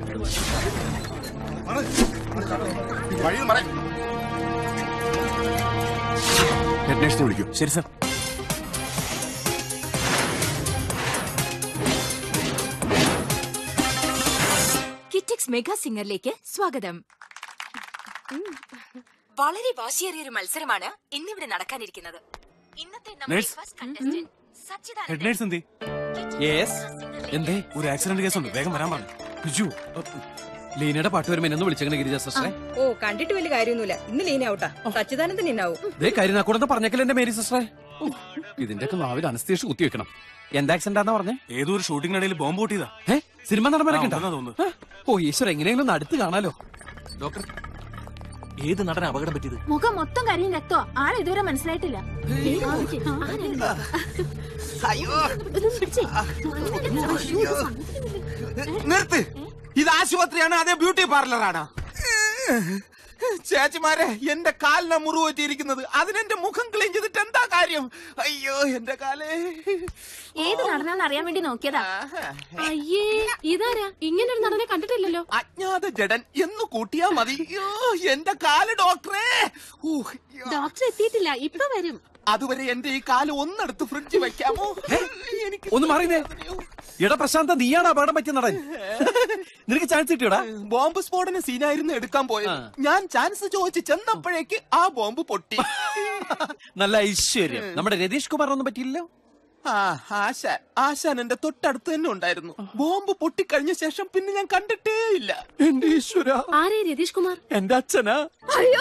വഴിയിൽ മറ ഹെഡ് നേഴ്സിനെ വിളിക്കൂ ശരി സർ കിറ്റക്സ് മെഗാ സിംഗറിലേക്ക് സ്വാഗതം വളരെ വാശിയേറിയ ഒരു മത്സരമാണ് ഇന്നിവിടെ നടക്കാനിരിക്കുന്നത് ഇന്നത്തെ നമ്മുടെ Nurse. First contestant Sachidanandan. Head nurse എന്തേ കിറ്റക്സ് Yes. മെഗാ സിംഗറിലേക്ക് എന്തേ ഒരു ആക്സിഡന്റ് കേസുണ്ട് വേഗം വരാൻ പറഞ്ഞു അയ്യോ ലീനയുടെ പാട്ട് വരുമ്പോ എന്നെ വിളിച്ചെങ്ങനെ ഗിരിജ സിസ്റ്ററെ ഓ കണ്ടിട്ട് വലിയ കാര്യമൊന്നുമില്ല ഇന്ന് ലീന ഔട്ടാ സച്ചിദാനന്ദൻ ഇന്നാവും ദേ കരുനാക്കൂടെന്ന് പറഞ്ഞേക്കല്ലേ എന്റെ മേരി സിസ്റ്ററെ ഉം, ഇതിന്റെയൊക്കെ നാവിൽ അനസ്തീഷ് കുത്തി വെക്കണം എന്താ ആക്സിഡന്റ് ആണെന്ന് പറഞ്ഞേ ഏതോ ഒരു ഷൂട്ടിങ്ങിനിടയിൽ ബോംബ് പൊട്ടിയതാ ഏ സിനിമ നടന്മാരൊക്കെ ആ, ഉണ്ടോ? ഉണ്ടെന്നാ തോന്നുന്നു. ഏ? ഓ ഈശ്വര എങ്ങനെയെങ്കിലും ഒന്ന് അടുത്ത് കാണാലോ ഡോക്ടർ ഏത് നടന അപകടം പറ്റിയത് മുഖം മൊത്തം കരിയും രക്തോ ആൾ ഇതുവരെ മനസ്സിലായിട്ടില്ല നിർത്ത് ഇത് ആശുപത്രിയാണ് അതേ ബ്യൂട്ടി പാർലറാണ് ചേച്ചിമാരെ എന്റെ കാലിനാ മുറിവ് പറ്റിയിരിക്കുന്നത് അതിനെന്റെ മുഖം ക്ലീൻ ചെയ്തിട്ട് എന്താ കാര്യം അയ്യോ എന്റെ കാലേ ഏത് നടനാന്ന് അറിയാൻ വേണ്ടി നോക്കിയതാ അയ്യേ ഇതാരാ ഇങ്ങനെ ഒരു നടനെ കണ്ടിട്ടില്ലല്ലോ അജ്ഞാത ജഡൻ എന്ന് കൂട്ടിയാ മതി അയ്യോ എന്റെ കാല് ഡോക്ടറേ ഊ, അയ്യോ. ഡോക്ടർ എത്തിയിട്ടില്ല ഇപ്പൊ വരും അതുവരെ എന്റെ ഈ കാല് ഒന്നെടുത്ത് ഫ്രിഡ്ജ് വെക്കാമോ എനിക്ക് ഒന്ന് മാറിയേ എടാ പ്രശാന്ത നീയാണ് അപകടം പറ്റിയ നടൻ നിനക്ക് ചാൻസ് കിട്ടിയോടാ ബോംബ് സ്ഫോടന സീനായിരുന്നു എടുക്കാൻ പോയത് ആ. ഞാൻ ചാൻസ് ചോദിച്ച് ചെന്നപ്പോഴേക്ക് ആ ബോംബ് പൊട്ടി നല്ല ഐശ്വര്യം നമ്മുടെ രതീഷ് കുമാറിനൊന്നും പറ്റിയില്ലല്ലോ ആ ആശാൻ ആശാൻ എന്റെ തൊട്ടടുത്ത് തന്നെ ഉണ്ടായിരുന്നു ബോംബ് പൊട്ടിക്കഴിഞ്ഞ ശേഷം പിന്നെ ഞാൻ കണ്ടിട്ടേ ഇല്ല എന്റെ ഈശ്വര ആരേ രതീഷ് കുമാർ എന്റെ അച്ഛനാ അയ്യോ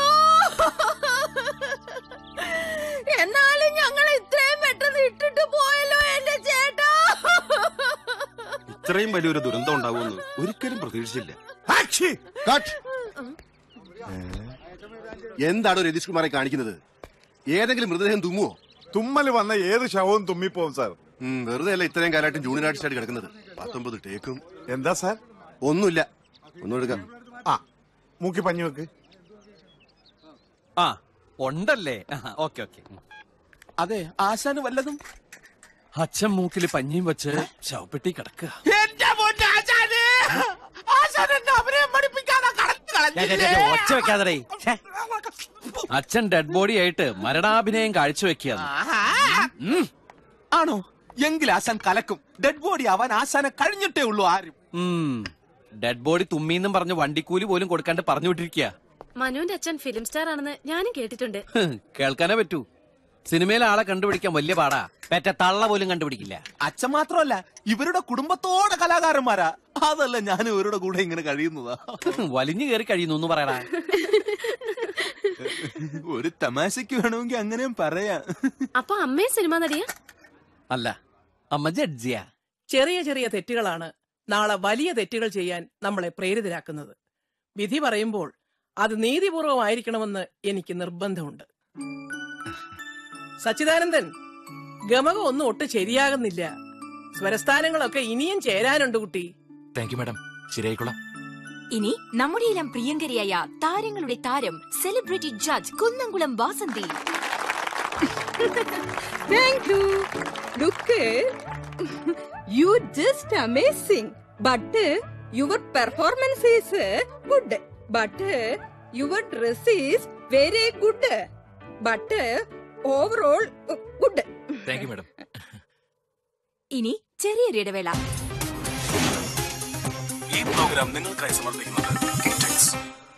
എന്നാലും ഞങ്ങൾ ഇത്രയും പെട്ടെന്ന് ഇട്ടിട്ട് പോയല്ലോ എന്റെ ചേട്ടാ ഇത്രയും വലിയൊരു ദുരന്തം ഉണ്ടാവുമെന്ന് ഒരിക്കലും പ്രതീക്ഷിച്ചില്ല കട്ട് എന്താണ് രതീഷ് കുമാറെ കാണിക്കുന്നത് ഏതെങ്കിലും മൃതദേഹം തുമ്മുവോ തുമ്മല് വന്ന ഏത് ശവവും തുമ്മിപ്പോവും സാർ ഉം, വെറുതെ അല്ല ഇത്രയും കാലമായിട്ടും ജൂനിയർ ആർട്ടിസ്റ്റ് കിടക്കുന്നത് പത്തൊമ്പത് ടേക്കും എന്താ സാർ ഒന്നുമില്ല ഒന്നും എടുക്കാം ആ മൂക്കി പഞ്ഞു വെക്ക് ആ ഉണ്ടല്ലേ ഓക്കെ ഓക്കെ അതെ ആശാന് വല്ലതും അച്ഛൻ മൂക്കില് പഞ്ഞിയും വെച്ച് ശവപ്പെട്ടി കിടക്കുക എന്റെ പൊന്ന് ആശാന് ആശാൻ എന്നെ അഭിനയം പഠിപ്പിക്കാതെ കളഞ്ഞു കളഞ്ഞില്ലേ? ഒച്ച വെക്കാതെ അച്ഛൻ ഡെഡ് ബോഡി ആയിട്ട് മരണാഭിനയം കാഴ്ചവെക്കുക ആഹാ. ആണോ എങ്കിൽ ആശാൻ കലക്കും ഡെഡ് ബോഡി ആവാൻ ആശാനെ കഴിഞ്ഞിട്ടേ ഉള്ളൂ ആരും ഡെഡ് ബോഡി തുമ്മീന്നും പറഞ്ഞ് വണ്ടിക്കൂലി പോലും കൊടുക്കാണ്ട് പറഞ്ഞു വിട്ടിരിക്കുക മനുവിന്റെ അച്ഛൻ ഫിലിം സ്റ്റാർ ആണെന്ന് ഞാനും കേട്ടിട്ടുണ്ട് കേൾക്കാനേ പറ്റൂ സിനിമയിലെ ആളെ കണ്ടുപിടിക്കാൻ വലിയ പാടാ പെറ്റ തള്ള പോലും കണ്ടുപിടിക്കില്ല അച്ഛൻ മാത്രമല്ല ഇവരുടെ കുടുംബത്തോടെ കലാകാരന്മാരാ അതല്ല ഞാൻ ഇവരുടെ കൂടെ ഇങ്ങനെ കഴിയുന്നതാ വലിഞ്ഞു കയറി കഴിയുന്നു എന്ന് പറയടാ ഒരു തമാശക്ക് വേണമെങ്കിൽ അങ്ങനെയും പറയാം അപ്പൊ അമ്മയും സിനിമ നടിയാ അല്ല അമ്മ ജഡ്ജിയാ ചെറിയ ചെറിയ തെറ്റുകളാണ് നാളെ വലിയ തെറ്റുകൾ ചെയ്യാൻ നമ്മളെ പ്രേരിതരാക്കുന്നത് വിധി പറയുമ്പോൾ അത് നീതിപൂർവമായിരിക്കണമെന്ന് എനിക്ക് നിർബന്ധമുണ്ട് സച്ചിദാനന്ദൻ ഗമകം ഒന്നും ഒട്ടും ശരിയാകുന്നില്ല സ്വരസ്ഥാനങ്ങളൊക്കെ ഇനിയും ചേരാനുണ്ട് കുട്ടി താങ്ക് യു മാഡം ശരിയായിക്കോളാം ഇനി നമ്മുടെ എല്ലാം പ്രിയങ്കരിയായ താരങ്ങളുടെ താരം celebrity judge Kunnamkulam Vasanthi thank you look you just amazing but your performance is good but your dress is very good but overall good thank you madam ഇനി ചെറിയൊരു ഇടവേള ഈ പ്രോഗ്രാം നിങ്ങൾക്കായി സമർപ്പിക്കുന്നത് കിറ്റക്സ്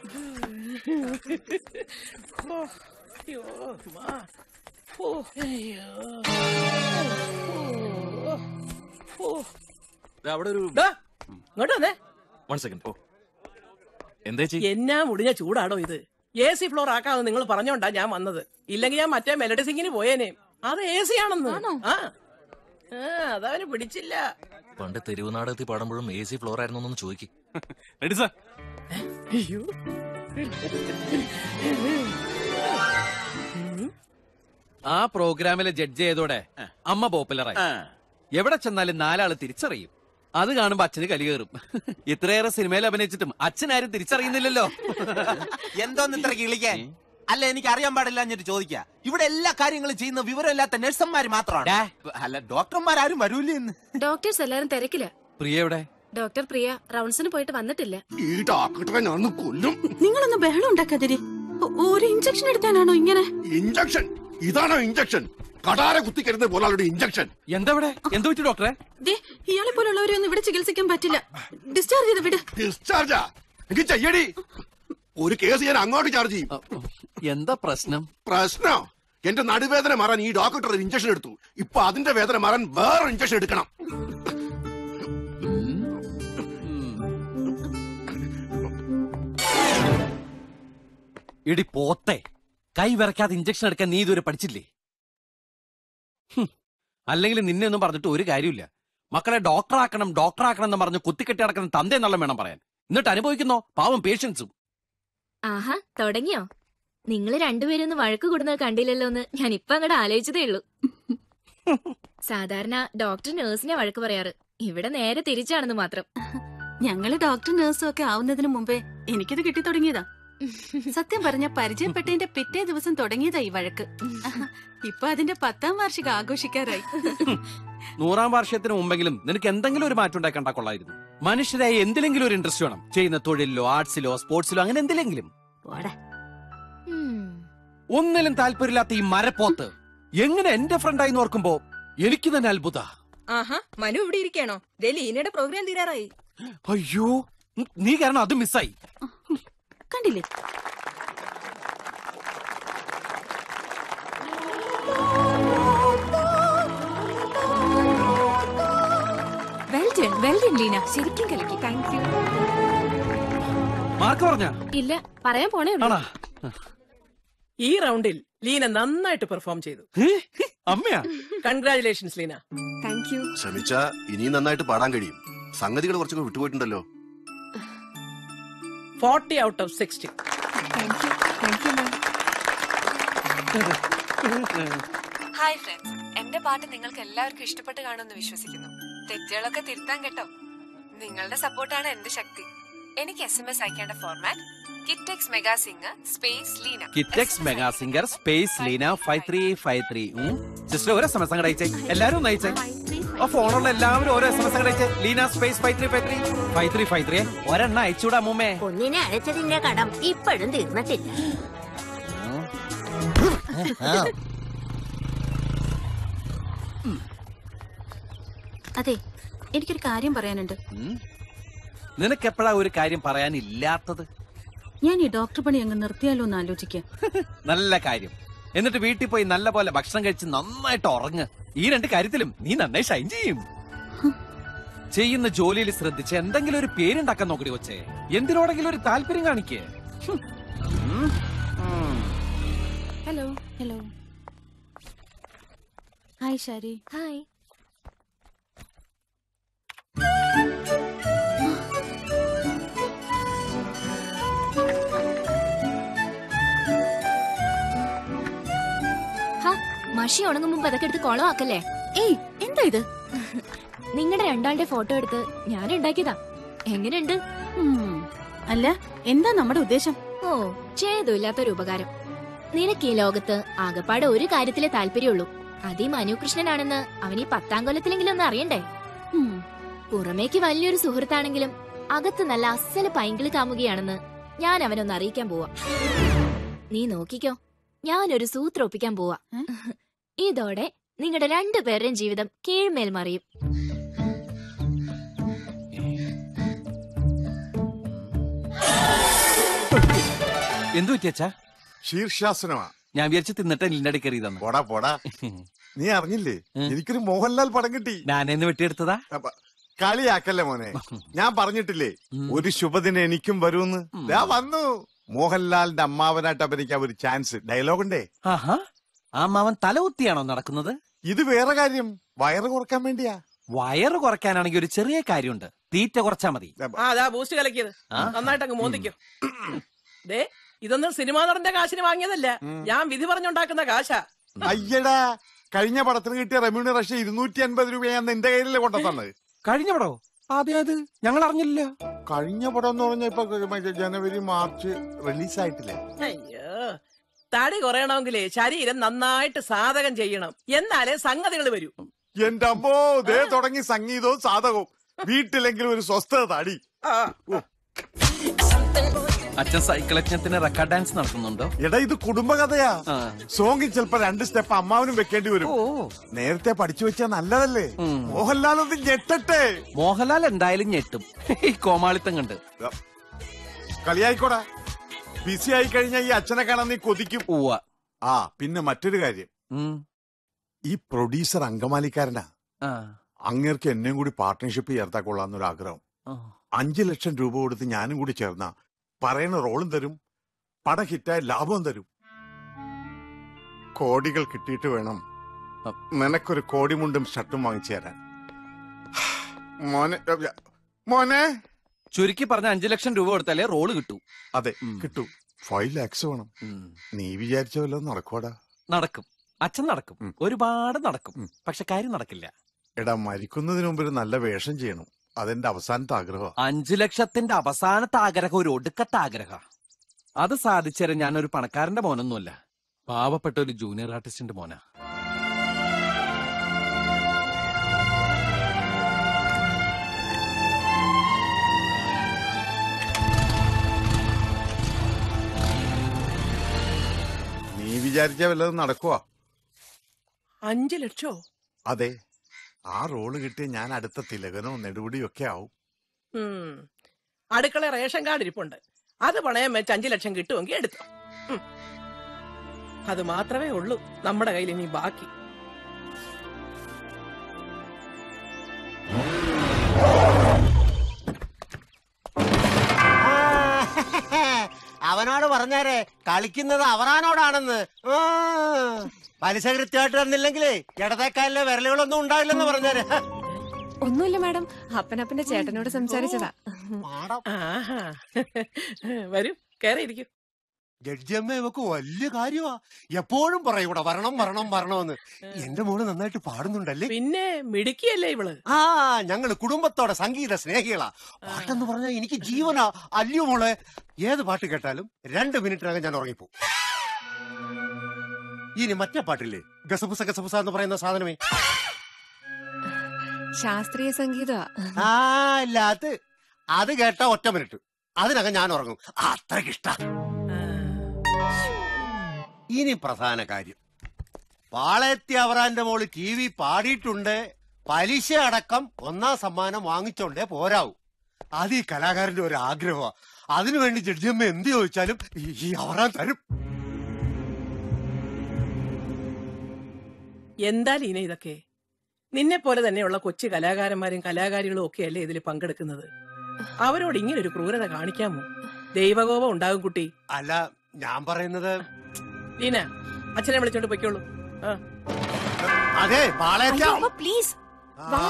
അവിടെ ഒരു ഇങ്ങോട്ട് വന്നേ വൺ സെക്കൻഡ് എന്താ എന്നാ മുടിഞ്ഞ ചൂടാണോ ഇത് എ സി ഫ്ലോർ ആക്കാമെന്ന് നിങ്ങൾ പറഞ്ഞോണ്ടാ ഞാൻ വന്നത് ഇല്ലെങ്കിൽ ഞാൻ മറ്റേ മെലഡി സിംഗിന് പോയേനെ അത് എ സി ആണെന്ന് ആ ആ, അതവന് പിടിച്ചില്ല പണ്ട് തെരുവ് നാടകത്തിൽ പാടുമ്പോഴും എ സി ഫ്ലോർ ആയിരുന്നു എന്നൊന്ന് ചോദിക്കും റെഡി സാർ അയ്യോ ആ പ്രോഗ്രാമിലെ ജഡ്ജ് ചെയ്തോടെ അമ്മ പോപ്പുലറായി എവിടെ ചെന്നാലും നാലാള് തിരിച്ചറിയും അത് കാണുമ്പോ അച്ഛന് കലി കയറും ഇത്രയേറെ സിനിമയിൽ അഭിനയിച്ചിട്ടും അച്ഛനാരും തിരിച്ചറിയുന്നില്ലല്ലോ എന്തോന്ന് ഇത്ര കിളിക്കാൻ അല്ല എനിക്ക് അറിയാൻ പാടില്ല എന്നിട്ട് ചോദിക്കാ ഇവിടെ എല്ലാ കാര്യങ്ങളും ചെയ്യുന്ന വിവരമില്ലാത്ത നഴ്സന്മാര് മാത്രമാണ് അല്ല ഡോക്ടർമാരും വരൂലേ എന്ന് ഡോക്ടേഴ്സ് എല്ലാരും തിരക്കില്ല പ്രിയ എവിടെ ഡോക്ടർ പ്രിയ റൗണ്ട്സിന് പോയിട്ട് വന്നിട്ടില്ല ഈ ഡോക്ടറെ ഞാൻ കൊല്ലും നിങ്ങളൊന്ന് ബഹളം ഉണ്ടാക്കാതിരി ഒ- ഒരു ഇഞ്ചക്ഷൻ എടുത്താനാണോ ഇങ്ങനെ ഇഞ്ചക്ഷൻ ഇതാണോ ഇഞ്ചക്ഷൻ കടാര കുത്തിക്കരുത് പോലുള്ള ഇഞ്ചക്ഷൻ എന്താ ഇവിടെ എന്ത് പറ്റി ഡോക്ടറെ ദേ ഇയാളെ പോലുള്ളവരെ ഒന്നും ഇവിടെ ചികിത്സിക്കാൻ പറ്റില്ല ഡിസ്ചാർജ് ചെയ്ത് വിട് ഡിസ്ചാർജാ എനിക്ക് ചെയ്യടി ഒരു കേസ് ഞാൻ അങ്ങോട്ട് ചാർജ് ചെയ്യും അ, എന്താ പ്രശ്നം പ്രശ്നം എന്റെ നടുവേദന മാറാൻ ഈ ഡോക്ടർ ഒരു ഇഞ്ചക്ഷൻ എടുത്തു ഇപ്പൊ അതിന്റെ വേദന മാറാൻ വേറെ ഇഞ്ചക്ഷൻ എടുക്കണം ഇടി പോത്തെ കൈ വിറക്കാതെ ഇഞ്ചക്ഷൻ എടുക്കാൻ നീ ഇതുവരെ പഠിച്ചില്ലേ ഹും. അല്ലെങ്കിൽ നിന്നെ ഒന്നും പറഞ്ഞിട്ട് ഒരു കാര്യമില്ല മക്കളെ ഡോക്ടറാക്കണം ഡോക്ടറാക്കണം എന്ന് പറഞ്ഞ് കുത്തിക്കെട്ടി നടക്കുന്ന തന്തേ എന്നുള്ള വേണം പറയാൻ എന്നിട്ട് അനുഭവിക്കുന്നോ പാവം പേഷ്യൻസും ആഹാ തുടങ്ങിയോ നിങ്ങൾ രണ്ടുപേരും ഒന്ന് വഴക്ക് കൂടുന്നത് കണ്ടില്ലല്ലോ എന്ന് ഞാൻ ഇപ്പൊ അങ്ങോട്ട് ആലോചിച്ചതേ ഉള്ളൂ സാധാരണ ഡോക്ടർ നേഴ്സിനെ വഴക്ക് പറയാറ് ഇവിടെ നേരെ തിരിച്ചാണെന്ന് മാത്രം ഞങ്ങള് ഡോക്ടർ നഴ്സും ഒക്കെ ആവുന്നതിന് മുമ്പേ എനിക്കിത് കിട്ടി തുടങ്ങിയതാ സത്യം പറഞ്ഞ പരിചയപ്പെട്ടതിന്റെ പിറ്റേ ദിവസം തുടങ്ങിയതാ ഈ വഴക്ക് ഇപ്പൊ അതിന്റെ പത്താം വാർഷികം ആഘോഷിക്കാറായി നൂറാം വാർഷികത്തിന് മുമ്പെങ്കിലും നിനക്ക് എന്തെങ്കിലും ഒരു മാറ്റം ഉണ്ടാക്കണ്ട കൊള്ളായിരുന്നു മനുഷ്യരായി എന്തിലെങ്കിലും ഒരു ഇൻട്രസ്റ്റ് വേണം ചെയ്യുന്ന തൊഴിലിലോ ആർട്സിലോ സ്പോർട്സിലോ അങ്ങനെ എന്തിലെങ്കിലും ഉം. ഒന്നിലും താല്പര്യമില്ലാത്ത ഈ മരപ്പോത്ത് എങ്ങനെ എന്റെ ഫ്രണ്ടായി ഓർക്കുമ്പോ എനിക്ക് തന്നെ അത്ഭുത ആഹാ മനു ഇവിടെ ഇരിക്കാണോ ദേ ലീനയുടെ പ്രോഗ്രാം തീരാറായി അയ്യോ ഉം, നീ കാരണം അത് മിസ്സായി കണ്ടില്ലേ well done well done Leena ശരിക്കും കലക്കി താങ്ക് യു മാർക്ക് പറഞ്ഞ ഇല്ല പറയാൻ പോണേ ഉള്ളൂ ആണാ ഈ റൗണ്ടിൽ ലീന നന്നായിട്ട് പെർഫോം ചെയ്തു ഏ? അമ്മയാ കൺഗ്രാചുലേഷൻസ് ലീന താങ്ക് യു ശ്രമിച്ച ഇനിയും നന്നായിട്ട് പാടാൻ കഴിയും സംഗതികൾ കുറച്ചൊക്കെ വിട്ടുപോയിട്ടുണ്ടല്ലോ forty out of sixty thank you thank you ma'am hi friends എന്റെ പാട്ട് നിങ്ങൾക്ക് എല്ലാവർക്കും ഇഷ്ടപ്പെട്ട് കാണുമെന്ന് വിശ്വസിക്കുന്നു തെറ്റുകളൊക്കെ തിരുത്താൻ കേട്ടോ നിങ്ങളുടെ സപ്പോർട്ടാണ് എന്റെ ശക്തി എനിക്ക് എസ് എം എസ് അയക്കേണ്ട format Kitex mega singer space Leena Kitex mega singer space Leena five three five three sister ഒരു എസ് എം എസ് അങ്ങോട്ട് അയച്ചേ എല്ലാരും ഒന്ന് അയച്ചേ ആ ഫോണുള്ള എല്ലാവരും ഓരോ എസ് എം എസ് അങ്ങോട്ട് അയച്ചേ Leena space five three five three five three five three ഒരെണ്ണ അയച്ചൂടാ മുമ്മേ ഒന്നിനെ അഴച്ചതിന്റെ കടം ഇപ്പോഴും തീർന്നിട്ടില്ല അതെ എനിക്കൊരു കാര്യം പറയാനുണ്ട് നിനക്കെപ്പോഴാ ഒരു കാര്യം പറയാനില്ലാത്തത് ഞാൻ ഈ ഡോക്ടർ പണി അങ്ങ് നിർത്തിയാലോ എന്ന് ആലോചിക്കാം നല്ല കാര്യം എന്നിട്ട് വീട്ടിൽ പോയി നല്ല പോലെ ഭക്ഷണം കഴിച്ച് നന്നായിട്ട് ഉറങ്ങ് ഈ രണ്ട് കാര്യത്തിലും നീ നന്നായി ഷൈൻ ചെയ്യും ചെയ്യുന്ന ജോലിയിൽ ശ്രദ്ധിച്ച് എന്തെങ്കിലും ഒരു പേരുണ്ടാക്കാൻ നോക്കടി കൊച്ചേ എന്തിനോടെങ്കിലും ഒരു താല്പര്യം കാണിക്കേ hello hello hi Shari hi ഹാ, മഷി ഉണങ്ങും മുമ്പ് അതൊക്കെ എടുത്ത് കുളമാക്കല്ലേ ഏയ് എന്താ ഇത് നിങ്ങളുടെ രണ്ടാളുടെ ഫോട്ടോ എടുത്ത് ഞാൻ ഉണ്ടാക്കിയതാ എങ്ങനെയുണ്ട് ഉം, അല്ല എന്താ നമ്മുടെ ഉദ്ദേശം ഓ ചെയ്തുമില്ലാത്തൊരു ഉപകാരം നിനക്ക് ഈ ലോകത്ത് ആകപ്പാടെ ഒരു കാര്യത്തിലെ താല്പര്യമുള്ളൂ അതീ മനുകൃഷ്ണനാണെന്ന് അവൻ ഈ പത്താം കൊല്ലത്തിലെങ്കിലും ഒന്ന് അറിയണ്ടേ ഉം, പുറമേക്ക് വലിയൊരു സുഹൃത്താണെങ്കിലും അകത്ത് നല്ല അസല് പൈങ്കിളി കാമുകയാണെന്ന് ഞാൻ അവനൊന്ന് അറിയിക്കാൻ പോവാ നീ നോക്കിക്കോ ഞാനൊരു സൂത്രം ഒപ്പിക്കാൻ പോവാ ഏ? ഇതോടെ നിങ്ങളുടെ രണ്ടുപേരുടെയും ജീവിതം കീഴ്മേൽ മറിയും എന്തു പറ്റിയച്ചാ ശീർഷാസനമാ ഞാൻ വിചാരിച്ചു തിന്നിട്ട് നിന്റെ കയറി തന്നു പോടാ പോടാ നീ അറിഞ്ഞില്ലേ ഉം. എനിക്കൊരു മോഹൻലാൽ പടം കിട്ടി ഞാനെന്ന് വെട്ടിയെടുത്തതാ അപ്പ, കളിയാക്കല്ലേ മോനെ ഞാൻ പറഞ്ഞിട്ടില്ലേ ഉം. ഒരു ശുഭദിനം എനിക്കും വരുമെന്ന് ദാ വന്നു മോഹൻലാലിന്റെ അമ്മാവനായിട്ട് അഭിനയിക്കാൻ ഒരു ചാൻസ് ഡയലോഗ് ഉണ്ടേ ആഹാ ആ മാവൻ തല കുത്തിയാണോ നടക്കുന്നത് ഇത് വേറെ കാര്യം വയറ് കുറക്കാൻ വേണ്ടിയാ വയറ് കുറയ്ക്കാനാണെങ്കിൽ ഒരു ചെറിയ കാര്യമുണ്ട് തീറ്റ കുറച്ചാ മതി ആ അതാ ബൂസ്റ്റ് കലക്കിയത് ആ? നന്നായിട്ട് അങ്ങ് മോന്തിക്കും ദേ ഇതൊന്നും സിനിമാ നടന്റെ കാശിന് വാങ്ങിയതല്ല ഞാൻ വിധി പറഞ്ഞുണ്ടാക്കുന്ന കാശാ അയ്യടാ കഴിഞ്ഞ പടത്തിന് കിട്ടിയ റെമ്യൂണറേഷൻ ഇരുന്നൂറ്റി അൻപത് രൂപയാന്ന് എന്റെ കയ്യിലല്ലേ കൊണ്ടുതന്നത് കഴിഞ്ഞ പടോ അതെ അത് ഞങ്ങൾ അറിഞ്ഞില്ല കഴിഞ്ഞ പടം എന്ന് പറഞ്ഞ ഇപ്പൊ മറ്റേ ജനുവരി മാർച്ച് റിലീസ് ആയിട്ടില്ലേ അയ്യോ തടി കുറയണമെങ്കിലേ ശരീരം നന്നായിട്ട് സാധകം ചെയ്യണം എന്നാലേ സംഗതികൾ വരൂ എന്റെ അമ്മോ ദേ തുടങ്ങി സംഗീതവും സാധകവും വീട്ടിലെങ്കിലും ഒരു സ്വസ്ഥത താടി ആ, അച്ഛൻ സൈക്കിളജ്ഞത്തിന് റെക്കോർഡ് ഡാൻസ് നടത്തുന്നുണ്ടോ എടാ ഇത് കുടുംബകഥയാ ആ. സോങ്ങിൽ ചിലപ്പോ രണ്ട് സ്റ്റെപ്പ് അമ്മാവനും വെക്കേണ്ടി വരും ഓ നേരത്തെ പഠിച്ചു വെച്ചാ നല്ലതല്ലേ മോഹൻലാൽ ഒന്ന് ഞെട്ടട്ടെ മോഹൻലാൽ എന്തായാലും ഞെട്ടും ഈ കോമാളിത്തം കണ്ട് കളിയായിക്കോടാ ബിസി ആയി കഴിഞ്ഞാൽ ഈ അച്ഛനെ കാണാൻ നീ കൊതിക്കും ഉവ്വ ആ പിന്നെ മറ്റൊരു കാര്യം ഉം. ഈ പ്രൊഡ്യൂസർ അങ്കമാലിക്കാരനാ ആ. അങ്ങേർക്ക് എന്നെയും കൂടി പാർട്ട്ണർഷിപ്പ് ചേർത്താ കൊള്ളാന്നൊരു ആഗ്രഹം ആ. അഞ്ചു ലക്ഷം രൂപ കൊടുത്ത് ഞാനും കൂടി ചേർന്ന പറയുന്ന റോളും തരും പട ഹിറ്റായ ലാഭവും തരും കോടികൾ കിട്ടിയിട്ട് വേണം നിനക്കൊരു കോടിമുണ്ടും ഷർട്ടും വാങ്ങിച്ചു തരാൻ മോനെ മോനെ ചുരുക്കി പറഞ്ഞ അഞ്ചു ലക്ഷം രൂപ കൊടുത്താലേ റോള് കിട്ടൂ അതെ കിട്ടു ഫൈവ് ലാക്സ് വേണം നീ വിചാരിച്ച വല്ലതും നടക്കോടാ നടക്കും അച്ഛൻ നടക്കും ഒരുപാട് നടക്കും പക്ഷെ കാര്യം നടക്കില്ല എടാ മരിക്കുന്നതിന് മുമ്പ് ഒരു നല്ല വേഷം ചെയ്യണം അതെന്റെ അവസാനത്തെ ആഗ്രഹം അഞ്ചു ലക്ഷത്തിന്റെ അവസാനത്തെ ആഗ്രഹം ഒരു ഒടുക്കത്തെ ആഗ്രഹ അത് സാധിച്ചേരാൻ ഞാനൊരു പണക്കാരന്റെ മോനൊന്നുമല്ല പാവപ്പെട്ട ഒരു ജൂനിയർ ആർട്ടിസ്റ്റിന്റെ മോനാ നീ വിചാരിച്ച വല്ലതും നടക്കുവാ അഞ്ചു ലക്ഷോ അതെ ആ റോള് കിട്ടിയ ഞാൻ അടുത്ത തിലകനോ നെടുപടിയോ ഒക്കെ ആവും ഉം. അടുക്കള റേഷൻ കാർഡ് ഇരിപ്പുണ്ട് അത് പണയം വെച്ച് അഞ്ചു ലക്ഷം കിട്ടുമെങ്കിൽ എടുത്തു ഉം. അത് മാത്രമേ ഉള്ളൂ നമ്മുടെ കയ്യിൽ ഇനി ബാക്കി അവനോട് പറഞ്ഞാരേ കളിക്കുന്നത് അവറാനോടാണെന്ന് ആ. പലിശ കൃത്യമായിട്ട് തന്നില്ലെങ്കിലേ ഇടത്തേക്കാലിലെ വിരലുകളൊന്നും ഉണ്ടാവില്ലെന്ന് പറഞ്ഞാര് ഒന്നുമില്ല മാഡം അപ്പനപ്പന്റെ ചേട്ടനോട് സംസാരിച്ചതാ ആഹാ. വരൂ കയറിയിരിക്കും ജഡ്ജിയമ്മ ഇവക്ക് വലിയ കാര്യമാ എപ്പോഴും പറയും ഇവിടെ വരണം വരണം വരണമെന്ന് എന്റെ മോള് നന്നായിട്ട് പാടുന്നുണ്ടല്ലേ പിന്നെ മിടുക്കിയല്ലേ ഇവള് ആ ഞങ്ങള് കുടുംബത്തോടെ സംഗീത സ്നേഹികളാ പാട്ടെന്ന് പറഞ്ഞാൽ എനിക്ക് ജീവനാ അല്ലയോ മോളെ ഏത് പാട്ട് കേട്ടാലും രണ്ട് മിനിറ്റിനകം ഞാൻ ഉറങ്ങിപ്പോ ഇനി മറ്റേ പാട്ടില്ലേ ഗസബുസ ഗസബുസ എന്ന് പറയുന്ന സാധനമേ ശാസ്ത്രീയ സംഗീത ആ ഇല്ല അത് അത് കേട്ട ഒറ്റ മിനിറ്റ് അതിനകം ഞാൻ ഉറങ്ങും അത്രക്കിഷ്ട ഇനി പ്രധാന കാര്യം പാളയത്തി അവറാന്റെ മോള് ടി വി പാടിയിട്ടുണ്ട് പലിശ അടക്കം ഒന്നാം സമ്മാനം വാങ്ങിച്ചോണ്ടേ പോരാവൂ അത് ഈ കലാകാരന്റെ ഒരു ആഗ്രഹമാ അതിനുവേണ്ടി ജഡ്ജിയമ്മ എന്ത് ചോദിച്ചാലും ഈ- ഈ അവറാൻ തരും എന്താ ലീന ഇതൊക്കെ നിന്നെ പോലെ തന്നെയുള്ള കൊച്ചു കലാകാരന്മാരും കലാകാരികളും ഒക്കെ അല്ലേ ഇതിൽ പങ്കെടുക്കുന്നത് അവരോട് ഇങ്ങനെ ഒരു ക്രൂരത കാണിക്കാമോ ദൈവകോപം ഉണ്ടാകും കുട്ടി അല്ല ഞാൻ പറയുന്നത് ലീന അച്ഛനെ വിളിച്ചോണ്ട് പൊയ്ക്കോളൂ ആ അതെ പാളയത്തി പ്ലീസ് ആ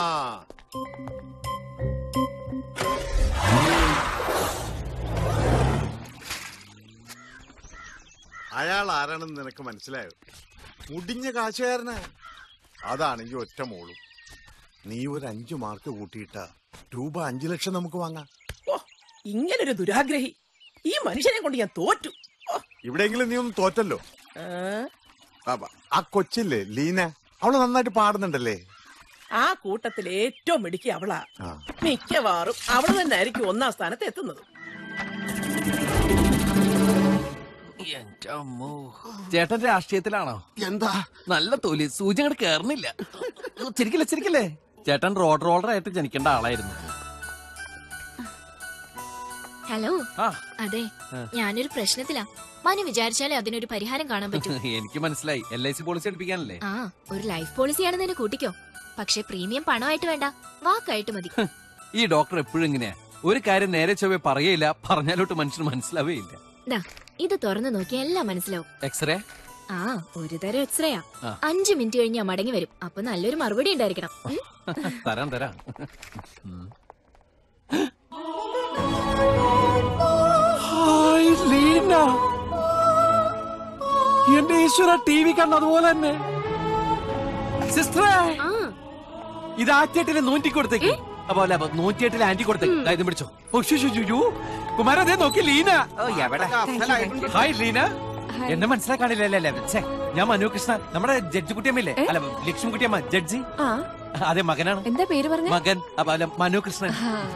അയാൾ ആരാണെന്ന് നിനക്ക് മനസ്സിലായോ മുടിഞ്ഞ കാശുകാരനാ അതാണെങ്കി ഒറ്റ മോളും നീ ഒരു അഞ്ചു മാർക്ക് കൂട്ടിയിട്ട രൂപ അഞ്ചു ലക്ഷം നമുക്ക് വാങ്ങാം ഓ ഇങ്ങനൊരു ദുരാഗ്രഹി ഈ മനുഷ്യനെ കൊണ്ട് ഞാൻ തോറ്റു ഇവിടെയെങ്കിലും നീ ഒന്ന് തോറ്റല്ലോ ആ, അപ്പ- ആ കൊച്ചില്ലേ ലീന അവള് നന്നായിട്ട് പാടുന്നുണ്ടല്ലേ ആ കൂട്ടത്തിൽ ഏറ്റവും മിടുക്കി അവളാ ആ മിക്കവാറും അവള് തന്നെ ആയിരിക്കും ഒന്നാം സ്ഥാനത്ത് എത്തുന്നത് ചേട്ടൻ രാഷ്ട്രീയത്തിലാണോ എന്താ നല്ല തൊലി സൂചി അങ്ങോട്ട് കേറണില്ല ചിരിക്കില്ലേ ചിരിക്കില്ലേ ചേട്ടൻ റോഡ് റോളർ ആയിട്ട് ജനിക്കേണ്ട ആളായിരുന്നു ഹലോ ആ അതെ ആ. ഞാനൊരു പ്രശ്നത്തിലാ മനു വിചാരിച്ചാലേ അതിനൊരു പരിഹാരം കാണാൻ പറ്റൂ എനിക്ക് മനസ്സിലായി എൽ ഐ സി പോളിസി എടുപ്പിക്കാനല്ലേ ആ ഒരു ലൈഫ് പോളിസിയാണെന്ന് തന്നെ കൂട്ടിക്കോ പക്ഷെ പ്രീമിയം പണമായിട്ട് വേണ്ട വാക്കായിട്ട് മതി ഈ ഡോക്ടർ എപ്പോഴും ഇങ്ങനെയാ ഒരു കാര്യം നേരെ ചൊവ്വേ പറയേയില്ല പറഞ്ഞാലോട്ട് മനുഷ്യന് മനസ്സിലാവേ ഇല്ല ദാ ഇത് തുറന്നു നോക്കിയാൽ എല്ലാം മനസ്സിലാവും എക്സ്റേ ആ ഒരു തരം എക്സ്റേയാ ആ. അഞ്ചു മിനിറ്റ് കഴിഞ്ഞ് ഞാൻ മടങ്ങി വരും അപ്പൊ നല്ലൊരു മറുപടി ഉണ്ടായിരിക്കണം ഉം. തരാം തരാം ഉം. ഹായ്, ലീന. എന്റെ ഈശ്വര ടി വി കണ്ട അതുപോലെ തന്നെ സിസ്റ്ററേ ആ ഇത് ആറ്റിയെട്ടിലെ നൂറ്റി കൊടുത്തേക്ക് അപ്പൊ അല്ല അപ്പൊ നൂറ്റിയെട്ടിലെ ആന്റി കൊടുത്തേക്ക് ദാ ഇതും പിടിച്ചോ ഓ, ശ്ശു, ശ്ശു, ശ്ശു, യ്യോ. കുമാര അതേ നോക്കി ലീന ഹായ് ലീന എന്നെ മനസ്സിലാക്കാണില്ലല്ലേ ഛേ, ഞാൻ മനു കൃഷ്ണ നമ്മുടെ ജഡ്ജി കുട്ടിയമ്മയില്ലേ അല്ല ലക്ഷ്മി കുട്ടിയമ്മ ജഡ്ജി ആ അതെ മകനാണ് എന്താ പേര് പറഞ്ഞ മകൻ അപ്പൊ അല്ല മനു കൃഷ്ണൻ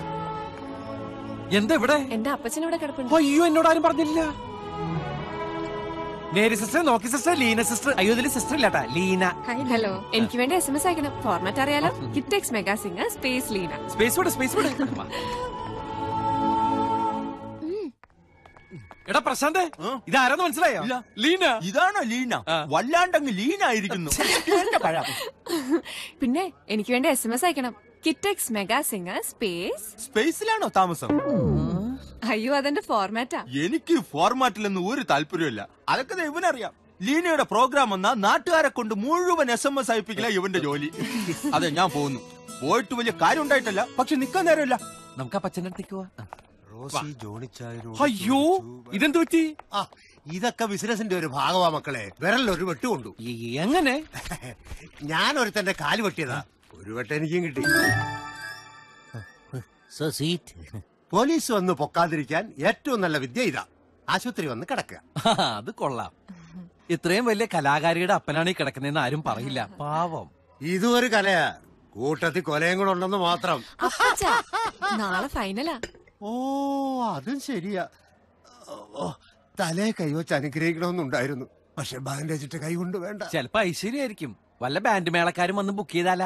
എന്താ ഇവിടെ എന്റെ അപ്പച്ചൻ ഇവിടെ കിടപ്പുണ്ട് അയ്യോ എന്നോട് ആരും പറഞ്ഞില്ല നേരി സിസ്റ്റർ നോക്കി സിസ്റ്റർ ലീന സിസ്റ്റർ അയ്യോ ഇതില് സിസ്റ്റർ ഇല്ലാട്ടാ ലീന ഹലോ എനിക്ക് വേണ്ടി എസ് എം എസ് അയക്കണം ഫോർമാറ്റ് അറിയാലോ Kitex mega singer space Leena space വിട് സ്പേസ് വിട് എടാ പ്രശാന്ത് ഇതാരെന്ന് മനസ്സിലായോ ലീന ഇതാണോ ലീന വല്ലാണ്ടങ്ങ് ലീനായിരിക്കുന്നു എന്റെ പഴം. പിന്നെ എനിക്ക് വേണ്ടി എസ് എം എസ് അയക്കണം കിറ്റെക്സ് മെഗാ സിംഗർ സ്പേസ് സ്പേസിലാണോ താമസം അയ്യോ അതെന്റെ ഫോർമാറ്റാ എനിക്ക് ഫോർമാറ്റിലൊന്നും ഒരു താല്പര്യമില്ല അതൊക്കെ ദേ ഇവനറിയാം ലീനയുടെ പ്രോഗ്രാം വന്നാ നാട്ടുകാരെ കൊണ്ട് മുഴുവൻ എസ് എം എസ് അയപ്പിക്കില്ല ഇവന്റെ ജോലി അതെ ഞാൻ പോകുന്നു പോയിട്ട് വലിയ കാര്യം ഉണ്ടായിട്ടല്ല പക്ഷെ നിക്കാൻ നേരമില്ല നമുക്ക് ആ പച്ചന്റെ അടുത്തേക്ക് പോവാ റോസി ജോണിച്ചായരോ അയ്യോ ഇതെന്ത് പറ്റി ആ ഇതൊക്കെ ബിസിനസിന്റെ ഒരു ഭാഗമാ മക്കളെ വിരലൊരു വെട്ടുകൊണ്ടു എങ്ങനെ ഞാൻ ഒരുത്തന്റെ കാല് വെട്ടിയതാ ഒരു വെട്ടം എനിക്കും കിട്ടി പോലീസ് വന്ന് പൊക്കാതിരിക്കാൻ ഏറ്റവും നല്ല വിദ്യ ഇതാ ആശുപത്രി വന്ന് കിടക്കുക ആ, അത് കൊള്ളാം ഇത്രയും വലിയ കലാകാരിയുടെ അപ്പനാണ് ഈ കിടക്കുന്നതെന്ന് ആരും പറയില്ല പാവം ഇതും ഒരു കലയാ കൂട്ടത്തിൽ കൊലയും കൂടെ ഉണ്ടെന്ന് മാത്രം അപ്പച്ച നാളെ ഫൈനലാ ഓ അതും ശരിയാ ഓ തലേ കൈവച്ച് അനുഗ്രഹിക്കണമെന്നുണ്ടായിരുന്നു പക്ഷെ ബാൻഡേജ് ഇട്ട് കൈ കൊണ്ട് വേണ്ട ചെലപ്പോ ഐശ്വര്യായിരിക്കും വല്ല ബാൻഡ് മേളക്കാരും വന്ന് ബുക്ക് ചെയ്താലാ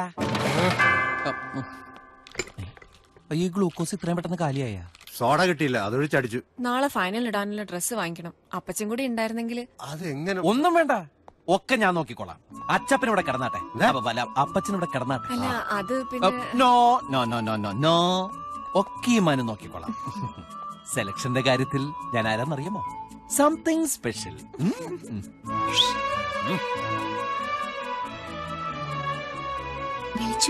ഈ ഗ്ലൂക്കോസ് ഇത്രയും പെട്ടെന്ന് കാലിയായ സോഡ കിട്ടിയില്ല അതൊഴിച്ചടിച്ചു നാളെ ഫൈനൽ ഇടാനുള്ള ഡ്രസ്സ് വാങ്ങിക്കണം അപ്പച്ചൻ കൂടി ഉണ്ടായിരുന്നെങ്കിൽ അതെങ്ങനെ ഒന്നും വേണ്ട ഒക്കെ ഞാൻ നോക്കിക്കോളാം അച്ചപ്പൻ ഇവിടെ കിടന്നാട്ടെ അപ്പൊ വല്ല അപ്പച്ചൻ ഇവിടെ കിടന്നാട്ടെ അല്ല അത് പിന്നെ no no no no no no ഒക്കെ ഈ മനു നോക്കിക്കോളാം സെലക്ഷന്റെ കാര്യത്തിൽ ഞാൻ ആരാന്നറിയാമോ സംതിങ് സ്പെഷ്യൽ വിളിച്ചു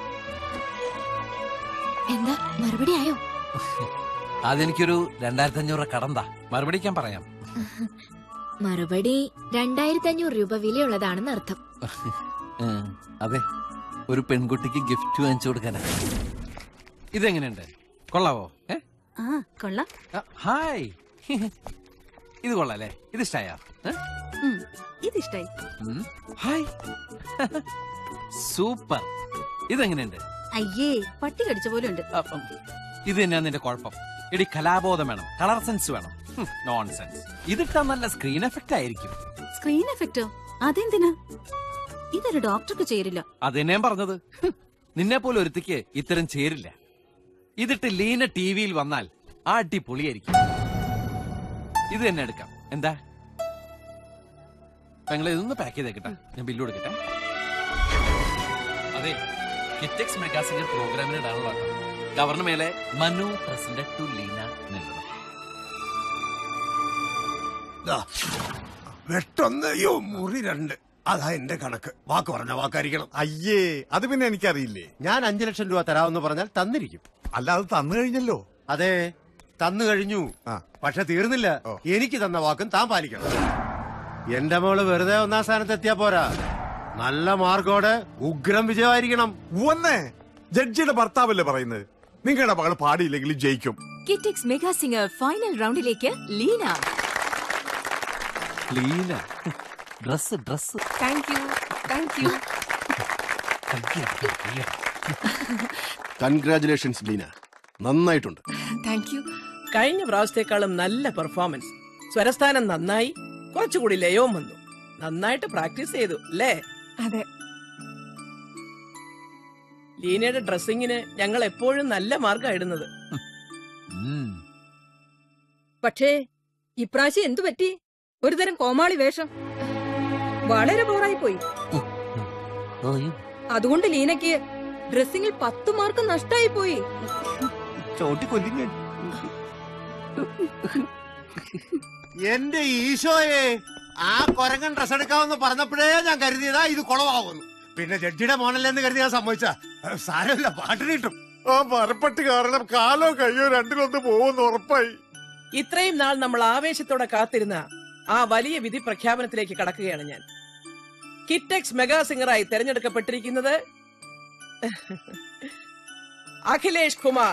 എന്താ മറുപടി ആയോ അതെനിക്കൊരു രണ്ടായിരത്തി അഞ്ഞൂറ് കടന്താ മറുപടിക്കാൻ പറയാം മറുപടി രണ്ടായിരത്തി അഞ്ഞൂറ് രൂപ വിലയുള്ളതാണെന്ന് അർത്ഥം ഉം, അതെ ഒരു പെൺകുട്ടിക്ക് ഗിഫ്റ്റ് വാങ്ങിച്ചു കൊടുക്കാനാ ഇതെങ്ങനെയുണ്ട് കൊള്ളാവോ ഏ ആ കൊള്ളാം ആ, ഹായ് ഇത് കൊള്ളാല്ലേ ഇത് ഇഷ്ടായോ ഏ? ഉം, ഇതിഷ്ടായി ഉം. ഹായ് സൂപ്പർ ഇതെങ്ങനെയുണ്ട് അയ്യേ പട്ടി കടിച്ച പോലെ ഉണ്ട് അപ്പം ഇത് തന്നെയാ നിന്റെ കുഴപ്പം എടി കലാബോധം വേണം കളർ സെൻസ് വേണം നോൺസെൻസ് ഇതിട്ടാ നല്ല സ്ക്രീൻ എഫക്റ്റ് ആയിരിക്കും സ്ക്രീൻ എഫക്റ്റോ അതെന്തിനാ ഇതൊരു ഡോക്ടർക്ക് ചേരില്ല അത് തന്നെയാ പറഞ്ഞത് നിന്നെ പോലെ ഒരുത്തിക്ക് ഇത്തരം ചേരില്ല ഇതിട്ട് ലീന ടി വിയിൽ വന്നാൽ ആ അടിപൊളിയായിരിക്കും ഇത് തന്നെ എടുക്കാം എന്താ പെങ്ങളെ ഇതൊന്ന് പാക്ക് ചെയ്തേക്കട്ടെ ഞാൻ ബില്ല് കൊടുക്കട്ടെ അതെ കിറ്റക്സ് മെഗാസിന്റെ പ്രോഗ്രാമിന് ഇടാനുള്ള കവറിന് മേലെ മനു പ്രസന്റ് ടു ലീന എന്നെഴുതണം ദാ, വെട്ടൊന്ന് യോ മുറി രണ്ട് അതാ എന്റെ കണക്ക് വാക്ക് പറഞ്ഞ വാക്കായിരിക്കണം അയ്യേ അത് പിന്നെ എനിക്കറിയില്ലേ ഞാൻ അഞ്ചു ലക്ഷം രൂപ തരാമെന്ന് പറഞ്ഞാൽ തന്നിരിക്കും അല്ല അത് തന്നു കഴിഞ്ഞല്ലോ അതെ തന്നു കഴിഞ്ഞു പക്ഷെ തീർന്നില്ല എനിക്ക് തന്ന വാക്കും താൻ പാലിക്കണം എന്റെ മോള് വെറുതെ ഒന്നാം സ്ഥാനത്ത് എത്തിയാ പോരാ നല്ല മാർക്കോടെ ഉഗ്രം വിജയമായിരിക്കണം ഒന്നേ ജഡ്ജിയുടെ ഭർത്താവല്ലേ പറയുന്നത് നിങ്ങളുടെ മകൾ പാടിയില്ലെങ്കിൽ ജയിക്കും കിറ്റക്സ് മെഗാ സിംഗർ ഫൈനൽ റൗണ്ടിലേക്ക് Leena Leena dress dress thank you thank you congratulations Leena നന്നായിട്ടുണ്ട് താങ്ക് യു കഴിഞ്ഞ പ്രാവശ്യത്തെക്കാളും നല്ല പെർഫോമൻസ് സ്വരസ്ഥാനം നന്നായി കുറച്ചുകൂടി ലയവും വന്നു നന്നായിട്ട് പ്രാക്ടീസ് ചെയ്തു അല്ലേ അതെ ലീനയുടെ ഡ്രസ്സിങ്ങിന് ഞങ്ങൾ എപ്പോഴും നല്ല മാർക്കാ ഇടുന്നത് പക്ഷേ ഇപ്രാവശ്യം എന്തു പറ്റി ഒരുതരം കോമാളി വേഷം വളരെ ബോറായി പോയി അതുകൊണ്ട് ലീനയ്ക്ക് ഡ്രസ്സിങ്ങിൽ പത്ത് മാർക്ക് നഷ്ടായി പോയി ചോട്ടി കൊല്ലിങ്ങ എന്റെ ഈശോയെ ആ കൊരങ്ങൻ ഡ്രസ് എടുക്കാമെന്ന് പറഞ്ഞപ്പോഴേ ഞാൻ കരുതിയതാ ഇത് കുളമാകുന്നു പിന്നെ ജഡ്ജിയുടെ മോണല്ലെന്ന് കരുതി ഞാൻ സമ്മതിച്ച സാരമില്ല പാട്ടിന് കിട്ടും ആ മരപ്പട്ടി കാരണം കാലോ കയ്യോ രണ്ടിലൊന്ന് പോകുമെന്ന് ഉറപ്പായി ഇത്രയും നാൾ നമ്മൾ ആവേശത്തോടെ കാത്തിരുന്ന ആ വലിയ വിധി പ്രഖ്യാപനത്തിലേക്ക് കടക്കുകയാണ് ഞാൻ കിറ്റക്സ് മെഗാ സിംഗറായി തെരഞ്ഞെടുക്കപ്പെട്ടിരിക്കുന്നത് അഖിലേഷ് കുമാർ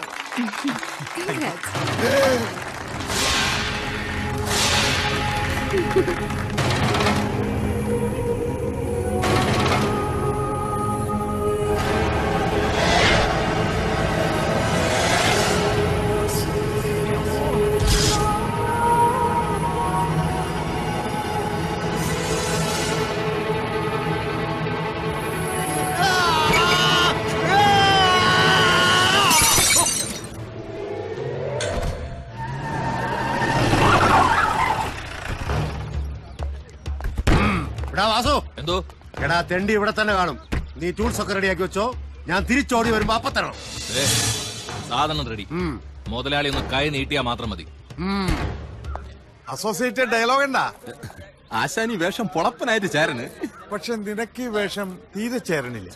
എടാ വാസു എന്തോ എടാ തെണ്ടി ഇവിടെ തന്നെ കാണും നീ ടൂൾസ് ഒക്കെ റെഡിയാക്കി വെച്ചോ ഞാൻ തിരിച്ചോടി വരുമ്പോ അപ്പൊ തരണം ദേ, സാധനം റെഡി മുതലാളി ഒന്ന് കൈ നീട്ടിയാ മാത്രം മതി അസോസിയേറ്റഡ് ഡയലോഗ് ഉണ്ടാ ആശാനി വേഷം പൊളപ്പനായിട്ട് ചേരന് പക്ഷെ നിനക്ക് ഈ വേഷം തീരെ ചേരണില്ല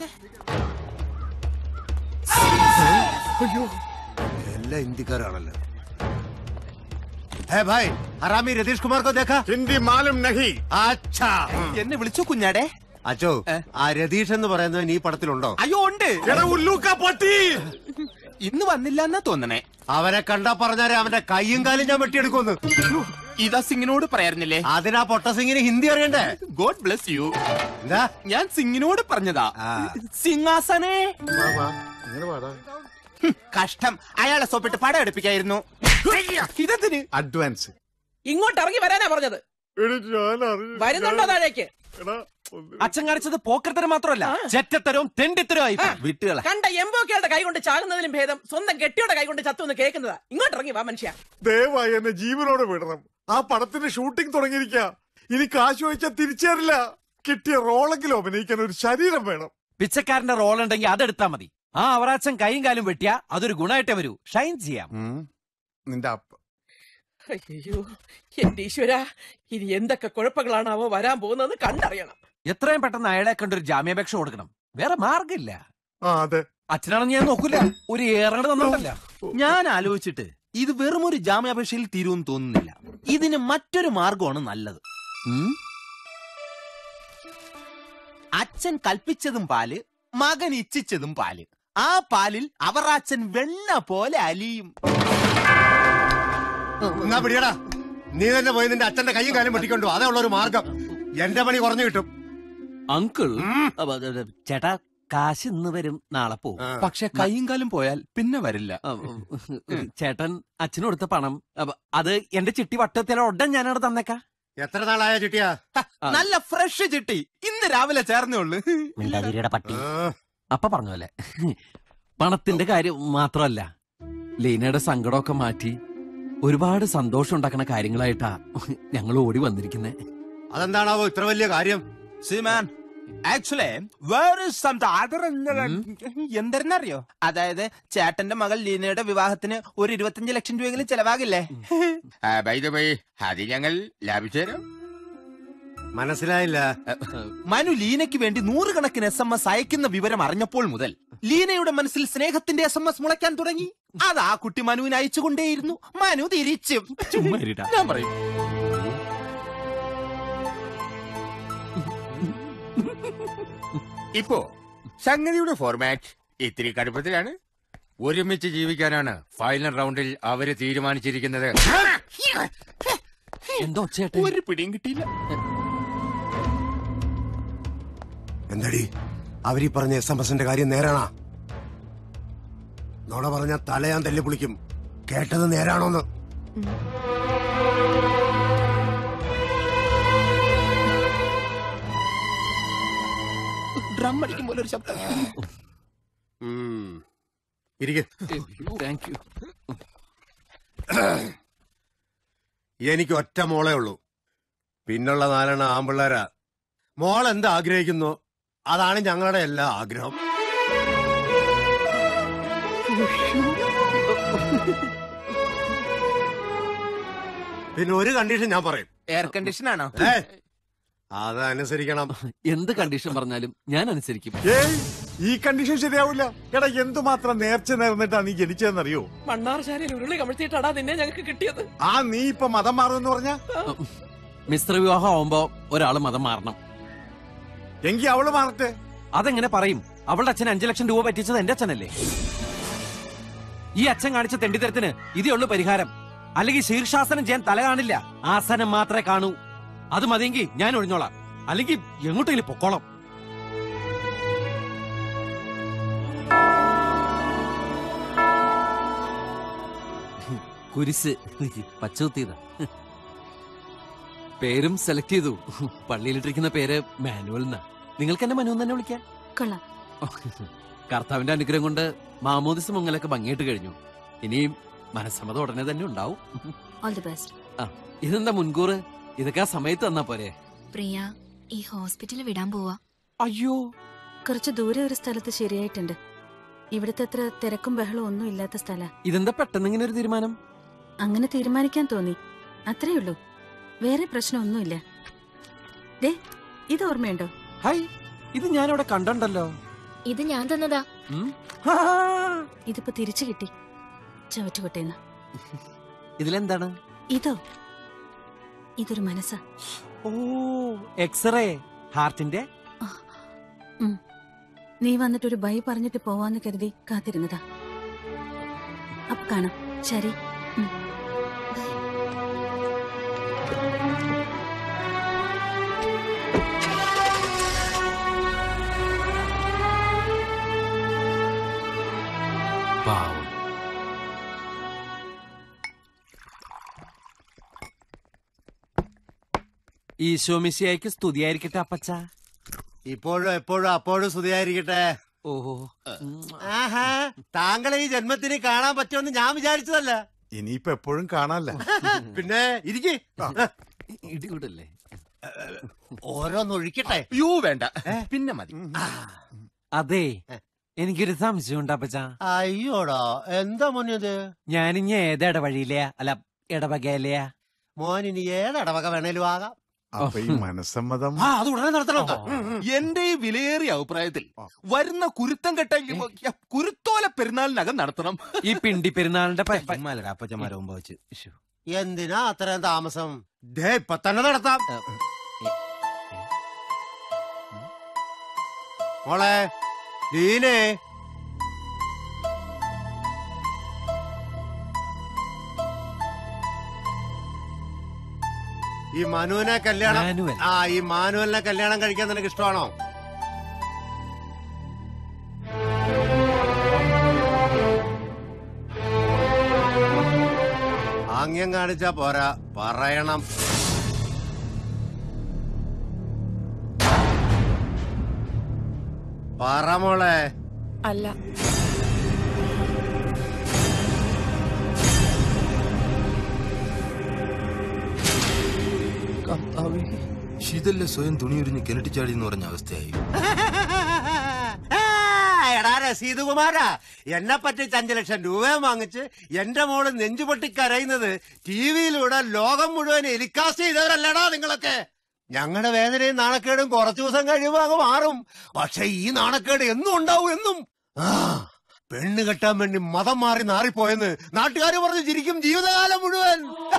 അയ്യോ എല്ലാ ഇന്ത്യക്കാരാണല്ലോ ഹേ ഭായ് ഹറാമി രതീഷ് കുമാർ കോ ദേഖാ ഹിന്ദി മാലും നഹി അച്ഛാ എന്നെ വിളിച്ചു കുഞ്ഞാടെ അച്ചോ ആ രതീഷ് എന്ന് പറയുന്നത് ഈ പടത്തിലുണ്ടോ അയ്യോ ഉണ്ട് എടാ ഉല്ലൂക്ക പട്ടി ഇന്ന് വന്നില്ല എന്നാ തോന്നണേ അവനെ കണ്ടാ പറഞ്ഞാലേ അവന്റെ കൈയും കാലും ഞാൻ വെട്ടിയെടുക്കുന്നു ഇതാ സിംഗിനോട് പറയായിരുന്നില്ലേ അതിനാ പൊട്ട സിംഗിന് ഹിന്ദി അറിയണ്ടേ ഗോഡ് ബ്ലെസ് യു എന്താ ഞാൻ സിംഗിനോട് പറഞ്ഞതാ സിംഹാസനേ ഇങ്ങനെ പാടാ ഹും, കഷ്ടം അയാളെ സോപ്പിട്ട് പടം എടുപ്പിക്കായിരുന്നു ഇതെന്തിന് അഡ്വാൻസ് ഇങ്ങോട്ട് ഇറങ്ങി വരാനാ പറഞ്ഞത് വരുന്നുണ്ടോ താഴേക്ക് അച്ഛൻ കാണിച്ചത് പോക്കരത്തരം മാത്രമല്ല ചെറ്റത്തരവും തെണ്ടിത്തരവും വിട്ടുകള കണ്ട എംബോക്കയുടെ കൈ കൊണ്ട് ചാകുന്നതിലും ഭേദം സ്വന്തം കെട്ടിയുടെ കൈ കൊണ്ട് ചത്തു എന്ന് കേൾക്കുന്നതാ ഇങ്ങോട്ട് ഇറങ്ങി വാ മനുഷ്യ ദയവായി എന്നെ ജീവനോടെ വിടണം ആ പടത്തിന്റെ ഷൂട്ടിംഗ് തുടങ്ങിയിരിക്ക ഇനി കാശ് ചോദിച്ചാൽ തിരിച്ചേരില്ല കിട്ടിയ റോളെങ്കിലും അഭിനയിക്കാൻ ഒരു ശരീരം വേണം പിച്ചക്കാരന്റെ റോൾ ഉണ്ടെങ്കിൽ അതെടുത്താ മതി ആ അവറാച്ചൻ കൈയും കാലും വെട്ടിയാ അതൊരു ഗുണമായിട്ടേ വരൂ ഷൈൻ ചെയ്യാം നിന്റെ അപ്പ അയ്യോ എന്റെ ഈശ്വര ഇനി എന്തൊക്കെ കുഴപ്പങ്ങളാണാവോ വരാൻ പോകുന്നതെന്ന് കണ്ടറിയണം എത്രയും പെട്ടെന്ന് അയാളെ കണ്ടൊരു ജാമ്യാപേക്ഷ കൊടുക്കണം വേറെ മാർഗമില്ല ആ അതെ അച്ഛനാണെന്ന് ഞാൻ നോക്കൂല ഒരു ഏറങ്ങട് തന്നിട്ടല്ല ഞാൻ ആലോചിച്ചിട്ട് ഇത് വെറും ഒരു ജാമ്യാപേക്ഷയിൽ തീരുമെന്ന് തോന്നുന്നില്ല ഇതിന് മറ്റൊരു മാർഗമാണ് നല്ലത് അച്ഛൻ കൽപ്പിച്ചതും പാല് മകൻ ഇച്ഛിച്ചതും പാല് ആ പാലിൽ അവറാച്ചൻ വെണ്ണ പോലെ അലിയും എന്നാ പിടിയടാ നീ തന്നെ പോയി നിന്റെ അച്ഛന്റെ കൈയും കാലും വെട്ടിക്കൊണ്ടു അതേ ഉള്ള ഒരു മാർഗം എന്റെ പണി കുറഞ്ഞു കിട്ടും അങ്കിൾ അപ്പൊ അത് അത് ചേട്ടാ കാശ് ഇന്ന് വരും നാളെ പോവും പക്ഷെ കൈയും കാലും പോയാൽ പിന്നെ വരില്ല ചേട്ടൻ അച്ഛന് കൊടുത്ത പണം അപ്പൊ അത് എന്റെ ചിട്ടി വട്ടത്തിലെ ഉടൻ ഞാനവിടെ തന്നേക്കാ എത്ര നാളായ ചിട്ടിയാ നല്ല ഫ്രഷ് ചിട്ടി ഇന്ന് രാവിലെ ചേർന്നേ ഉള്ളു മിണ്ടാതിരിയുടെ പട്ടി അപ്പ പറഞ്ഞ പണത്തിന്റെ കാര്യം മാത്രമല്ല ലീനയുടെ സങ്കടമൊക്കെ മാറ്റി ഒരുപാട് സന്തോഷം ഉണ്ടാക്കുന്ന കാര്യങ്ങളായിട്ടാ ഞങ്ങൾ ഓടി വന്നിരിക്കുന്നേ അതെന്താണാവോ ഇത്ര വലിയ കാര്യം സിമാൻ ആക്ച്വലി വേറെ എന്തെന്നറിയോ അതായത് ചേട്ടന്റെ മകൾ ലീനയുടെ വിവാഹത്തിന് ഒരു ഇരുപത്തിയഞ്ച് ലക്ഷം രൂപയെങ്കിലും ചെലവാകില്ലേ അത് ഞങ്ങൾ ലാഭിച്ചുതരാം മനസ്സിലായില്ല മനു ലീനയ്ക്ക് വേണ്ടി നൂറുകണക്കിന് എസ് എം എസ് അയക്കുന്ന വിവരം അറിഞ്ഞപ്പോൾ മുതൽ ലീനയുടെ മനസ്സിൽ സ്നേഹത്തിന്റെ എസ് എം എസ് മുളയ്ക്കാൻ തുടങ്ങി അത് ആ കുട്ടി മനുവിന് അയച്ചുകൊണ്ടേയിരുന്നു മനു തിരിച്ചും ചുമ്മാ ഇരുടാ. ഞാൻ പറയും ഇപ്പോ സംഗതിയുടെ ഫോർമാറ്റ് ഇത്തിരി കടുപ്പത്തിലാണ് ഒരുമിച്ച് ജീവിക്കാനാണ് ഫൈനൽ റൗണ്ടിൽ അവര് തീരുമാനിച്ചിരിക്കുന്നത് എന്തോ ചേട്ടൻ ഒരു പിടിയും കിട്ടിയില്ല എന്തടി അവരീ പറഞ്ഞ എസ് എം എസിന്റെ കാര്യം നേരാണാ നോട പറഞ്ഞ തല ഞാൻ തല്ലി പൊളിക്കും കേട്ടത് നേരാണോന്ന് ഡ്രം അടിക്കും പോലെ ഒരു ശബ്ദം ഇരിക്കെ താങ്ക് യു എനിക്ക് ഒറ്റ മോളേ ഉള്ളൂ പിന്നുള്ള നാലെണ്ണ ആമ്പിള്ളേരാ മോൾ എന്ത് ആഗ്രഹിക്കുന്നു അതാണ് ഞങ്ങളുടെ എല്ലാ ആഗ്രഹം പിന്നെ ഒരു കണ്ടീഷൻ ഞാൻ പറയും എയർ കണ്ടീഷൻ ആണോ ഏ അതനുസരിക്കണം എന്ത് കണ്ടീഷൻ പറഞ്ഞാലും ഞാൻ അനുസരിക്കും ഏയ് ഈ കണ്ടീഷൻ ശരിയാവില്ല എടാ എന്തുമാത്രം നേർച്ച നേർന്നിട്ടാ നീ ജനിച്ചതെന്നറിയോ മണ്ണാർശാലയിൽ ഉരുളി കമഴ്ത്തിയിട്ടാടാ നിന്നെ ഞങ്ങൾക്ക് കിട്ടിയത് ആ നീ ഇപ്പൊ മതം മാറുമെന്ന് പറഞ്ഞ മിശ്ര വിവാഹം ആവുമ്പോ ഒരാള് മതം മാറണം എങ്കി അവള് മാറട്ടെ അതെങ്ങനെ പറയും അവളുടെ അച്ഛൻ അഞ്ചു ലക്ഷം രൂപ പറ്റിച്ചത് എന്റെ അച്ഛനല്ലേ ഈ അച്ഛൻ കാണിച്ച തെണ്ടിത്തരത്തിന് ഇതേ ഉള്ളു പരിഹാരം അല്ലെങ്കിൽ ശീർഷാസനം ചെയ്യാൻ തല കാണില്ല ആസനം മാത്രമേ കാണൂ അത് മതിയെങ്കിൽ ഞാൻ ഒഴിഞ്ഞോളാം അല്ലെങ്കിൽ എങ്ങോട്ടെങ്കിലും പൊക്കോളാം കുരിശ് പച്ചകുത്തിയതാ പേരും സെലക്ട് ചെയ്തു പള്ളിയിലിട്ടിരിക്കുന്ന പേര് മാനുവൽ എന്നാ നിങ്ങൾക്ക് എന്നെ മനു എന്ന് തന്നെ വിളിക്കാം കൊള്ളാം കർത്താവിന്റെ അനുഗ്രഹം കൊണ്ട് മാമോദിസ് മുങ്ങലൊക്കെ ഭംഗിയിട്ട് കഴിഞ്ഞു ഇനിയും മനസ്സമ്മതം ഉടനെ തന്നെ ഉണ്ടാവും ഓൾ ദി ബെസ്റ്റ് ആ ഇതെന്താ മുൻകൂർ ഇതൊക്കെ ആ സമയത്ത് തന്നാ പോരെ പ്രിയ ഈ ഹോസ്പിറ്റലിൽ വിടാൻ പോവാ അയ്യോ കുറച്ച് ദൂരെ ഒരു സ്ഥലത്ത് ശരിയായിട്ടുണ്ട് ഇവിടുത്തെ അത്ര തിരക്കും ബഹളവും ഒന്നും ഇല്ലാത്ത സ്ഥല ഇതെന്താ പെട്ടെന്ന് ഇങ്ങനെ ഒരു തീരുമാനം അങ്ങനെ തീരുമാനിക്കാൻ തോന്നി അത്രേ ഉള്ളൂ വേറെ പ്രശ്നമൊന്നുമില്ല ദേ ഇത് ഓർമ്മയുണ്ടോ ഹൈ ഇത് ഞാനിവിടെ കണ്ടല്ലോ ഇത് ഞാൻ തന്നതാ ഇതിപ്പോ തിരിച്ചു കിട്ടി ചവറ്റുകൊട്ടേന്ന് ഇതിലെന്താണ് ഇതോ ഇതൊരു മനസ്സാ ഓ എക്സ്റേ ഹാർട്ടിന്റെ ഉം. നീ വന്നിട്ടൊരു ബൈ പറഞ്ഞിട്ട് പോവാന്ന് കരുതി കാത്തിരുന്നതാ അപ്പൊ കാണാം ശരി ഉം. പാവം ഈശോ മിശിയായിക്ക് സ്തുതിയായിരിക്കട്ടെ അപ്പച്ച ഇപ്പോഴും എപ്പോഴും അപ്പോഴും സ്തുതിയായിരിക്കട്ടെ ഓഹോ ആഹാ താങ്കളെ ഈ ജന്മത്തിന് കാണാൻ പറ്റുമെന്ന് ഞാൻ വിചാരിച്ചതല്ല ഇനിയിപ്പോ എപ്പോഴും കാണാല്ല പിന്നെ ഇരിക്കേ ഇടികൂടല്ലേ ഓരോന്നൊഴിക്കട്ടെ യൂ വേണ്ട പിന്നെ മതി അതെ എനിക്കൊരു സംശയം ഉണ്ട് അപ്പച്ച അയ്യോടാ എന്താ മോനിത് ഞാനിഞ്ഞ ഏത് ഇടവഴിയിലെയാ അല്ല ഇടവകയിലെയാ മോൻ ഇനി ഏതടവക വേണേലും ആകാം അപ്പൊ ഈ മനസ്സമ്മതം ആ അത് ഉടനെ നടത്തണം എന്റെ ഈ വിലയേറിയ അഭിപ്രായത്തിൽ വരുന്ന കുരുത്തം കെട്ട കുരുത്തോല പെരുന്നാളിനകം നടത്തണം ഈ പിണ്ടി പെരുന്നാളിന്റെ അപ്പച്ചമാരാകുമ്പോ വെച്ച് എന്തിനാ അത്രയും താമസം ദേ ഇപ്പൊ തന്നെ നടത്താം മോളെ ലീനേ ഈ മനുവിനെ കല്യാണം മാനുവൽ. ആ ഈ മാനുവലിനെ കല്യാണം കഴിക്കാൻ നിനക്ക് ഇഷ്ടമാണോ ആംഗ്യം കാണിച്ചാ പോരാ പറയണം പറ മോളെ അല്ല ശീതല്ല സ്വയം തുണിയുരിഞ്ഞ് കിണറ്റിച്ചാടി എന്ന് പറഞ്ഞ അവസ്ഥയായി ആ, എടാ രസീത് കുമാരാ എന്നെ പറ്റിച്ച് അഞ്ചു ലക്ഷം രൂപയും വാങ്ങിച്ച് എന്റെ മോള് നെഞ്ചുപൊട്ടി കരയുന്നത് ടി വിയിലൂടെ ലോകം മുഴുവൻ എലിക്കാസ്റ്റ് ചെയ്തവരല്ലടാ നിങ്ങളൊക്കെ ഞങ്ങളുടെ വേദനയും നാണക്കേടും കുറച്ചു ദിവസം കഴിയുമ്പോൾ അങ്ങ് മാറും പക്ഷെ ഈ നാണക്കേട് എന്നും ഉണ്ടാവും എന്നും ആ പെണ്ണ് കെട്ടാൻ വേണ്ടി മതം മാറി നാറിപ്പോയെന്ന് നാട്ടുകാർ പറഞ്ഞ് ചിരിക്കും ജീവിതകാലം മുഴുവൻ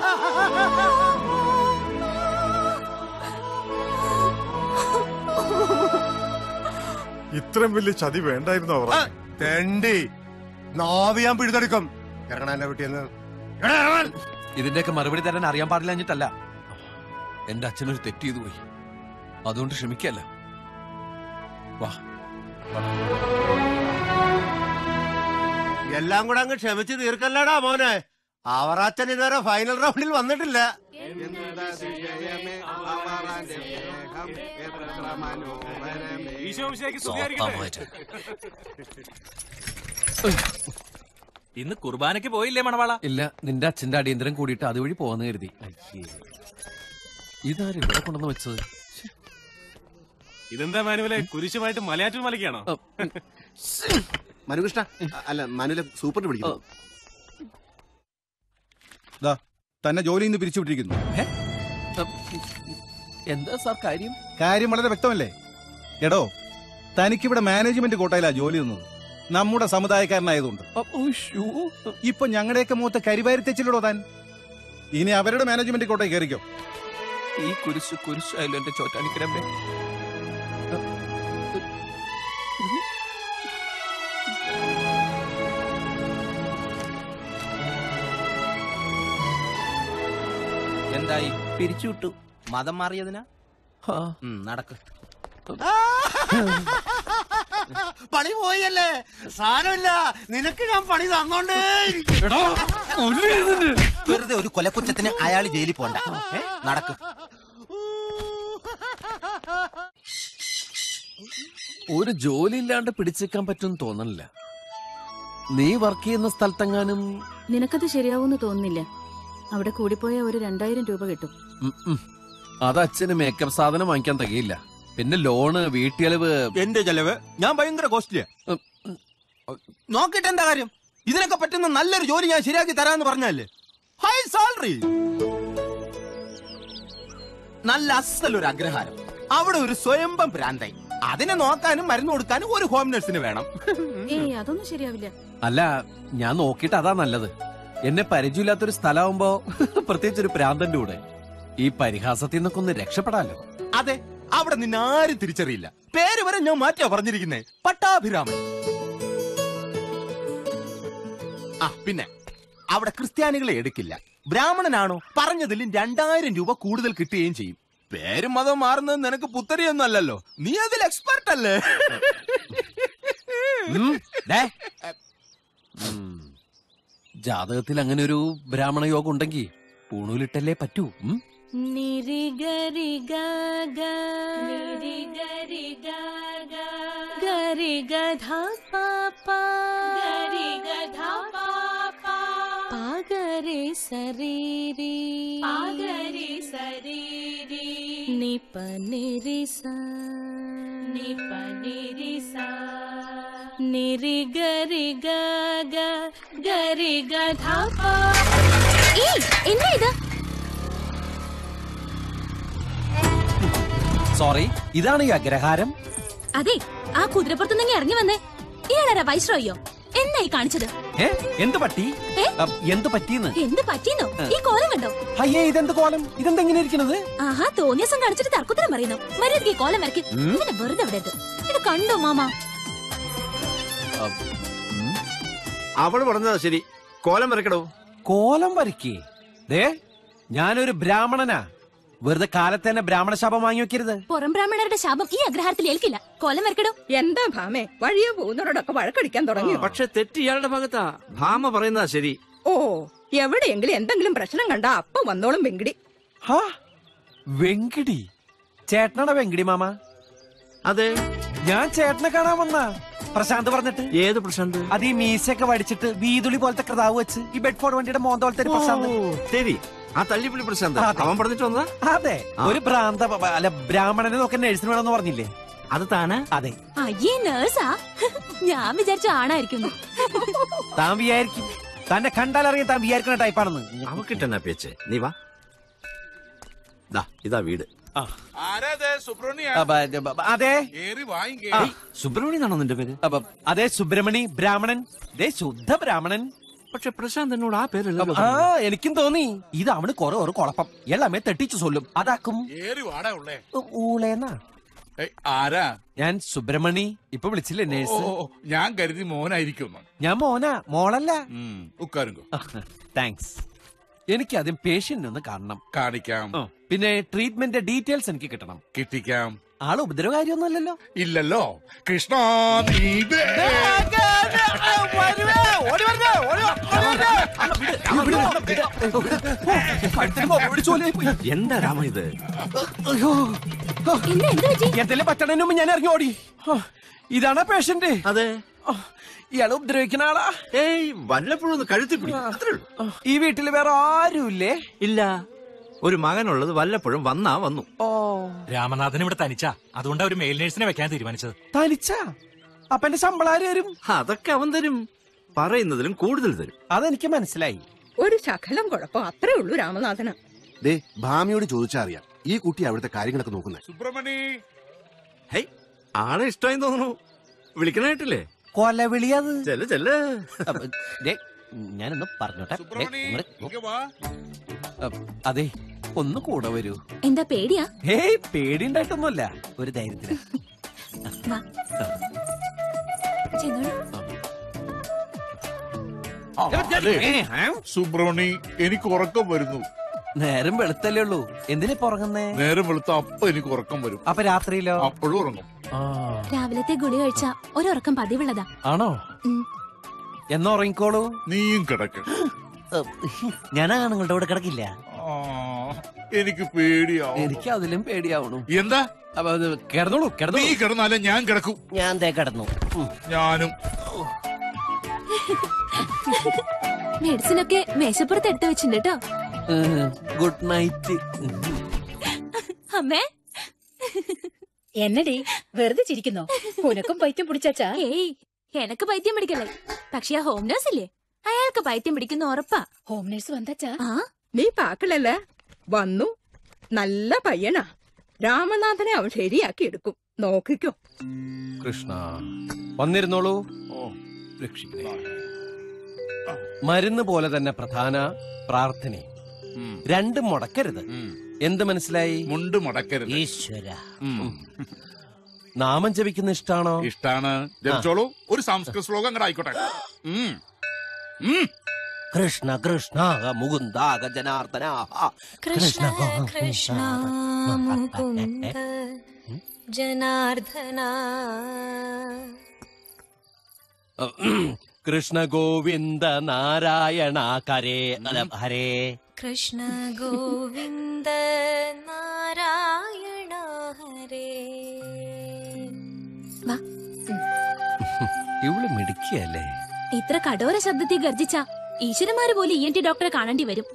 ഇത്രയും വലിയ ചതി വേണ്ടായിരുന്നു അവർ തെണ്ടി നാവിയാൻ പിഴുതെടുക്കും ഇറങ്ങണ എന്റെ വീട്ടിൽ ഇതിന്റെയൊക്കെ മറുപടി തരാൻ അറിയാൻ പാടില്ല എന്റെ അച്ഛനൊരു തെറ്റ് ചെയ്തു പോയി അതുകൊണ്ട് ക്ഷമിക്കല്ല വാ എല്ലാം കൂടെ അങ്ങ് ക്ഷമിച്ച് തീർക്കല്ലടാ മോനെ അവറാച്ചൻ ഇതുവരെ ഫൈനൽ റൗണ്ടിൽ വന്നിട്ടില്ല ഈശോ മിശിഹായ്ക്ക് സ്തുതിയായിരിക്കട്ടെ. ഇന്ന് കുർബാനയ്ക്ക് പോയില്ലേ മണവാള ഇല്ല നിന്റെ അച്ഛന്റെ അടിയന്തരം കൂടിയിട്ട് അതുവഴി പോവാന്ന് കരുതി ഇതാരും ഇവിടെ കൊണ്ടുവന്ന് വെച്ചത് ഇതെന്താ മാനുവലെ കുരിശുമായിട്ട് മലയാറ്റൂർ മലയ്ക്കാണോ മനുകൃഷ്ണ അല്ല മനുല സൂപ്പറിന് പിടിക്കുന്നു തന്നെ ജോലിയിൽ നിന്ന് പിരിച്ചുവിട്ടിരിക്കുന്നു എന്താ സാർ കാര്യം കാര്യം വളരെ വ്യക്തമല്ലേ എടോ തനിക്കിവിടെ മാനേജ്മെന്റ് കോട്ടയിലാ ജോലി തന്നത് നമ്മുടെ സമുദായക്കാരനായതുകൊണ്ട് ഇപ്പൊ ഞങ്ങളുടെയൊക്കെ മുഖത്ത് കരിവാരി തെച്ചില്ലടോ താൻ ഇനി അവരുടെ മാനേജ്മെന്റ് കോട്ടയിൽ കയറിക്കോ ഈ കുരിശ് കുരിശായാലും എന്റെ ചോറ്റാനിക്കരമ്മേ എന്തായി പിരിച്ചുവിട്ടു മതം മാറിയതിനാ ഉം, നടക്ക് പണി പോയല്ലേ സാരമില്ല നിനക്ക് ഞാൻ പണി തന്നോണ്ടേ വെറുതെ ഒരു കൊലക്കുറ്റത്തിന് അയാൾ ജയിലിൽ പോണ്ട ഏ? നടക്ക് ഒരു ജോലി ഇല്ലാണ്ട് പിടിച്ചേക്കാൻ പറ്റുമെന്ന് തോന്നണില്ല നീ വർക്ക് ചെയ്യുന്ന സ്ഥലത്തെങ്ങാനും നിനക്കത് ശരിയാവൂന്ന് തോന്നുന്നില്ല അവിടെ കൂടിപ്പോയ ഒരു രണ്ടായിരം രൂപ കിട്ടും ഉം, ഉം. അത് അച്ഛന് മേക്കപ്പ് സാധനം വാങ്ങിക്കാൻ തികയില്ല പിന്നെ ലോണ് വീട്ടിയളവ് എന്റെ ചെലവ് ഞാൻ ഭയങ്കര കോസ്റ്റ്ലിയാ നോക്കിട്ട് എന്താ കാര്യം ഇതിനൊക്കെ പറ്റുന്ന നല്ലൊരു ജോലി ഞാൻ ശരിയാക്കി തരാന്ന് പറഞ്ഞല്ലേ ഹൈ സാലറി നല്ല അസലൊരു അഗ്രഹാരം അവിടെ ഒരു സ്വയംഭം ഭ്രാന്തായി അതിനെ നോക്കാനും മരുന്ന് കൊടുക്കാനും ഒരു ഹോം നഴ്സിന് വേണം ഏയ് അതൊന്നും ശരിയാവില്ല അല്ല ഞാൻ നോക്കിയിട്ട് അതാ നല്ലത് എന്നെ പരിചയമില്ലാത്തൊരു സ്ഥലമാകുമ്പോ പ്രത്യേകിച്ച് ഒരു പ്രാന്തന്റെ കൂടെ ഈ പരിഹാസത്തിൽ നിന്നൊക്കെ ഒന്ന് രക്ഷപ്പെടാലോ അതെ അവിടെ നിന്നെ ആരും തിരിച്ചറിയില്ല പേര് വരെ ഞാൻ മാറ്റിയാ പറഞ്ഞിരിക്കുന്നേ പട്ടാഭിരാമൻ ആ പിന്നെ അവിടെ ക്രിസ്ത്യാനികളെ എടുക്കില്ല ബ്രാഹ്മണനാണോ പറഞ്ഞതിലും രണ്ടായിരം രൂപ കൂടുതൽ കിട്ടുകയും ചെയ്യും പേരും മതം മാറുന്നത് നിനക്ക് പുത്തരിയൊന്നും അല്ലല്ലോ നീ അതിൽ എക്സ്പെർട്ട് അല്ലേ ജാതകത്തിൽ അങ്ങനെ ഒരു ബ്രാഹ്മണ യോഗം ഉണ്ടെങ്കിൽ പൂണൂലിട്ടല്ലേ പറ്റൂ ഉം? നിരി ഗരി ഗ ഗ നിരി ഗരി ഗ ഗ ഗരി ഗധ പാപ ഗരി ഗധ പാപ പാഗരി സരീരി പാഗരി സരീരി നിപ നിരി സ നിപ നിരി സ നിരി ഗരി ഗ ഗ ഗരി ഗധ പാ ഏയ് എന്നാ ഇത് സോറി ഇതാണ് ഈ അഗ്രഹാരം അതെ ആ കുതിരപ്പുറത്തുനിന്ന് ഇറങ്ങി വന്നേ ഇയാളാരാ വൈസ്രോയോ എന്നായി കാണിച്ചത് ഏ എന്ത് പറ്റി ഏ? അ, എന്ത് പറ്റിന്ന് എന്ത് പറ്റിയെന്നോ ഈ കോലം കണ്ടോ അയ്യേ ഇതെന്ത് കോലം ഇതെന്തെങ്ങനെ ഇരിക്കണത് ആഹാ തോന്നിയസം കാണിച്ചിട്ട് തർക്കുത്തരം പറയുന്നു മര്യാദയ്ക്ക് ഈ കോലം വരയ്ക്ക് ഉം. ഇങ്ങനെ വെറുതെ വിടരുത് ഇത് കണ്ടോ മാമ അവള് പറഞ്ഞതാ ശരി കോലം വരക്കടോ കോലം വരയ്ക്കേ ദേ ഞാനൊരു ബ്രാഹ്മണനാ വെറുതെ കാലത്ത് തന്നെ ബ്രാഹ്മണ ശാപം വാങ്ങി വെക്കരുത് പുറം ബ്രാഹ്മണരുടെ ശാപം ഈ അഗ്രഹാരത്തിൽ ഏൽക്കില്ല കോലം വരക്കടോ എന്താ ഭാമേ വഴിയെ പോകുന്നവരോടൊക്കെ വഴക്കടിക്കാൻ തുടങ്ങി പക്ഷെ തെറ്റ് ഇയാളുടെ ഭാഗത്താ ഭാമ പറയുന്നതാ ശരി ഓ എവിടെയെങ്കിലും എന്തെങ്കിലും പ്രശ്നം കണ്ടാ അപ്പൊ വന്നോളും വെങ്കിടി ഹാ വെങ്കിടി ചേട്ടനാണ് വെങ്കിടി മാമ അതെ ഞാൻ ചേട്ടനെ കാണാൻ വന്ന പ്രശാന്ത് പറഞ്ഞിട്ട് ഏത് പ്രശാന്ത് അത് ഈ മീശയൊക്കെ വടിച്ചിട്ട് വീതുളി പോലത്തെ കൃതാവ് വെച്ച് ഈ ബെഡ്ഫോർഡ് വണ്ടിയുടെ മോന്ത പോലത്തെ ഒരു പ്രശാന്ത് ശരി ആ തല്ലിപ്പുള്ളി പ്രശാന്ത് അതെ. അവൻ പറഞ്ഞിട്ട് വന്നതാ അതെ ഒരു ഭ്രാന്ത അല്ല ബ്രാഹ്മണനെ നോക്കാൻ നഴ്സിന് വേണമെന്ന് പറഞ്ഞില്ലേ അത് താനാ അതെ അയ്യേ നേഴ്സാ ഞാൻ വിചാരിച്ച ആണായിരിക്കുന്നു താൻ വിചാരിക്കും തന്നെ കണ്ടാലറിയാൻ താൻ വിചാരിക്കുന്ന ടൈപ്പാണെന്ന് അവക്കിട്ടെന്നാ പേച്ച് നീ വാ ദാ ഇതാ വീട് അപ്പ, അപ്പ, അതെ ആ, സുബ്രഹ്മണ്യനാണോ നിന്റെ പേര് അപ്പ, അതെ സുബ്രഹ്മണി ബ്രാഹ്മണൻ ദേ ശുദ്ധ ബ്രാഹ്മണൻ പക്ഷെ പ്രശാന്ത് എന്നോട് ആ പേരല്ലോ ആ എനിക്കും തോന്നി ഇത് അവന് കൊറേ ഒരു കുഴപ്പം എല്ലാമേ തെട്ടിച്ചു സൊല്ലും അതാക്കും ഊളേന്നാ ആരാ ഞാൻ സുബ്രഹ്മണി ഇപ്പൊ വിളിച്ചില്ലേ ഓ, നേഴ്സ് ഓ, ഞാൻ കരുതി മോനായിരിക്കും ഞാൻ മോനാ മോളല്ല ഉക്കാരുങ്കോ താങ്ക്സ് എനിക്ക് ആദ്യം പേഷ്യന്റ് ഒന്ന് കാണണം കാണിക്കാം ആ, പിന്നെ ട്രീറ്റ്മെന്റ് ഡീറ്റെയിൽസ് എനിക്ക് കിട്ടണം കിട്ടിക്കാം ആള് ഉപദ്രവകാരിയൊന്നുമല്ലല്ലോ ഇല്ലല്ലോ കൃഷ്ണ നീ എന്താ രാമ ഇത് എന്തെങ്കിലും പറ്റണതിന് മുമ്പ് ഞാൻ ഇറങ്ങി ഓടി ആ, ഇതാണ് പേഷ്യന്റ് അതെ ഇയാള് ഉപദ്രവിക്കുന്ന ആളാ ഏയ് വല്ലപ്പോഴും ഒന്ന് കഴുത്തി പിടി അത്രേ ഉള്ളൂ ഈ വീട്ടിൽ വേറെ ആരുമില്ലേ ഇല്ല ഒരു മകനുള്ളത് വല്ലപ്പോഴും വന്നാ വന്നു ഓ രാമനാഥൻ ഇവിടെ തനിച്ചാ അതുകൊണ്ട് ഒരു മെയിൽ നേഴ്സിനെ വെക്കാൻ തീരുമാനിച്ചത് തനിച്ച അപ്പൊ എന്റെ ശമ്പളം ആര് തരും അതൊക്കെ അവൻ തരും പറയുന്നതിലും കൂടുതൽ തരും അതെനിക്ക് മനസ്സിലായി ഒരു ശകലം കുഴപ്പം അത്രേ ഉള്ളൂ രാമനാഥന് ദേ ഭാമിയോട് ചോദിച്ചാ അറിയാം ഈ കുട്ടി അവിടുത്തെ കാര്യങ്ങളൊക്കെ നോക്കുന്നത് സുബ്രഹ്മണി ഹേയ് ആളെ ഇഷ്ടമായി തോന്നുന്നു വിളിക്കണായിട്ടില്ലേ കൊലവിളിയത് ചെല്ല് ചെല്ല് ഞാനൊന്ന് പറഞ്ഞോട്ടെ ദേ, സുബ്രഹ്മണി ഇങ്ങട് ഇങ്ങ് വാ. അ, അതെ ഒന്ന് കൂടെ വരൂ എന്താ പേടിയാ ഹേയ് പേടിയുണ്ടായിട്ടൊന്നുമല്ല ഒരു ധൈര്യത്തിന് വാ. ചെന്നോളൂ. ആ, അതെ. സുബ്രഹ്മണി എനിക്ക് ഉറക്കം വരുന്നു നേരം വെളുത്തല്ലേ ഉള്ളൂ എന്തിനാ പുറങ്ങുന്നേ നേരം വെളുത്ത അപ്പൊ എനിക്ക് ഉറക്കം വരും അപ്പൊ രാത്രിയിലോ അപ്പോഴും ഉറങ്ങും രാവിലത്തെ ഗുളി കഴിച്ച ഒരുറക്കം പതിവുള്ളതാ ആണോ ഉം. എന്നാ ഉറങ്ങിക്കോളൂ നീയും കിടക്കും ഞാൻ ആണുങ്ങളുടെ കൂടെ കിടക്കില്ല എനിക്ക് പേടിയാവും എനിക്ക് അതിലും പേടിയാവണു എന്താ അപ്പൊ അത് കിടന്നോളൂ നീ കിടന്നോളൂ കിടന്നാലേ ഞാൻ കിടക്കും ഞാൻ ദേ കിടന്നു ഉം. ഞാനും മെഡിസിൻ ഒക്കെ മേശപ്പുറത്ത് എടുത്തു വെച്ചിട്ടുണ്ട് കേട്ടോ ഉം. ഗുഡ് നൈറ്റ് അമ്മേ എന്നടി വെറുതെ ചിരിക്കുന്നോ ഉനക്കും പൈത്യം പിടിച്ചാച്ചാ ഏയ് എനക്ക് പൈത്യം പിടിക്കല്ലേ പക്ഷെ ആ ഹോം നേഴ്സ് ഇല്ലേ അയാൾക്ക് പൈത്യം പിടിക്കുന്ന ഉറപ്പാ ഹോം നേഴ്സ് വന്നാച്ചാ ആ നീ പാക്കളല്ല വന്നു നല്ല പയ്യനാ രാമനാഥനെ അവൻ ശരിയാക്കി എടുക്കും നോക്കിക്കോ കൃഷ്ണ വന്നിരുന്നോളൂ രക്ഷിക്കണേ മരുന്ന് പോലെ തന്നെ പ്രധാന പ്രാർത്ഥനയും രണ്ടും മുടക്കരുത് എന്ത് മനസ്സിലായി മുണ്ട് മുടക്കരുത് ഈശ്വര നാമം ജപിക്കുന്ന ഇഷ്ടാണോ ഇഷ്ടാണ് ജപിച്ചോളൂ ഒരു സംസ്കൃത ശ്ലോകം അങ്ങോട്ട് ആയിക്കോട്ടെ ഉം. ഉം. കൃഷ്ണ കൃഷ്ണ മുകുന്ദ ജനാർദ്ദന കൃഷ്ണ കൃഷ്ണ മുകുന്ദ ജനാർദ്ദന കൃഷ്ണ ഗോവിന്ദ നാരായണ കരേ അല്ല, ഹരേ കൃഷ്ണ ഗോവിന്ദ നാരായണ ഹരേ വാ ഇവള് മിടുക്കിയല്ലേ ഇത്ര കഠോര ശബ്ദത്തിൽ ഗർജിച്ച ഈശ്വരന്മാര് പോലും ഇ എൻ ടി ഡോക്ടറെ കാണേണ്ടി വരും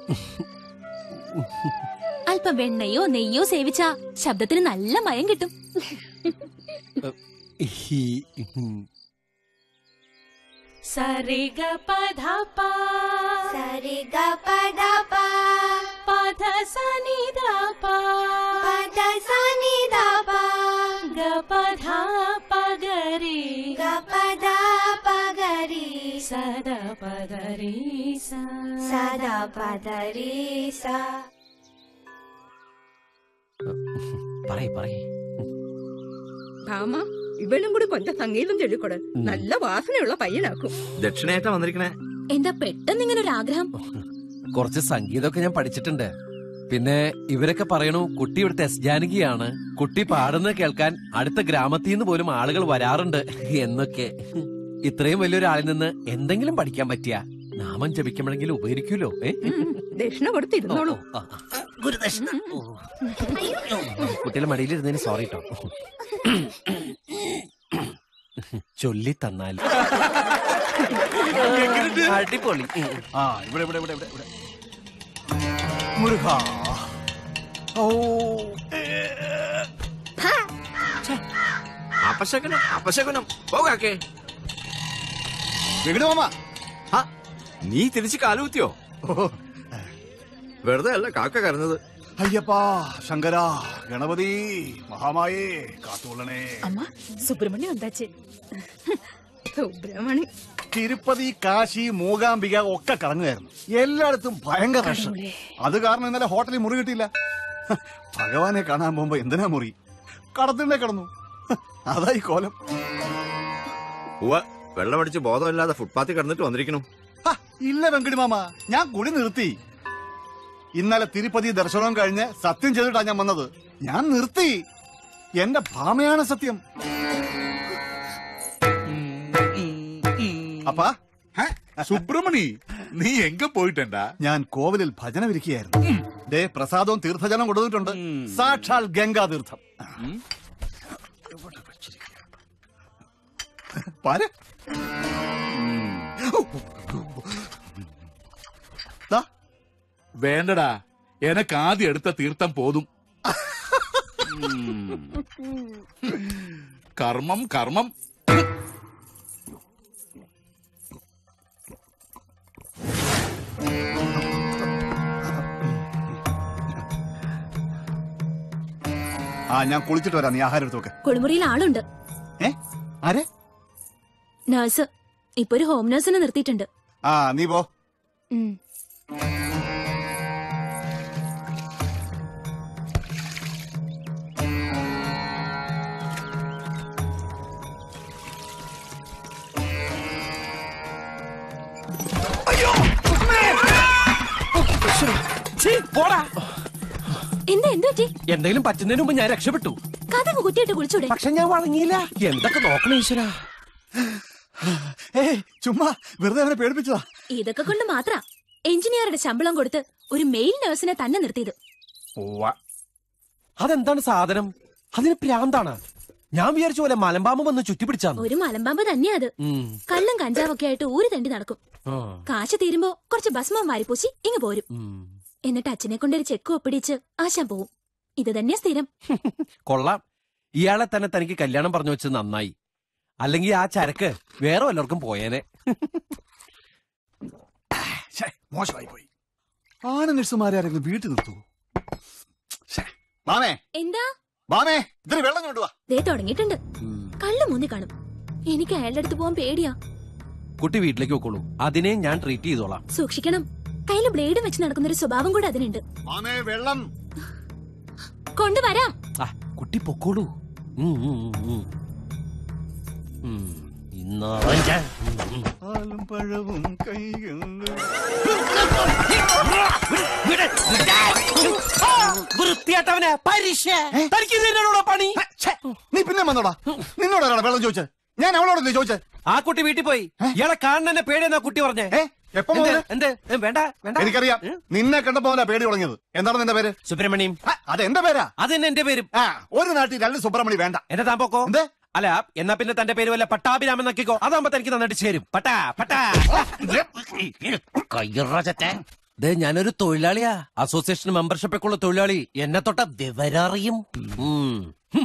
അല്പം വെണ്ണയോ നെയ്യോ സേവിച്ച ശബ്ദത്തിന് നല്ല മയം കിട്ടും സരി ഗ പധ പ സരി ഗ പധ പ പധ സനി ധ പ പധ സനി ധ പ ഗ പധ പ ഗരി ഗ പധ പ ഗരി സദ പദ രി സ സദ പദ രി സ പറയ് പറയ് ഭാമ ഇവനും കൂടി കൊഞ്ച സംഗീതം ചൊല്ലിക്കൊട് നല്ല വാസനയുള്ള പയ്യനാക്കും ദക്ഷിണയായിട്ടാ വന്നിരിക്കണേ എന്താ പെട്ടെന്ന് ഇങ്ങനെ ഒരു ആഗ്രഹം കുറച്ച് സംഗീതമൊക്കെ ഞാൻ പഠിച്ചിട്ടുണ്ട് പിന്നെ ഇവരൊക്കെ പറയണു കുട്ടി ഇവിടുത്തെ എസ് ജാനകിയാണ് കുട്ടി പാടുന്നത് കേൾക്കാൻ അടുത്ത ഗ്രാമത്തിൽ നിന്ന് പോലും ആളുകൾ വരാറുണ്ട് എന്നൊക്കെ ഇത്രയും വലിയൊരാളിൽ നിന്ന് എന്തെങ്കിലും പഠിക്കാൻ പറ്റിയ നാമം ജപിക്കുമ്പോഴെങ്കിലും ഉപകരിക്കൂലോ ഏ ദക്ഷിണ കൊടുത്തിരുന്നോളൂ ആ, ഗുരുദക്ഷിണ ഓ. കുട്ടിയുടെ മടിയിലിരുന്നതിന് സോറി കേട്ടോ ചൊല്ലി തന്നാൽ അടിപൊളി ആ ഇവിടെ ഇവിടെ ഇവിടെ ഇവിടെ ഇവിടെ മുരുക ഓ അപശകനം അപശകനം പോകാക്കേ എവിടെ മാമ നീ തിരിച്ച് കാലുകുത്തിയോ വെറുതെ അല്ല കാക്ക കരഞ്ഞത് അയ്യപ്പാ ശങ്കര ഗണപതി മഹാമായേ കാത്തുകൊള്ളണേ അമ്മ സുബ്രഹ്മണ്യം എന്താച്ച് സുബ്രഹ്മണി തിരുപ്പതി കാശി മൂകാംബിക ഒക്കെ കറങ്ങുമായിരുന്നു എല്ലായിടത്തും ഭയങ്കര റഷ് അത് കാരണം ഇന്നലെ ഹോട്ടലിൽ മുറി കിട്ടിയില്ല ഹ, ഭഗവാനെ കാണാൻ പോകുമ്പോ എന്തിനാ മുറി കടത്തിണ്ടേ കിടന്നു ഹ, അതായി കോലം ഉവ്വ വെള്ളമടിച്ച് ബോധമില്ലാതെ ഫുട്പാത്തിൽ കിടന്നിട്ട് വന്നിരിക്കണു ഹ, ഇല്ല വെങ്കടി മാമ ഞാൻ കുടി നിർത്തി ഇന്നലെ തിരുപ്പതി ദർശനവും കഴിഞ്ഞ് സത്യം ചെയ്തിട്ടാ ഞാൻ വന്നത് ഞാൻ നിർത്തി എന്റെ ഭാമയാണ് സത്യം അപ്പാ സുബ്രഹ്മണി നീ എങ്ക പോയിട്ടണ്ടാ ഞാൻ കോവിലിൽ ഭജന വിരിക്കുകയായിരുന്നു ദേ പ്രസാദവും തീർത്ഥജലം കൊടുത്തിട്ടുണ്ട് സാക്ഷാൽ ഗംഗാ തീർത്ഥം പാര് വേണ്ടടാ എനക്ക് ആദ്യം എടുത്ത തീർത്ഥം പോതും കർമ്മം കർമ്മം ആ ഞാൻ കുളിച്ചിട്ട് വരാം നീ ആഹാരം എടുത്ത് നോക്ക് കുളിമുറിയിൽ ആളുണ്ട് ഏ ആരെ നഴ്സ് ഇപ്പൊ ഒരു ഹോം നഴ്സിനെ നിർത്തിയിട്ടുണ്ട് ആ നീ പോ ഉം. എന്താ എന്ത് പറ്റി എന്തെങ്കിലും പറ്റുന്നതിന് മുമ്പ് ഞാൻ രക്ഷപ്പെട്ടു കഥ കുത്തിയിട്ട് കുളിച്ചൂടെ പക്ഷെ ഞാൻ വഴങ്ങിയില്ല എന്തൊക്കെ നോക്കണം ഈശ്വര ഏ ചുമ്മാ വെറുതെ അവനെ പേടിപ്പിച്ചതാ ഇതൊക്കെ കൊണ്ട് മാത്ര എഞ്ചിനീയറുടെ ശമ്പളം കൊടുത്ത് ഒരു മെയിൽ നഴ്സിനെ തന്നെ നിർത്തിയത് അതെന്താണ് സാധനം അതിന് പ്രാന്താണ് ഞാൻ വിചാരിച്ച പോലെ മലമ്പാമ്പ് വന്ന് ചുറ്റിപ്പിടിച്ചാന്ന് ഒരു മലമ്പാമ്പ് തന്നെയാ അത് ഉം. കള്ളും കഞ്ചാവൊക്കെ ആയിട്ട് ഊര് തണ്ടി നടക്കും ആ. കാശ് തീരുമ്പോ കുറച്ച് ഭസ്മം വാരിപ്പൂശി ഇങ്ങ് പോരും എന്നിട്ട് അച്ഛനെ കൊണ്ടൊരു ചെക്ക് ഒപ്പിടിച്ച് ആശാൻ പോവും ഇത് തന്നെ സ്ഥിരം കൊള്ളാം ഇയാളെ തന്നെ തനിക്ക് കല്യാണം പറഞ്ഞു വെച്ചത് നന്നായി അല്ലെങ്കിൽ ആ ചരക്ക് വേറെ വല്ലവർക്കും പോയേനെ മോശമായി പോയി ആന നഴ്സുമാരെ ആരെങ്കിലും വീട്ടിൽ നിർത്തൂ മാമേ എന്താ മാമേ ഇതിന് വെള്ളം കൊണ്ടുവാ ദേ തുടങ്ങിയിട്ടുണ്ട് കള്ളു മൂന്നി കാണും എനിക്ക് അയാളുടെ അടുത്ത് പോകാൻ പേടിയാ കുട്ടി വീട്ടിലേക്ക് വെക്കോളൂ അതിനെ ഞാൻ ട്രീറ്റ് ചെയ്തോളാം സൂക്ഷിക്കണം കയ്യിൽ ബ്ലേഡ് വെച്ച് നടക്കുന്ന ഒരു സ്വഭാവം കൂടെ അതിനുണ്ട് മാമേ വെള്ളം കൊണ്ടുവരാം ആ കുട്ടി പൊക്കോളൂ ഉം, ഉം, ഉം, ഉം. ഉം, ഇന്നവൻ ഞാൻ- ഉം, ഉം. പാലും പഴവും കൈകളിൽ വൃത്തിയായിട്ടവനെ പരീക്ഷ തനിക്ക് ഇതിനോടോ പണി നീ പിന്നെ വന്നോടാ നിന്നോടാണ് വെള്ളം ചോദിച്ചത് ഞാൻ അവളോടല്ലേ ചോദിച്ചത് ആ കുട്ടി വീട്ടിൽ പോയി ഇയാളെ കാണുന്നെ പേടിയെന്നാ കുട്ടി പറഞ്ഞേ എപ്പോ എന്ത്? മുതല്? എന്ത് ഏ, വേണ്ട വേണ്ട എനിക്കറിയാം നിന്നെ കണ്ടപ്പോ അവനാ പേടി തുടങ്ങിയത് എന്താണ് നിന്റെ പേര് സുബ്രഹ്മണ്യം അത് എന്റെ പേരാ അത് തന്നെ എന്റെ പേരും ആ ഒരു നാട്ടിൽ രണ്ട് സുബ്രഹ്മണി വേണ്ട എന്നെ താൻ പോക്കോ അല്ല എന്നാ പിന്നെ തന്റെ പേര് വല്ല പട്ടാഭിരാമൻ നോക്കിക്കോ അതാകുമ്പോ തനിക്ക് നന്നായിട്ട് ചേരും പട്ടാ പട്ടാ കയ്യറച്ചത്തെ ദേ ഞാനൊരു തൊഴിലാളിയാ അസോസിയേഷൻ മെമ്പർഷിപ്പ് ഒക്കെ ഉള്ള തൊഴിലാളി എന്നെ തൊട്ട വിവരറിയും ഉം. ഹും.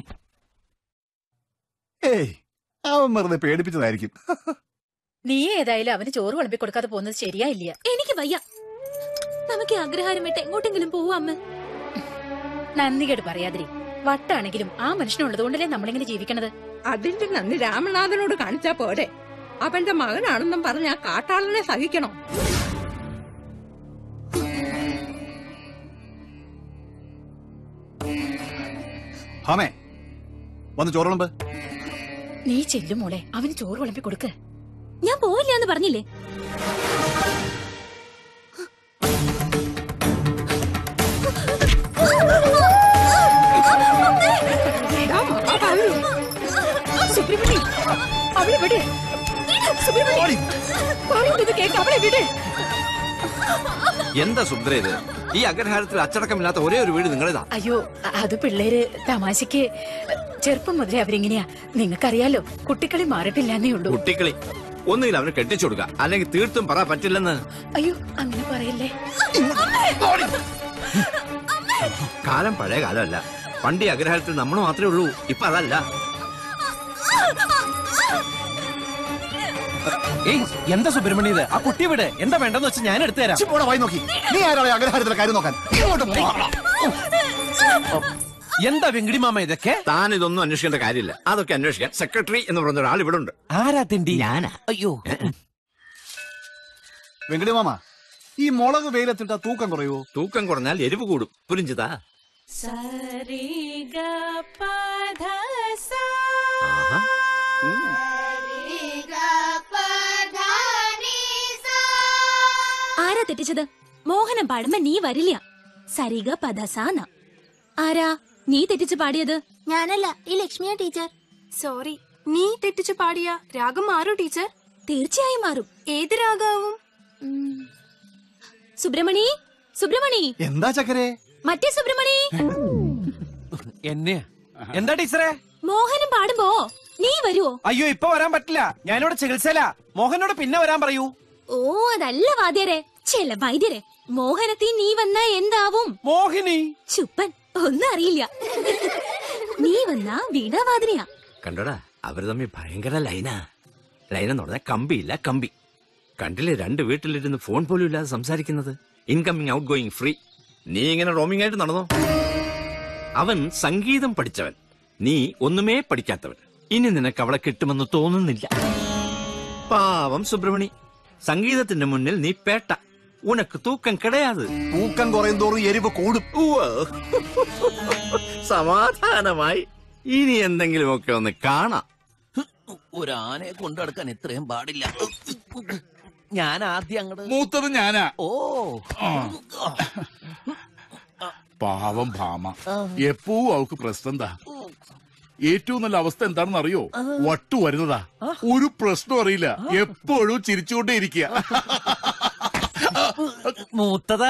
ഏയ് അവൻ വെറുതെ പേടിപ്പിച്ചതായിരിക്കും നീ ഏതായാലും അവന് ചോറ് വിളമ്പി കൊടുക്കാതെ പോകുന്നത് ശരിയായില്ല എനിക്ക് വയ്യ നമുക്ക് ഈ അഗ്രഹാരം വിട്ട് എങ്ങോട്ടെങ്കിലും പോവാ അമ്മ നന്ദികേട് പറയാതിരി വട്ടാണെങ്കിലും ആ മനുഷ്യനുള്ളത് കൊണ്ടല്ലേ നമ്മളിങ്ങനെ ജീവിക്കണത് അതിന്റെ നന്ദി രാമനാഥനോട് കാണിച്ചാ പോരെ അവന്റെ മകനാണെന്നും പറഞ്ഞ ആ കാട്ടാളനെ സഹിക്കണോ ഹാമേ വന്ന് ചോറുളമ്പ് നീ ചെല്ലും മോളെ അവന് ചോറ് വിളമ്പി കൊടുക്ക് ഞാൻ പോവില്ല എന്ന് പറഞ്ഞില്ലേ സുബ്രഹ്മണി അവളെ വിട് സുബ്രഹ്മണി പറയുന്നത് കേക്ക് അവളെ വിട് എന്താ സുഭദ്ര ഇത് ഈ അഗ്രഹാരത്തിൽ അച്ചടക്കമില്ലാത്ത ഒരേ ഒരു വീട് നിങ്ങളേതാ അയ്യോ അ- അത് പിള്ളേര് തമാശക്ക് ചെറുപ്പം മുതലേ അവരിങ്ങനെയാ നിങ്ങൾക്കറിയാലോ കുട്ടിക്കളി മാറിയിട്ടില്ലെന്നേ ഉള്ളൂ കുട്ടിക്കളി ഒന്നുകിൽ അവന് കെട്ടിച്ചു കൊടുക്കുക അല്ലെങ്കിൽ തീർത്തും പറ പറ്റില്ലെന്ന് അയ്യോ അങ്ങനെ പറയല്ലേ കാലം പഴയ കാലമല്ല പണ്ട് ഈ അഗ്രഹാരത്തിൽ നമ്മൾ മാത്രമേ ഉള്ളൂ ഇപ്പൊ അതല്ല ഏയ് എന്താ സുബ്രഹ്മണ്യ ഇത് ആ കുട്ടി വിടെ എന്താ വേണ്ടെന്ന് വെച്ചാൽ ഞാൻ എടുത്തു തരാം പോടാ വായി നോക്കി നീ ആരാളെ അഗ്രഹാരത്തിലെ കാര്യം നോക്കാൻ ഇങ്ങോട്ട് പോ. എന്താ വെങ്കിടി മാമ ഇതൊക്കെ താൻ ഇതൊന്നും അന്വേഷിക്കേണ്ട കാര്യമില്ല അതൊക്കെ അന്വേഷിക്കാൻ സെക്രട്ടറി എന്ന് പറഞ്ഞ ഒരാൾ ഇവിടെ ഉണ്ട് ആരാ തിണ്ടി ഞാനാ അയ്യോ വെങ്കടി മാമ ഈ മുളക് വെയിലത്തിട്ട തൂക്കം കുറയുവോ തൂക്കം കുറഞ്ഞാൽ എരിവ് കൂടും പുരിഞ്ചിതാ ആഹാ. ഉം. ആരാ തെറ്റിച്ചത് മോഹനം പാടുമ്പോ നീ വരില്ല സരിഗ പദസാന ആരാ നീ തെറ്റിച്ച് പാടിയത് ഞാനല്ല ഈ ലക്ഷ്മിയ ടീച്ചർ സോറി നീ തെറ്റിച്ച് പാടിയ രാഗം മാറൂ ടീച്ചർ തീർച്ചയായും മാറും ഏത് രാഗാവും സുബ്രഹ്മണി സുബ്രഹ്മണി എന്താ ചക്കരെ മറ്റേ സുബ്രഹ്മണി എന്നെ എന്താ ടീച്ചറെ മോഹനം പാടുമ്പോ നീ വരുവോ അയ്യോ ഇപ്പൊ വരാൻ പറ്റില്ല ഞാനിവിടെ ചികിത്സയില മോഹനോട് പിന്നെ വരാൻ പറയൂ ഓ അതല്ല വാദ്യരെ ചെല്ല വൈദ്യരെ മോഹനത്തിൽ നീ വന്നാ എന്താവും മോഹിനി ചുപ്പൻ ഒന്നും അറിയില്ല നീ വന്നാ വീണാവാദിനിയാ കണ്ടോടാ അവര് തമ്മിൽ ഭയങ്കര ലൈനാ ലൈൻ എന്ന് പറഞ്ഞാൽ കമ്പിയില്ല കമ്പി കണ്ടില്ലേ രണ്ട് വീട്ടിലിരുന്ന് ഫോൺ പോലും ഇല്ലാതെ സംസാരിക്കുന്നത് ഇൻകമിങ് ഔട്ട് ഗോയിങ് ഫ്രീ നീ ഇങ്ങനെ റോമിംഗ് ആയിട്ട് നടന്നോ അവൻ സംഗീതം പഠിച്ചവൻ നീ ഒന്നുമേ പഠിക്കാത്തവൻ ഇനി നിനക്ക് അവളെ കിട്ടുമെന്ന് തോന്നുന്നില്ല പാവം സുബ്രഹ്മണി സംഗീതത്തിന്റെ മുന്നിൽ നീ പേട്ട ഉനക്ക് തൂക്കം കിടയാത് തൂക്കം കുറയും തോറും എരിവ് കൂടും സമാധാനമായി ഇനി എന്തെങ്കിലുമൊക്കെ ഒന്ന് കാണാം ഒരു ആനയെ കൊണ്ടു നടക്കാൻ ഇത്രയും പാടില്ല ഞാൻ ആദ്യം അങ്ങോട്ട് മൂത്തത് ഞാനാ ഓ പാവം ഭാമ എപ്പോഴും അവൾക്ക് പ്രശ്നം എന്താ ഏറ്റവും നല്ല അവസ്ഥ എന്താണെന്ന് അറിയോ വട്ടു വരുന്നതാ ഒരു പ്രശ്നം അറിയില്ല എപ്പോഴും ചിരിച്ചുകൊണ്ടേ ഇരിക്കുക മൂത്തതാ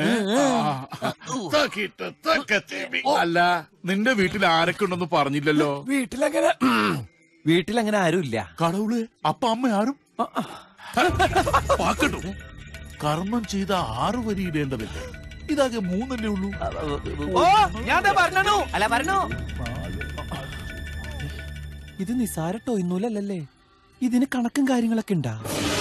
അല്ല നിന്റെ വീട്ടിൽ ആരൊക്കെ ഉണ്ടെന്ന് പറഞ്ഞില്ലല്ലോ വീട്ടിലങ്ങനെ വീട്ടിലങ്ങനെ ആരുമില്ല കടവുള് അപ്പ അമ്മ ആരും പാക്കട്ടു കർമ്മം ചെയ്ത ആറു വരി ഇടേണ്ടതില്ല ഇതാകെ മൂന്നല്ലേ ഉള്ളൂ ഓ ഞാൻ ദാ പറഞ്ഞണു അല്ല പറഞ്ഞോ ഇത് നിസാരട്ടോ ഇന്നൂലല്ലേ ഇതിന് കണക്കും കാര്യങ്ങളൊക്കെ ഉണ്ടാ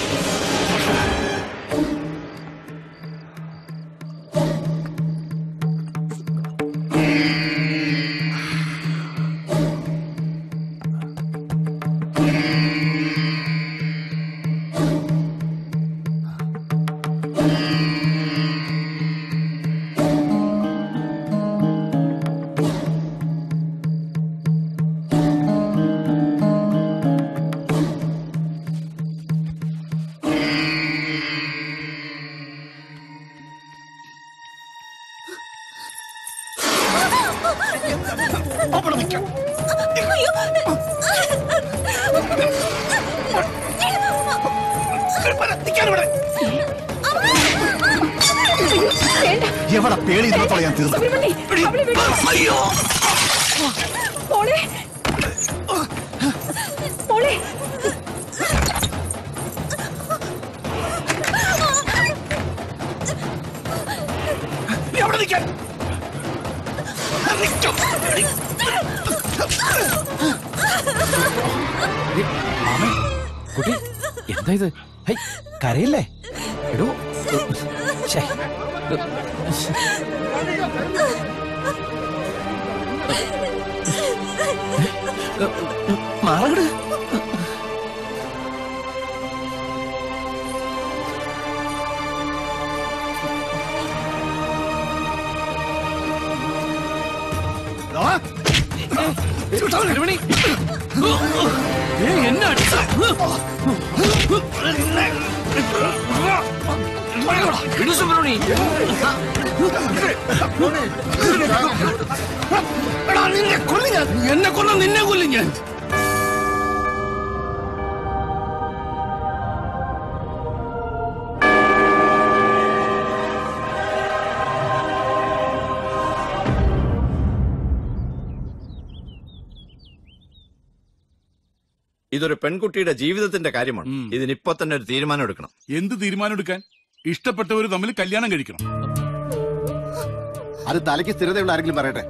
എവിടെ പേടി ഇന്നത്തോടെ ഞാൻ തീർന്നു അയ്യോ മോളെ മോളെ എവിടെ നിൽക്കാൻ കുട്ടി എന്താ ഇത് ഹൈ കരയില്ലേ എടോ ഛേ. മാറങ്ങട് എന്നെ അടിച്ച എടാ നിന്നെ കൊല്ലി ഞാൻ എന്നെ കൊന്ന നിന്നെ കൊല്ലി ഞാൻ ഇതൊരു പെൺകുട്ടിയുടെ ജീവിതത്തിന്റെ കാര്യമാണ് ഇതിനിപ്പോ തന്നെ ഒരു തീരുമാനം എടുക്കണം എന്ത് തീരുമാനം എടുക്കാൻ ഇഷ്ടപ്പെട്ടവർ തമ്മിൽ കല്യാണം കഴിക്കണം അത് തലയ്ക്ക് സ്ഥിരതയുള്ള ആരെങ്കിലും പറയട്ടെ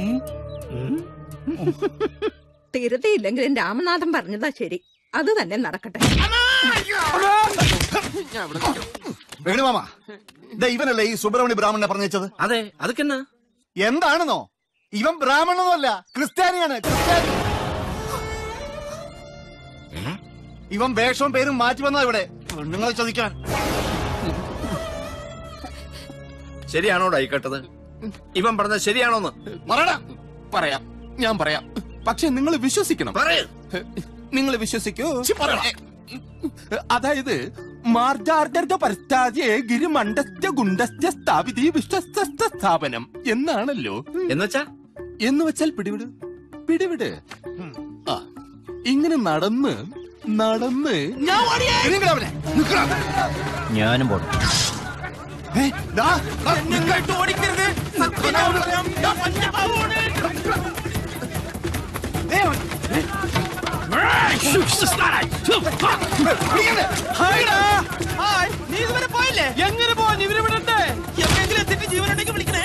സ്ഥിരതയില്ലെങ്കിലും രാമനാഥൻ പറഞ്ഞതാ ശരി അത് തന്നെ നടക്കട്ടെ വേണുമാമ ദേ ഇവനല്ലേ ഈ സുബ്രഹ്മണ്യ ബ്രാഹ്മണനെ പറഞ്ഞത് അതെ അതൊക്കെന്നാ എന്താണെന്നോ ഇവൻ ബ്രാഹ്മണനൊന്നുമല്ല ക്രിസ്ത്യാനിയാണ് ക്രിസ്ത്യാനി ഇവൻ വേഷവും പേരും മാറ്റി വന്നതാ ഇവിടെ നിങ്ങളെ ചോദിക്കാൻ ശരിയാണോടാ ഈ കേട്ടത് ഇവൻ പറഞ്ഞത് ശരിയാണോന്ന് പറയടാ പറയാം ഞാൻ പറയാം പക്ഷെ നിങ്ങൾ വിശ്വസിക്കണം നിങ്ങൾ വിശ്വസിക്കൂ അതായത് മാർജാർജർഗ പരസ്താജെ ഗിരിമണ്ഡസ്യ ഗുണ്ടസ്യ സ്ഥാപിതി വിശ്വസ്ത സ്ഥാപനം എന്നാണല്ലോ എന്നുവെച്ചാ എന്ന് വെച്ചാൽ പിടിവിട് പിടിവിട് ആ ഇങ്ങനെ നടന്ന് നടന്ന് ഞാനും പോണം ഓടിക്കരുത് നീ ഇതുവരെ പോയില്ലേ എങ്ങനെ പോവാൻ ഇവര് വിടട്ടെ എവിടെയെങ്കിലും എത്തിട്ട് ജീവനുണ്ടെങ്കിൽ വിളിക്കണേ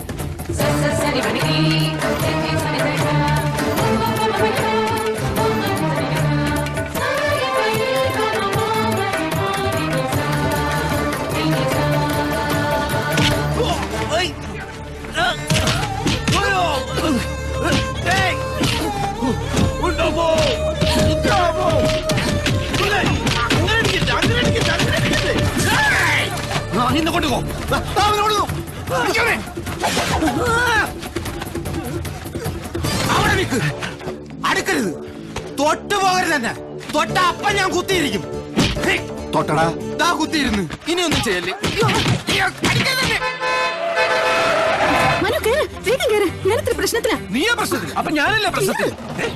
നിന്നെ കൊണ്ടുപോ അവിടെ നിൽക്ക് അടുക്കരുത് തൊട്ട് പോകരുത് തന്നെ തൊട്ട അപ്പം ഞാൻ കുത്തിയിരിക്കും തൊട്ടടാ ദാ കുത്തിയിരുന്നു ഇനി ഒന്നും ചെയ്യല്ലേ മനു കേറ് വേഗം കേറ് ഞാനിത്ര പ്രശ്നത്തിലാ നീയാ പ്രശ്നത്തിൽ അപ്പൊ ഞാനല്ലേ പ്രശ്നത്തിൽ ഏ?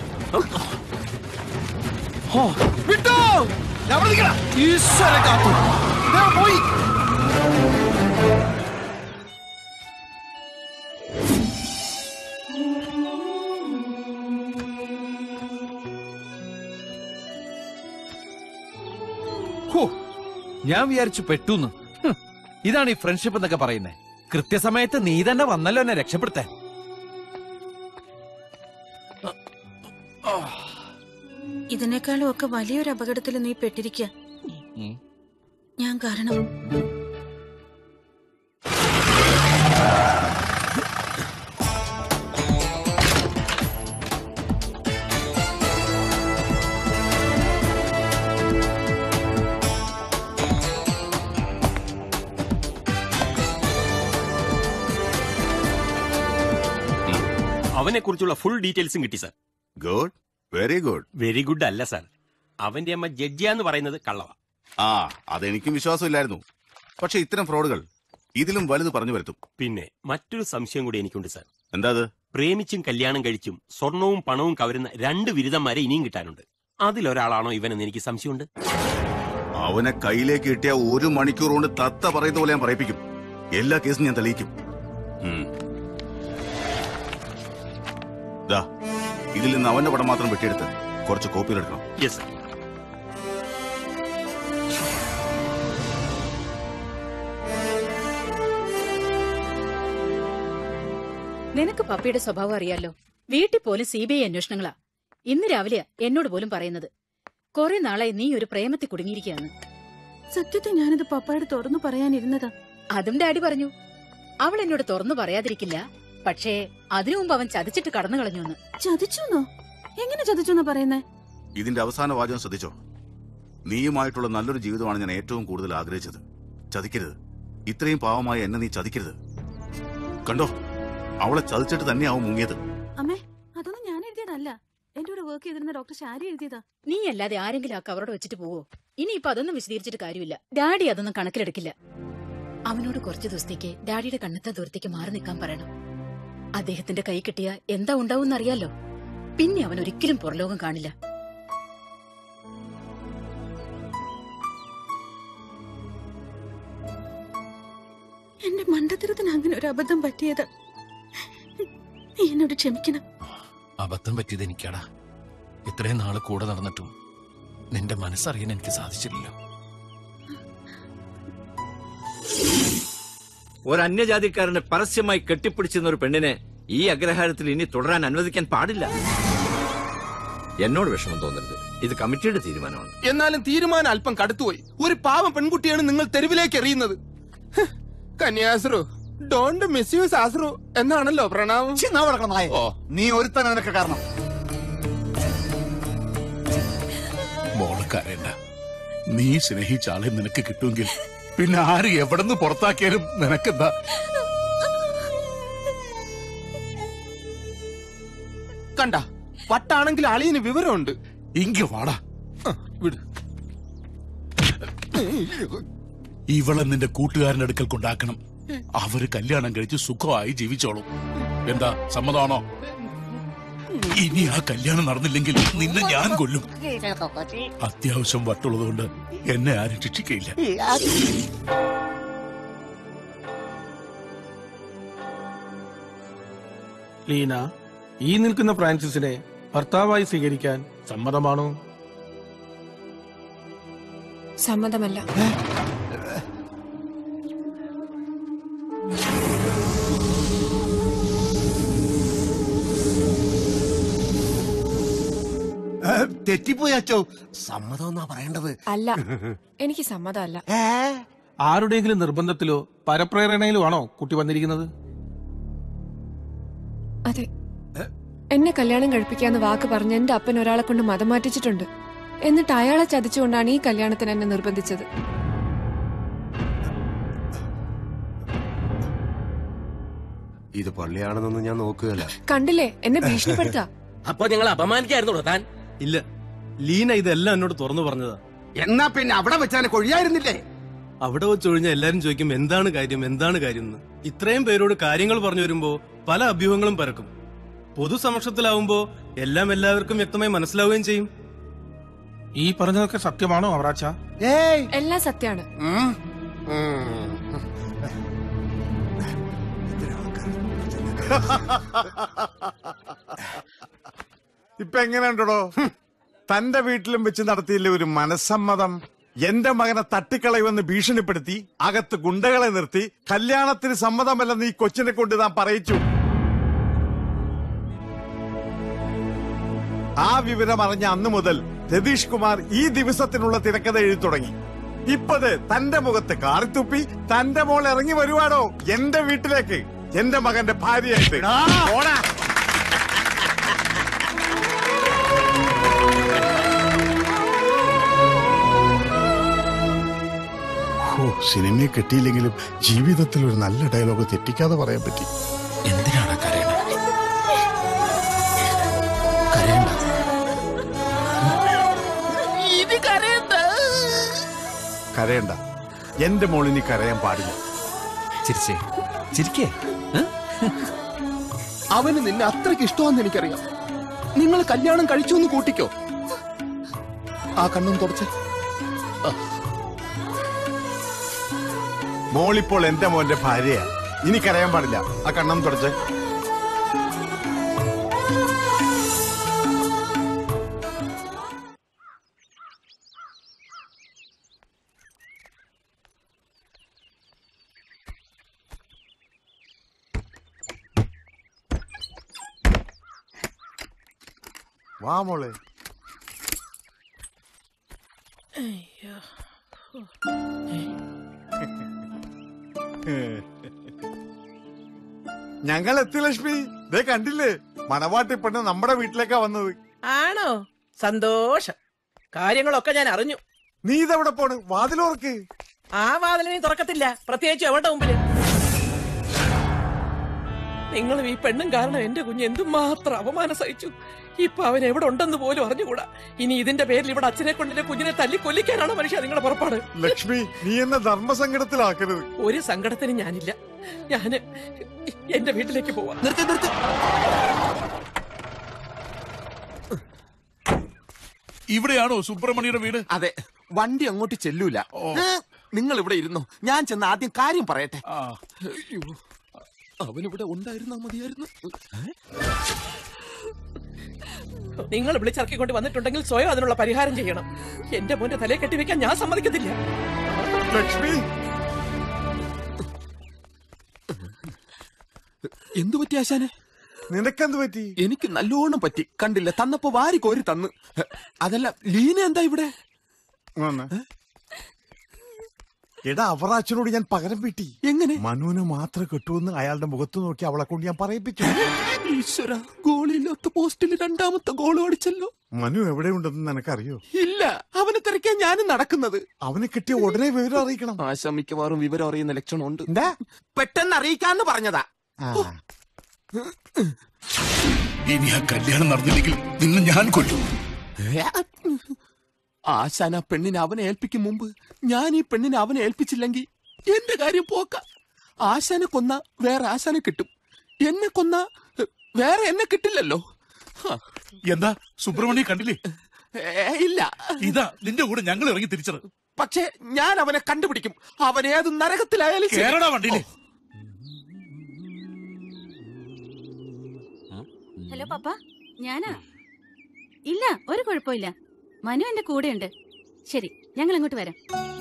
ഓ, വിട്ടോ ഈശ്വര കാത്തു ദാ പോയി ഹോ, ഞാൻ വിചാരിച്ചു പെട്ടുന്ന് ഹ്, ഇതാണ് ഈ ഫ്രണ്ട്ഷിപ്പ് എന്നൊക്കെ പറയുന്നേ കൃത്യസമയത്ത് നീ തന്നെ വന്നല്ലോ എന്നെ രക്ഷപ്പെടുത്താൻ ഇതിനേക്കാളും ഒക്കെ വലിയൊരു അപകടത്തിൽ നീ പെട്ടിരിക്ക ഞാൻ കാരണം അവനെ കുറിച്ചുള്ള ഫുൾ ഡീറ്റെയിൽസും കിട്ടി sir good very good very good അല്ല സാർ അവന്റെ അമ്മ ജഡ്ജിയാന്ന് പറയുന്നത് കള്ളവ ആ അതെനിക്കും വിശ്വാസമില്ലായിരുന്നു പക്ഷെ ഇത്തരം ഫ്രോഡുകൾ ഇതിലും വലുത് പറഞ്ഞു വരുത്തും പിന്നെ മറ്റൊരു സംശയം കൂടി എനിക്കുണ്ട് സാർ എന്താ അത് പ്രേമിച്ചും കല്യാണം കഴിച്ചും സ്വർണവും പണവും കവരുന്ന രണ്ട് ബിരുദന്മാരെ ഇനിയും കിട്ടാനുണ്ട് അതിലൊരാളാണോ ഇവനെന്ന് എനിക്ക് സംശയമുണ്ട് അവനെ കയ്യിലേക്ക് കിട്ടിയ ഒരു മണിക്കൂർ കൊണ്ട് തത്ത പറയുന്ന പോലെ ഞാൻ പറയിപ്പിക്കും എല്ലാ കേസും ഞാൻ തെളിയിക്കും ഉം. ദാ ഇതിൽ നിന്ന് അവന്റെ പടം മാത്രം വെട്ടിയെടുത്ത് കുറച്ച് കോപ്പികൾ എടുക്കണം യെസ് സർ നിനക്ക് പപ്പിയുടെ സ്വഭാവം അറിയാലോ വീട്ടിൽ പോലും സി ബി ഐ അന്വേഷണങ്ങളാ ഇന്ന് രാവിലെയാ എന്നോട് പോലും പറയുന്നത് കുറെ നാളായി നീ ഒരു പ്രേമത്തിൽ കുടുങ്ങിയിരിക്കുകയാണ് സത്യത്തെ ഞാനിത് പപ്പായോട് തുറന്നു പറയാനിരുന്നതാ അതും ഡാഡി പറഞ്ഞു അവൾ എന്നോട് തുറന്നു പറയാതിരിക്കില്ല പക്ഷേ അതിനു മുമ്പ് അവൻ ചതിച്ചിട്ട് കടന്നു കളഞ്ഞു ചതിച്ചോന്നോ എങ്ങനെ ചതിച്ചോന്നാ പറയുന്നേ ഇതിന്റെ അവസാന വാചകം ശ്രദ്ധിച്ചോ നീയുമായിട്ടുള്ള നല്ലൊരു ജീവിതമാണ് ഞാൻ ഏറ്റവും കൂടുതൽ ആഗ്രഹിച്ചത് ചതിക്കരുത് ഇത്രയും പാവമായ എന്നെ നീ ചതിക്കരുത് കണ്ടോ അവളെ ചതിച്ചിട്ട് തന്നെയാവും മുങ്ങിയത് അമ്മേ അതൊന്നും ഞാൻ എഴുതിയതല്ല എന്റെ കൂടെ വർക്ക് ചെയ്തിരുന്ന ഡോക്ടർ ഷാരി എഴുതിയതാ നീ അല്ലാതെ ആരെങ്കിലും ആ കവറോട് വെച്ചിട്ട് പോവോ ഇനിയിപ്പൊ അതൊന്നും വിശദീകരിച്ചിട്ട് കാര്യമില്ല ഡാഡി അതൊന്നും കണക്കിലെടുക്കില്ല അവനോട് കുറച്ചു ദിവസത്തേക്ക് ഡാഡിയുടെ കണ്ണത്തെ ദൂരത്തേക്ക് മാറി നിൽക്കാൻ പറയണം അദ്ദേഹത്തിന്റെ കൈ കിട്ടിയ എന്താ ഉണ്ടാവും അറിയാലോ പിന്നെ അവൻ ഒരിക്കലും പുറലോകം കാണില്ല എന്റെ മണ്ടത്തരത്തിന് അങ്ങനെ ഒരു അബദ്ധം പറ്റിയത് നീ എന്നോട് ക്ഷമിക്കണം അബദ്ധം പറ്റിയത് എനിക്കാടാ ഇത്രയും നാള് കൂടെ നടന്നിട്ടും നിന്റെ മനസ്സറിയാൻ എനിക്ക് സാധിച്ചില്ലല്ലോ ഒരു അന്യജാതിക്കാരനെ പരസ്യമായി കെട്ടിപ്പിടിച്ചിരുന്ന ഒരു പെണ്ണിനെ ഈ അഗ്രഹാരത്തിൽ ഇനി തുടരാൻ അനുവദിക്കാൻ പാടില്ല എന്നോട് വിഷമം തോന്നരുത് ഇത് കമ്മിറ്റിയുടെ തീരുമാനമാണ് എന്നാലും തീരുമാനം അല്പം കടുത്തുപോയി ഒരു പാവം പെൺകുട്ടിയാണ് നിങ്ങൾ തെരുവിലേക്ക് എറിയുന്നത് ഹ്, കന്യാസ്രു ഡോണ്ട് മിസ്യൂസ് ആസ്രു എന്നാണല്ലോ പ്രണാമം ഓ നീ ഒരുത്തന നിനക്ക് കാരണം മോള് കരയണ്ട നീ സ്നേഹിച്ച ആളെ നിനക്ക് കിട്ടുമെങ്കിൽ പിന്നെ ആര് എവിടെന്ന് പുറത്താക്കിയാലും നിനക്കെന്താ കണ്ട വട്ടാണെങ്കിൽ അളിയന് വിവരമുണ്ട് ഇങ്ങ വാടാ വിട് ഇവളെ നിന്റെ കൂട്ടുകാരന്റെ അടുക്കൽ കൊണ്ടാക്കണം അവര് കല്യാണം കഴിച്ച് സുഖമായി ജീവിച്ചോളും എന്താ സമ്മതമാണോ ഇനി ആ കല്യാണം നടന്നില്ലെങ്കിൽ നിന്നെ ഞാൻ കൊല്ലും അത്യാവശ്യം വട്ടുള്ളതുകൊണ്ട് എന്നെ ആരും ശിക്ഷിക്കയില്ല ലീന ഈ നിൽക്കുന്ന ഫ്രാൻസിസിനെ ഭർത്താവായി സ്വീകരിക്കാൻ സമ്മതമാണോ സമ്മതമല്ല തെറ്റിപ്പോയി അച്ചോ സമ്മതം എന്നാ പറയേണ്ടത് അല്ല എനിക്ക് സമ്മതമല്ല ആരുടെയെങ്കിലും നിർബന്ധത്തിലോ പരപ്രേരണയിലോ ആണോ കുട്ടി വന്നിരിക്കുന്നത് അതെ എന്നെ കല്യാണം കഴിപ്പിക്കാന്ന് വാക്ക് പറഞ്ഞ് എന്റെ അപ്പൻ ഒരാളെ കൊണ്ട് മതം മാറ്റിച്ചിട്ടുണ്ട് എന്നിട്ട് അയാളെ ചതിച്ചുകൊണ്ടാണ് ഈ കല്യാണത്തിന് എന്നെ നിർബന്ധിച്ചത് ഇത് പള്ളിയാണെന്നൊന്നും ഞാൻ നോക്കുകയല്ല കണ്ടില്ലേ എന്നെ ഭീഷണിപ്പെടുത്താ അപ്പൊ ഞങ്ങൾ അപമാനിക്കായിരുന്നോ താൻ ഇല്ല ലീന ഇതെല്ലാം എന്നോട് തുറന്നു പറഞ്ഞതാ എന്നാ പിന്നെ അവിടെ വെച്ചാൽ കൊഴിയായിരുന്നില്ലേ അവിടെ വെച്ചൊഴിഞ്ഞ എല്ലാരും ചോദിക്കും എന്താണ് കാര്യം എന്താണ് കാര്യം എന്ന് ഇത്രയും പേരോട് കാര്യങ്ങൾ പറഞ്ഞു വരുമ്പോ പല അഭ്യൂഹങ്ങളും പരക്കും പൊതുസമക്ഷത്തിലാവുമ്പോ എല്ലാം എല്ലാവർക്കും വ്യക്തമായി മനസ്സിലാവുകയും ചെയ്യും ഈ പറഞ്ഞതൊക്കെ സത്യമാണോ അവറാച്ച എല്ലാം സത്യാണ് ഇപ്പൊ എങ്ങനെയുണ്ടോ തന്റെ വീട്ടിലും വെച്ച് നടത്തിയില്ലേ ഒരു മനസ്സമ്മതം എന്റെ മകനെ തട്ടിക്കളയുമെന്ന് ഭീഷണിപ്പെടുത്തി അകത്ത് ഗുണ്ടകളെ നിർത്തി കല്യാണത്തിന് സമ്മതമല്ലെന്ന് ഈ കൊച്ചിനെ കൊണ്ട് താൻ പറയിച്ചു ആ വിവരം അറിഞ്ഞ അന്നു മുതൽ രതീഷ് കുമാർ ഈ ദിവസത്തിനുള്ള തിരക്കഥ എഴുതി തുടങ്ങി ഇപ്പത് തന്റെ മുഖത്ത് കാറിത്തുപ്പി തന്റെ മോൾ ഇറങ്ങി വരുവാടോ എന്റെ വീട്ടിലേക്ക് എന്റെ മകന്റെ ഭാര്യയായിട്ട് പോടാ. ഓ സിനിമയെ കിട്ടിയില്ലെങ്കിലും ജീവിതത്തിൽ ഒരു നല്ല ഡയലോഗ് തെറ്റിക്കാതെ പറയാൻ പറ്റി എന്തിനാണ് കരയണ ഇത് കരയണ്ട കരയണ്ട എന്റെ മോളിനി കരയാൻ പാടില്ല ചിരിച്ചേ ചിരിക്കേ അവന് നിന്നെ അത്രയ്ക്ക് ഇഷ്ടമാണെന്ന് എനിക്കറിയാം നിങ്ങൾ കല്യാണം കഴിച്ചു എന്ന് കൂട്ടിക്കോ ആ കണ്ണും തുടച്ച് മോളിപ്പോൾ എന്റെ മോന്റെ ഭാര്യയാ ഇനി കരയാൻ പാടില്ല ആ കണ്ണം തുടച്ച് വാ മോളെ ഞങ്ങൾ എത്തി ലക്ഷ്മി ദേ കണ്ടില്ലേ മണവാട്ടി പെണ്ണ് നമ്മുടെ വീട്ടിലേക്കാ വന്നത് ആണോ സന്തോഷം കാര്യങ്ങളൊക്കെ ഞാൻ അറിഞ്ഞു നീ ഇതെവിടെ പോണ് വാതിലോർക്ക് ആ വാതിലിനെ തുറക്കത്തില്ല പ്രത്യേകിച്ച് എവിടെ മുമ്പില് നിങ്ങളും ഈ പെണ്ണും കാരണം എന്റെ കുഞ്ഞ് എന്തുമാത്രം അപമാനം സഹിച്ചു ഇപ്പൊ അവൻ എവിടെ ഉണ്ടെന്ന് പോലും അറിഞ്ഞുകൂടാ ഇനി ഇതിന്റെ പേരിൽ ഇവിടെ അച്ഛനെ കൊണ്ടിന്റെ കുഞ്ഞിനെ തല്ലി കൊല്ലിക്കാനാണോ മനുഷ്യ നിങ്ങളുടെ പുറപ്പാട് ലക്ഷ്മി നീ എന്നെ ധർമ്മസങ്കടത്തിലാക്കരുത് ഒരു സങ്കടത്തിന് ഞാനില്ല ഞാന് എന്റെ വീട്ടിലേക്ക് പോവാ നിർത്തി നിർത്തി ഇവിടെയാണോ സുബ്രഹ്മണ്യയുടെ വീട് അതെ വണ്ടി അങ്ങോട്ട് ചെല്ലൂല നിങ്ങൾ ഇവിടെ ഇരുന്നു ഞാൻ ചെന്ന് ആദ്യം കാര്യം പറയട്ടെ അയ്യോ, അവനിവിടെ ഉണ്ടായിരുന്നാ മതിയായിരുന്നു നിങ്ങൾ വിളിച്ചിറക്കിക്കൊണ്ട് വന്നിട്ടുണ്ടെങ്കിൽ സ്വയം അതിനുള്ള പരിഹാരം ചെയ്യണം എന്റെ മോന്റെ തലയെ കെട്ടിവെക്കാൻ ഞാൻ സമ്മതിക്കത്തില്ല ലക്ഷ്മി എന്തു പറ്റി ആശാനെ നിനക്കെന്ത് പറ്റി എനിക്ക് നല്ലോണം പറ്റി കണ്ടില്ല തന്നപ്പോ വാരി കോരി തന്ന് അതല്ല ലീന എന്താ ഇവിടെ എടാ അവർ അച്ഛനോട് ഞാൻ പകരം വീട്ടി എങ്ങനെ മനുവിനെ മാത്രം കിട്ടുമെന്ന് അയാളുടെ മുഖത്ത് നോക്കി അവളെ കൊണ്ട് ഞാൻ പറയിപ്പിച്ചു ഈശ്വര ഗോളില്ലാത്ത പോസ്റ്റിൽ രണ്ടാമത്തെ ഗോൾ അടിച്ചല്ലോ മനു എവിടെയുണ്ടെന്ന് നിനക്കറിയോ ഇല്ല അവനെ തിരക്കാൻ ഞാനും നടക്കുന്നത് അവനെ കിട്ടിയ ഉടനെ വിവരം അറിയിക്കണം ആശ മിക്കവാറും വിവരം അറിയുന്ന ലക്ഷണമുണ്ട് പെട്ടെന്ന് അറിയിക്കാന്ന് പറഞ്ഞതാ ഇനി ആ കല്യാണം നടന്നില്ലെങ്കിൽ നിന്നെ ഞാൻ കൊല്ലും ആശാൻ ആ പെണ്ണിനെ അവനെ ഏൽപ്പിക്കും മുമ്പ് ഞാൻ ഈ പെണ്ണിനെ അവനെ ഏൽപ്പിച്ചില്ലെങ്കിൽ എന്റെ കാര്യം പോക്ക ആശാനെ കൊന്ന വേറെ ആശാനെ കിട്ടും എന്നെ കൊന്ന വേറെ എന്നെ കിട്ടില്ലല്ലോ ഹ. എന്താ സുബ്രഹ്മണ്യം കണ്ടില്ലേ ഏ, ഇല്ല ഇതാ നിന്റെ കൂടെ ഞങ്ങൾ ഇറങ്ങി തിരിച്ചത് പക്ഷേ ഞാൻ അവനെ കണ്ടുപിടിക്കും അവൻ ഏത് നരകത്തിലായാലും ശരി. കേരള വണ്ടിയിലെ ഹലോ പപ്പ ഞാനാ ഇല്ല ഒരു കുഴപ്പമില്ല മനു എന്റെ കൂടെയുണ്ട് ശരി ഞങ്ങൾ അങ്ങോട്ട് വരാം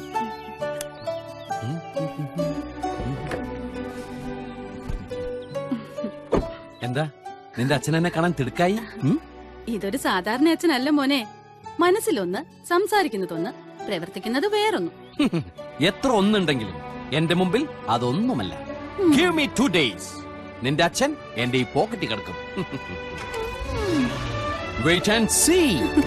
എന്താ നിന്റെ അച്ഛൻ എന്നെ കാണാൻ തിടുക്കായി ഉം? ഇതൊരു സാധാരണ അച്ഛനല്ല മോനെ മനസ്സിലൊന്ന് സംസാരിക്കുന്നതൊന്ന് പ്രവർത്തിക്കുന്നത് വേറൊന്നും എത്ര ഒന്നുണ്ടെങ്കിലും എന്റെ മുമ്പിൽ അതൊന്നുമല്ല ഗിവ് മീ ടു ഡേയ്സ് നിന്റെ അച്ഛൻ എന്റെ ഈ പോക്കറ്റിൽ കിടക്കും വെയിറ്റ് ആൻഡ് സീ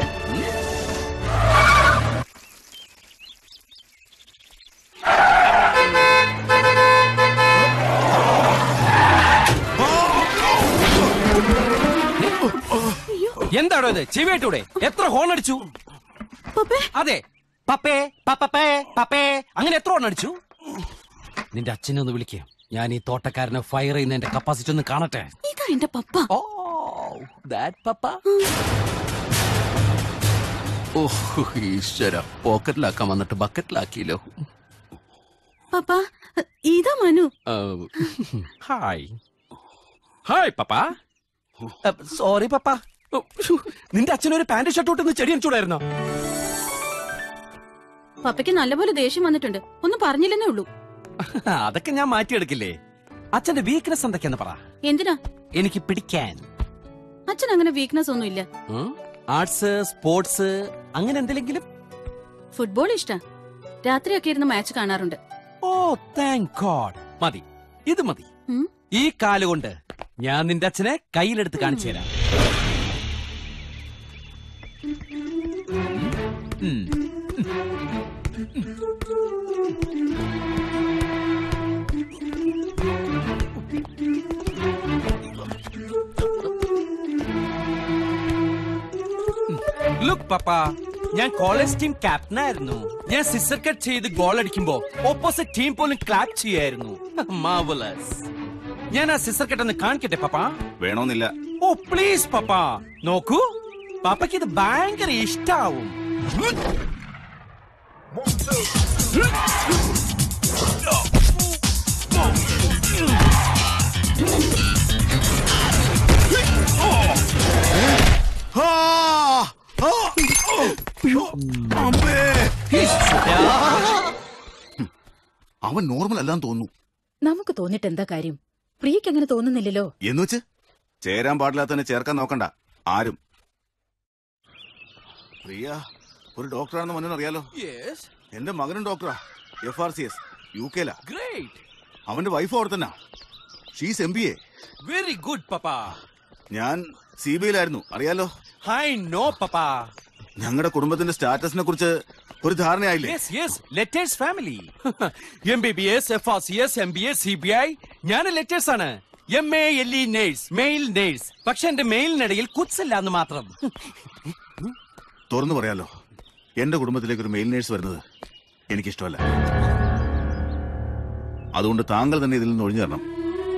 എന്താണോ ഇത് ചെവിയായിട്ടൂടെ എത്ര ഹോൺ അടിച്ചു അതെ പപ്പേ പപ്പേ പപ്പേ അങ്ങനെ എത്ര ഹോൺ അടിച്ചു നിന്റെ അച്ഛനെ ഒന്ന് വിളിക്കുക ഞാൻ ഈ തോട്ടക്കാരനെ ഫയർ ചെയ്യുന്ന എന്റെ കപ്പാസിറ്റി ഒന്ന് കാണട്ടെ ഇതാ എന്റെ പപ്പ പപ്പ ഓ ഈശ്വര പോക്കറ്റിലാക്കാൻ വന്നിട്ട് ബക്കറ്റിലാക്കിയല്ലോ പപ്പ ഇതാ മനു ഹായ് ഹായ് പപ്പ സോറി പപ്പ നിന്റെ അച്ഛനൊരു പാന്റ് ഷർട്ട് ഇട്ടൊന്ന് ചെടി അടിച്ചൂടായിരുന്നോ പപ്പയ്ക്ക് നല്ലപോലെ ദേഷ്യം വന്നിട്ടുണ്ട് ഒന്നും പറഞ്ഞില്ലെന്നേ ഉള്ളൂ അതൊക്കെ ഞാൻ മാറ്റിയെടുക്കില്ലേ അച്ഛന്റെ വീക്ക്നെസ് എന്തൊക്കെയാന്ന് പറ എന്തിനാ എനിക്ക് പിടിക്കാൻ അച്ഛൻ അങ്ങനെ വീക്ക്നെസ് ഒന്നും ഇല്ല ആർട്സ് സ്പോർട്സ് അങ്ങനെ എന്തെങ്കിലും ഫുട്ബോൾ ഇഷ്ടാ രാത്രിയൊക്കെ ഇരുന്ന് മാച്ച് കാണാറുണ്ട് ഓ താങ്ക് ഗോഡ് മതി ഇത് മതി ഉം. ഈ കാലുകൊണ്ട് ഞാൻ നിന്റെ അച്ഛനെ കയ്യിലെടുത്ത് കാണിച്ചു തരാം ഉം. ലുക്ക് പപ്പ ഞാൻ കോളേജ് ടീം ക്യാപ്റ്റൻ ആയിരുന്നു ഞാൻ സിസർ കട്ട് ചെയ്ത് ഗോൾ അടിക്കുമ്പോ ഓപ്പോസിറ്റ് ടീം പോലും ക്ലാപ്പ് ചെയ്യായിരുന്നു മാവലസ് ഞാൻ ആ സിസർ കട്ട് ഒന്ന് കാണിക്കട്ടെ പപ്പ വേണമെന്നില്ല ഓ പ്ലീസ് പപ്പ നോക്കൂ പപ്പയ്ക്ക് ഇത് ഭയങ്കര ഇഷ്ടാവും അവൻ നോർമൽ അല്ലാന്ന് തോന്നുന്നു നമുക്ക് തോന്നിട്ട് എന്താ കാര്യം പ്രിയക്ക് അങ്ങനെ തോന്നുന്നില്ലല്ലോ എന്നുവെച്ച് ചേരാൻ പാടില്ലാത്തന്നെ ചേർക്കാൻ നോക്കണ്ട ആരും പ്രിയ ഒരു ഡോക്ടറാണെന്ന് മനോൻ അറിയാലോ എന്റെ മകനും ഡോക്ടറാ F R C S U കെയിലാ ഗ്രേറ്റ് അവന്റെ വൈഫ് അവിടെ തന്നെ she's M B A very good പപ്പ ഞാൻ സി ബി ഐയിലായിരുന്നു അറിയാലോ ഐ നോ പപ്പ ഞങ്ങളുടെ കുടുംബത്തിന്റെ സ്റ്റാറ്റസിനെ കുറിച്ച് ഒരു ധാരണയായില്ലേ yes yes letters family M B B S F R C S M B S C B I ഞാൻ ലെറ്റേഴ്സ് ആണ് M A L E nurse male nurse പക്ഷെ എന്റെ മെയിലിനിടയിൽ കുത്സില്ല എന്ന് മാത്രം തുറന്നു പറയാലോ എന്റെ കുടുംബത്തിലേക്ക് ഒരു മെയിൽ നേഴ്സ് വരുന്നത് എനിക്കിഷ്ടമല്ല അതുകൊണ്ട് താങ്കൾ തന്നെ ഇതിൽ നിന്ന് ഒഴിഞ്ഞു തരണം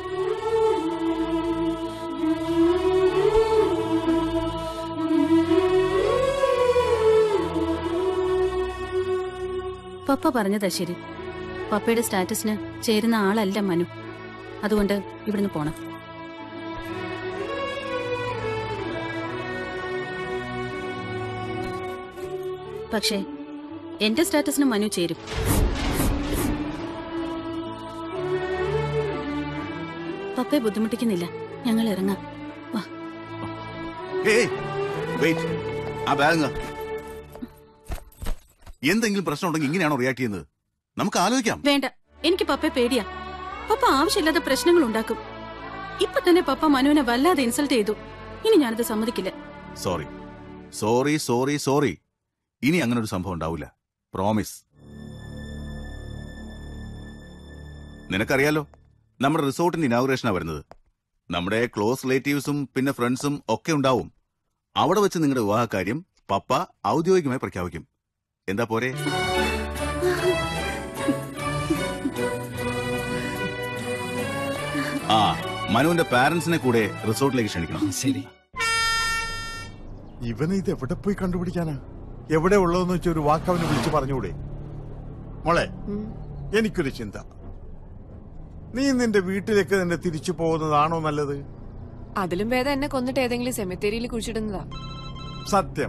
പപ്പ പറഞ്ഞതാ ശരി പപ്പയുടെ സ്റ്റാറ്റസിന് ചേരുന്ന ആളല്ല മനു അതുകൊണ്ട് ഇവിടുന്ന് പോണം പക്ഷേ എന്റെ സ്റ്റാറ്റസിന് മനു ചേരും പപ്പയെ ബുദ്ധിമുട്ടിക്കുന്നില്ല ഞങ്ങൾ ഇറങ്ങാം ഏയ് വെയിറ്റ് ആ ബാഗ് എന്തെങ്കിലും പ്രശ്നം ഉണ്ടെങ്കിൽ ഇങ്ങനെയാണോ റിയാക്ട് ചെയ്യുന്നത് നമുക്ക് ആലോചിക്കാം വേണ്ട എനിക്ക് പപ്പയെ പേടിയാ പപ്പ ആവശ്യമില്ലാത്ത പ്രശ്നങ്ങൾ ഉണ്ടാക്കും ഇപ്പൊ തന്നെ പപ്പ മനുവിനെ വല്ലാതെ ഇൻസൾട്ട് ചെയ്തു ഇനി ഞാനത് സമ്മതിക്കില്ല സോറി സോറി സോറി സോറി ഇനി അങ്ങനെ ഒരു സംഭവം ഉണ്ടാവില്ല പ്രോമിസ് നിനക്കറിയാലോ നമ്മുടെ റിസോർട്ടിന്റെ ഇനാഗുറേഷനാ വരുന്നത് നമ്മുടെ ക്ലോസ് റിലേറ്റീവ്സും പിന്നെ ഫ്രണ്ട്സും ഒക്കെ ഉണ്ടാവും അവിടെ വെച്ച് നിങ്ങളുടെ വിവാഹകാര്യം പപ്പ ഔദ്യോഗികമായി പ്രഖ്യാപിക്കും എന്താ പോരെ ആ മനുവിന്റെ പാരന്റ്സിനെ കൂടെ റിസോർട്ടിലേക്ക് ക്ഷണിക്കണം ശരി ഇവനെ ഇത് എവിടെ പോയി കണ്ടുപിടിക്കാനാ എവിടെ ഉള്ളതെന്ന് വെച്ചാൽ ഒരു വാക്ക് അവന് വിളിച്ചു പറഞ്ഞുകൂടെ മോളെ എനിക്കൊരു ചിന്ത നീ നിന്റെ വീട്ടിലേക്ക് തന്നെ തിരിച്ചു പോകുന്നതാണോ നല്ലത് അതിലും ഭേദം എന്നെ കൊന്നിട്ട് ഏതെങ്കിലും സെമിത്തേരിയിൽ കുഴിച്ചിടുന്നതാ സത്യം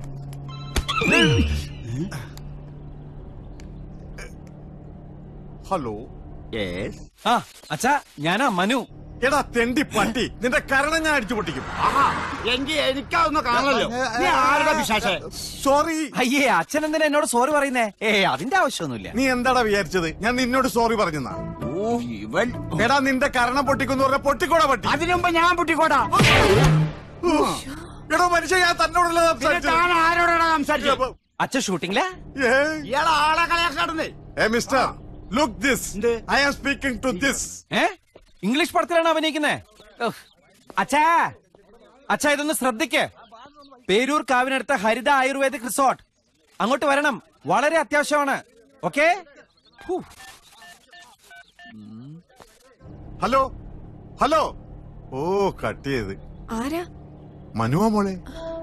ഹലോ ആ അച്ഛാ ഞാനാ മനു എടാ തെണ്ടി പട്ടി നിന്റെ കരണം ഞാൻ അടിച്ചു പൊട്ടിക്കും എങ്കിൽ എനിക്കതൊന്ന് കാണല്ലോ നീ ആരുടെ വിശേഷേ സോറി അയ്യേ അച്ഛൻ എന്തിനാ എന്നോട് സോറി പറയുന്നേ ഏ അതിന്റെ ആവശ്യമൊന്നുമില്ല നീ എന്താടാ വിചാരിച്ചത് ഞാൻ നിന്നോട് സോറി പറഞ്ഞെന്നാ ഇവൻ എടാ നിന്റെ കരണം പൊട്ടിക്കുന്നു പറഞ്ഞ പൊട്ടിക്കോടാ പട്ടി അതിനു മുമ്പ് ഞാൻ പൊട്ടിക്കോടാ എടോ മനുഷ്യ ഞാൻ തന്നോടല്ല താൻ ആരോടാ സംസാരിച്ചത് അച്ഛൻ ഷൂട്ടിംഗിലാ ഇയാളെ ആളെ കളയാക്കാടുന്നേ ഏ mister look this I am speaking to this a English പടത്തിലാണ് അഭിനയിക്കുന്നേ ഉഫ്. അച്ഛാ അച്ഛാ ഇതൊന്ന് ശ്രദ്ധിക്ക് പേരൂർ കാവിനടുത്ത ഹരിത ആയുർവേദിക് റിസോർട്ട് അങ്ങോട്ട് വരണം വളരെ അത്യാവശ്യമാണ് ഓക്കെ ഹലോ ഹലോ ഓ കട്ട് ചെയ്ത് ആരാ മനുവാ മോളെ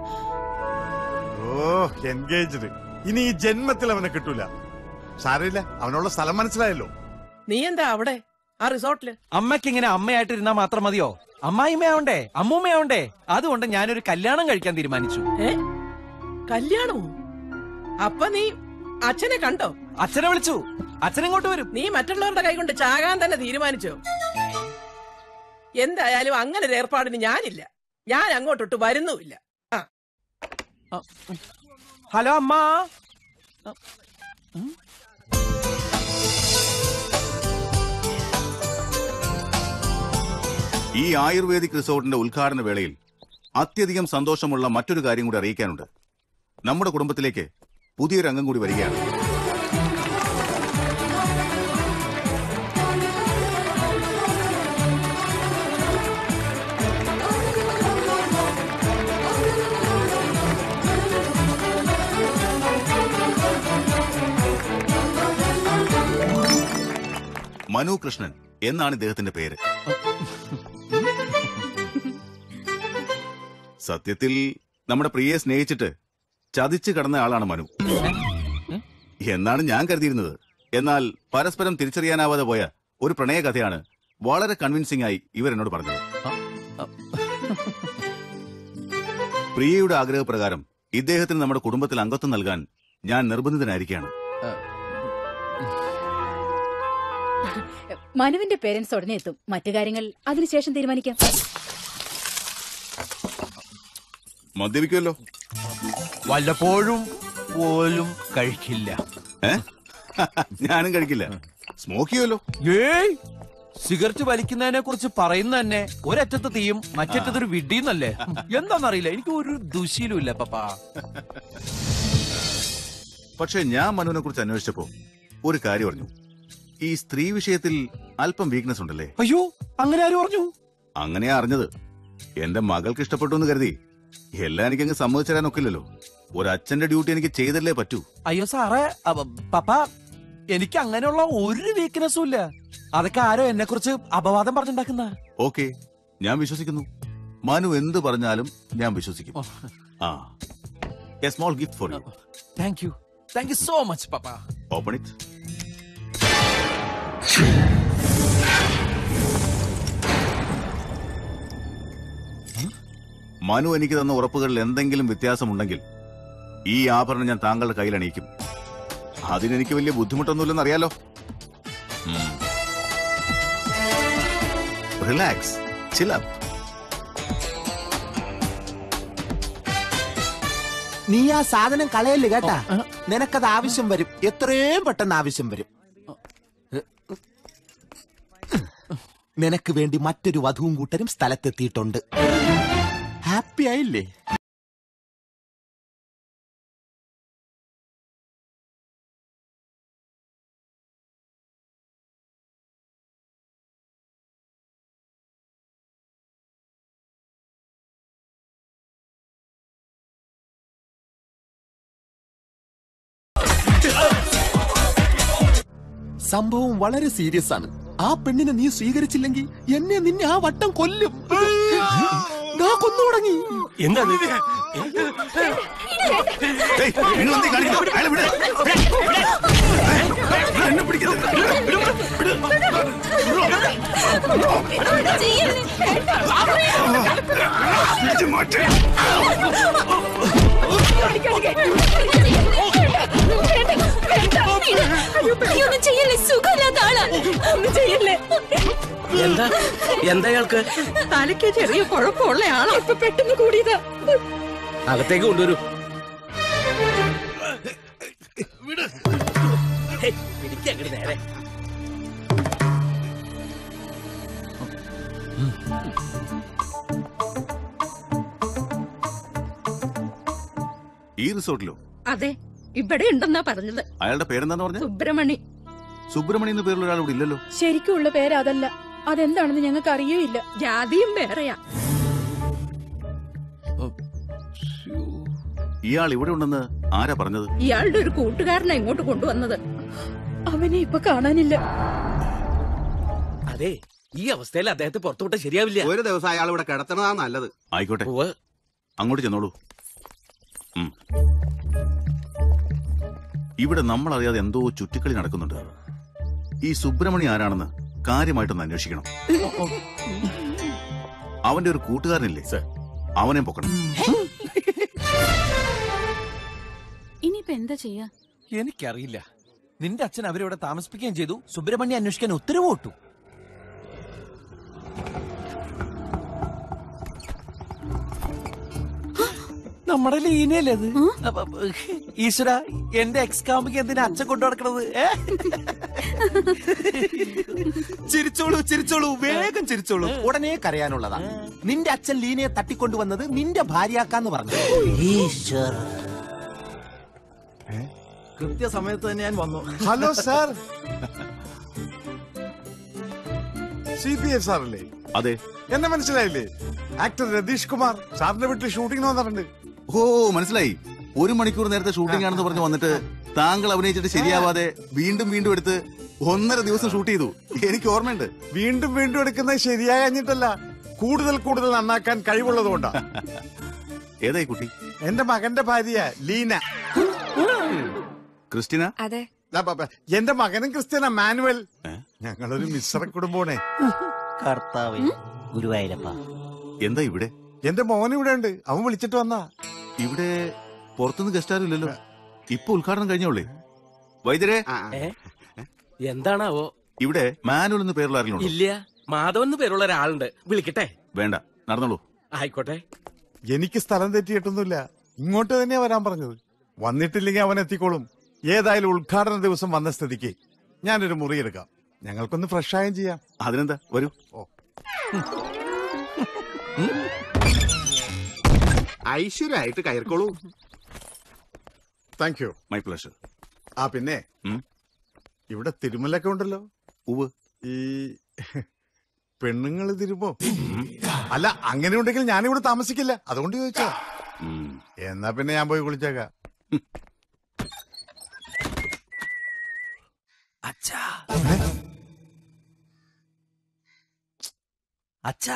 ഓ എൻഗേജ്ഡ് ഇനി ഈ ജന്മത്തിൽ അവനെ കിട്ടൂല സാരമില്ല അവനുള്ള സ്ഥലം മനസ്സിലായല്ലോ നീ എന്താ അവിടെ ആ റിസോർട്ടില് അമ്മയ്ക്ക് ഇങ്ങനെ അമ്മയായിട്ട് ഇരുന്നാ മാത്രം മതിയോ അമ്മായിമ്മയാവണ്ടേ അമ്മൂമ്മയാവണ്ടേ അതുകൊണ്ട് ഞാനൊരു കല്യാണം കഴിക്കാൻ തീരുമാനിച്ചു ഏ കല്യാണമോ അപ്പൊ നീ അച്ഛനെ കണ്ടോ അച്ഛനെ വിളിച്ചു അച്ഛനെങ്ങോട്ട് വരും നീ മറ്റുള്ളവരുടെ കൈ കൊണ്ട് ചാകാൻ തന്നെ തീരുമാനിച്ചോ എന്തായാലും അങ്ങനെ ഒരു ഏർപ്പാടിന് ഞാനില്ല ഞാൻ അങ്ങോട്ടൊട്ട് വരുന്നുമില്ല ആ ഹലോ അമ്മ ഈ ആയുർവേദിക് റിസോർട്ടിന്റെ ഉദ്ഘാടന വേളയിൽ അത്യധികം സന്തോഷമുള്ള മറ്റൊരു കാര്യം കൂടി അറിയിക്കാനുണ്ട് നമ്മുടെ കുടുംബത്തിലേക്ക് പുതിയൊരു അംഗം കൂടി വരികയാണ് മനു കൃഷ്ണൻ എന്നാണ് ഇദ്ദേഹത്തിന്റെ പേര് സത്യത്തിൽ നമ്മുടെ പ്രിയയെ സ്നേഹിച്ചിട്ട് ചതിച്ചു കടന്ന ആളാണ് മനു എന്നാണ് ഞാൻ കരുതിയിരുന്നത് എന്നാൽ പരസ്പരം തിരിച്ചറിയാനാവാതെ പോയ ഒരു പ്രണയ കഥയാണ് വളരെ കൺവിൻസിംഗ് ആയി ഇവർ എന്നോട് പറഞ്ഞത് പ്രിയയുടെ ആഗ്രഹപ്രകാരം ഇദ്ദേഹത്തിന് നമ്മുടെ കുടുംബത്തിൽ അംഗത്വം നൽകാൻ ഞാൻ നിർബന്ധിതനായിരിക്കുകയാണ് മനുവിന്റെ പേരൻസ് ഉടനെ എത്തും മറ്റു കാര്യങ്ങൾ അതിനുശേഷം തീരുമാനിക്കാം മദ്യപിക്കുമല്ലോ വല്ലപ്പോഴും പോലും കഴിക്കില്ല ഏ ഞാനും കഴിക്കില്ല സ്മോക്ക് ചെയ്യുമല്ലോ ഏയ് സിഗരറ്റ് വലിക്കുന്നതിനെ കുറിച്ച് പറയുന്ന തന്നെ ഒരറ്റത്ത് തീയും മറ്ററ്റത്തൊരു വിഡിന്നല്ലേ എന്താന്നറിയില്ല എനിക്ക് ഒരു ദുശീലുമില്ല പപ്പാ പക്ഷെ ഞാൻ മനുവിനെ കുറിച്ച് അന്വേഷിച്ചപ്പോ ഒരു കാര്യം അറിഞ്ഞു ഈ സ്ത്രീ വിഷയത്തിൽ അല്പം വീക്ക്നെസ് ഉണ്ടല്ലേ അയ്യോ അങ്ങനെ ആരും പറഞ്ഞു അങ്ങനെയാ അറിഞ്ഞത് എന്റെ മകൾക്ക് ഇഷ്ടപ്പെട്ടു എന്ന് കരുതി എല്ലാം എനിക്ക് അങ്ങ് സമ്മതിച്ചു തരാൻ ഒക്കില്ലല്ലോ ഒരു അച്ഛന്റെ ഡ്യൂട്ടി എനിക്ക് ചെയ്തല്ലേ പറ്റൂ അയ്യോ സാറേ അപ്പ- പപ്പ എനിക്ക് അങ്ങനെയുള്ള ഒരു വീക്ക്നെസ്സും ഇല്ല അതൊക്കെ ആരോ എന്നെ കുറിച്ച് അപവാദം പറഞ്ഞുണ്ടാക്കുന്ന ഓക്കെ ഞാൻ വിശ്വസിക്കുന്നു മനു എന്ത് പറഞ്ഞാലും ഞാൻ വിശ്വസിക്കും ആ a small gift for you thank you thank you so much പപ്പ ഓപ്പൺ ഇറ്റ് മനു എനിക്ക് തന്ന ഉറപ്പുകളിൽ എന്തെങ്കിലും വ്യത്യാസമുണ്ടെങ്കിൽ ഈ ആഭരണം ഞാൻ താങ്കളുടെ കയ്യിൽ അണിയിക്കും അതിനെനിക്ക് വലിയ ബുദ്ധിമുട്ടൊന്നുമില്ലെന്ന് അറിയാലോ റിലാക്സ് ചിലപ്പ് നീ ആ സാധനം കളയല്ലേ കേട്ടാ നിനക്കത് ആവശ്യം വരും എത്രയും പെട്ടെന്ന് ആവശ്യം വരും നിനക്ക് വേണ്ടി മറ്റൊരു വധുവും കൂട്ടരും സ്ഥലത്തെത്തിയിട്ടുണ്ട് ഹാപ്പി ആയില്ലേ സംഭവം വളരെ സീരിയസ് ആണ് ആ പെണ്ണിനെ നീ സ്വീകരിച്ചില്ലെങ്കിൽ എന്നെ നിന്നെ ആ വട്ടം കൊല്ലും ദാ കൊന്നു തുടങ്ങി എന്താ ഒന്നും ചെയ്യല്ലേ സുഖമില്ലാത്ത ആളാ ഒന്നും ചെയ്യല്ലേ എന്താ എന്താ അയാൾക്ക് തലയ്ക്ക് ചെറിയ കുഴപ്പമുള്ള ആളാ ഇപ്പൊ പെട്ടെന്ന് കൂടിയതാ അകത്തേക്ക് കൊണ്ടുവരൂ പിടിക്കങ്ങട് നേരെ ഈ റിസോർട്ടിലോ അതെ ഇവിടെ ഉണ്ടെന്നാ പറഞ്ഞത് അയാളുടെ പേരെന്താന്ന് പറഞ്ഞ സുബ്രഹ്മണി സുബ്രഹ്മണ്യ എന്ന പേരുള്ള ഒരാൾ ഇവിടെ ഇല്ലല്ലോ ശരിക്കുള്ള പേര് അതല്ല അതെന്താണെന്ന് ഞങ്ങൾക്ക് അറിയുകയില്ല ജാതിയും വേറെയാ ഇയാൾ ഇവിടെ ഉണ്ടെന്ന് ആരാ പറഞ്ഞത് ഇയാളുടെ ഒരു കൂട്ടുകാരനെ ഇങ്ങോട്ട് കൊണ്ടുവന്നത് അവനെ ഇപ്പൊ കാണാനില്ല അതെ ഈ അവസ്ഥയിൽ അദ്ദേഹത്തെ പുറത്തുവിട്ട ശരിയാവില്ല ഒരു ദിവസം അയാൾ ഇവിടെ കിടത്തണതാ നല്ലത് ആയിക്കോട്ടെ അങ്ങോട്ട് ചെന്നോളൂ ഉം. ഇവിടെ നമ്മൾ അറിയാതെ എന്തോ ചുറ്റിക്കളി നടക്കുന്നുണ്ട് ഈ സുബ്രഹ്മണി ആരാണെന്ന് കാര്യമായിട്ടൊന്ന് അന്വേഷിക്കണം അവന്റെ ഒരു കൂട്ടുകാരനില്ലേ സർ അവനെ പൊക്കണം ഇനിയിപ്പോ എന്താ ചെയ്യാ എനിക്കറിയില്ല നിന്റെ അച്ഛൻ അവരിവിടെ താമസിപ്പിക്കുകയും ചെയ്തു സുബ്രഹ്മണ്യം അന്വേഷിക്കാൻ ഉത്തരവ് ഇട്ടു നമ്മുടെ ലീനയല്ലേ അത് അപ്പൊ, ഈശ്വര എന്റെ എക്സ് കാമുക്ക് എന്തിനാ അച്ഛൻ കൊണ്ടു നടക്കണത് ഏ? ചിരിച്ചോളൂ ചിരിച്ചോളൂ വേഗം ചിരിച്ചോളൂ ഉടനെ കരയാനുള്ളതാ നിന്റെ അച്ഛൻ ലീനയെ തട്ടിക്കൊണ്ടുവന്നത് നിന്റെ ഭാര്യയാക്കാന്ന് പറഞ്ഞു കൃത്യസമയത്ത് തന്നെ ഞാൻ വന്നു hello sir C P F സാറല്ലേ അതെ എന്നെ മനസ്സിലായില്ലേ ആക്ടർ രതീഷ് കുമാർ സാറിന്റെ വീട്ടിൽ ഷൂട്ടിംഗ് വന്നിട്ടുണ്ട് ഓ മനസ്സിലായി ഒരു മണിക്കൂർ നേരത്തെ ഷൂട്ടിംഗ് ആണെന്ന് പറഞ്ഞു വന്നിട്ട് താങ്കൾ അഭിനയിച്ചിട്ട് ശരിയാവാതെ വീണ്ടും വീണ്ടും എടുത്ത് ഒന്നര ദിവസം ഷൂട്ട് ചെയ്തു എനിക്ക് ഓർമ്മയുണ്ട് വീണ്ടും വീണ്ടും എടുക്കുന്നത് ശരിയായഞ്ഞിട്ടല്ല കൂടുതൽ കൂടുതൽ നന്നാക്കാൻ കഴിവുള്ളതുകൊണ്ടാ ഏതായി കുട്ടി എന്റെ മകന്റെ ഭാര്യ ലീന ക്രിസ്റ്റിന അതെ ദാ ബാ, ബാ, എന്റെ മകനും ക്രിസ്ത്യന മാനുവൽ ഞങ്ങളൊരു മിശ്ര കുടുംബമാണേ കർത്താവേ ഗുരുവായൂരപ്പ എന്താ ഇവിടെ എന്റെ മോൻ ഇവിടെ ഉണ്ട് അവൻ വിളിച്ചിട്ട് വന്നാ ഇവിടെ പുറത്തുനിന്ന് ഗസ്റ്റ് ആരും ഇല്ലല്ലോ ഇപ്പൊ ഉദ്ഘാടനം കഴിഞ്ഞോളേ വൈദ്യരെ എന്താണാവോ ഇവിടെ മാനുവൽ എന്ന് പേരുള്ള ആരെങ്കിലും ഉണ്ടോ? ഇല്ല മാധവൻ എന്ന് പേരുള്ള ഒരാളുണ്ട് വിളിക്കട്ടെ വേണ്ട നടന്നോളൂ ആയിക്കോട്ടെ എനിക്ക് സ്ഥലം തെറ്റിയിട്ടൊന്നുമില്ല ഇങ്ങോട്ട് തന്നെയാ വരാൻ പറഞ്ഞത് വന്നിട്ടില്ലെങ്കിൽ അവൻ എത്തിക്കോളും ഏതായാലും ഉദ്ഘാടന ദിവസം വന്ന സ്ഥിതിക്ക് ഞാനൊരു മുറി എടുക്കാം ഞങ്ങൾക്കൊന്ന് ഫ്രഷ് ആയും ചെയ്യാം അതിനെന്താ വരൂ ഓ ഐശ്വര്യമായിട്ട് കയറിക്കോളൂ താങ്ക് യു മൈ പ്ലഷർ ആ പിന്നെ ഇവിടെ തിരുമലൊക്കെ ഉണ്ടല്ലോ ഉവ് ഈ പെണ്ണുങ്ങൾ തിരുമോ അല്ല അങ്ങനെ ഉണ്ടെങ്കിൽ ഞാനിവിടെ താമസിക്കില്ല അതുകൊണ്ട് ചോദിച്ചാ എന്നാ പിന്നെ ഞാൻ പോയി കുളിച്ചേക്കാം അച്ഛാ അച്ഛാ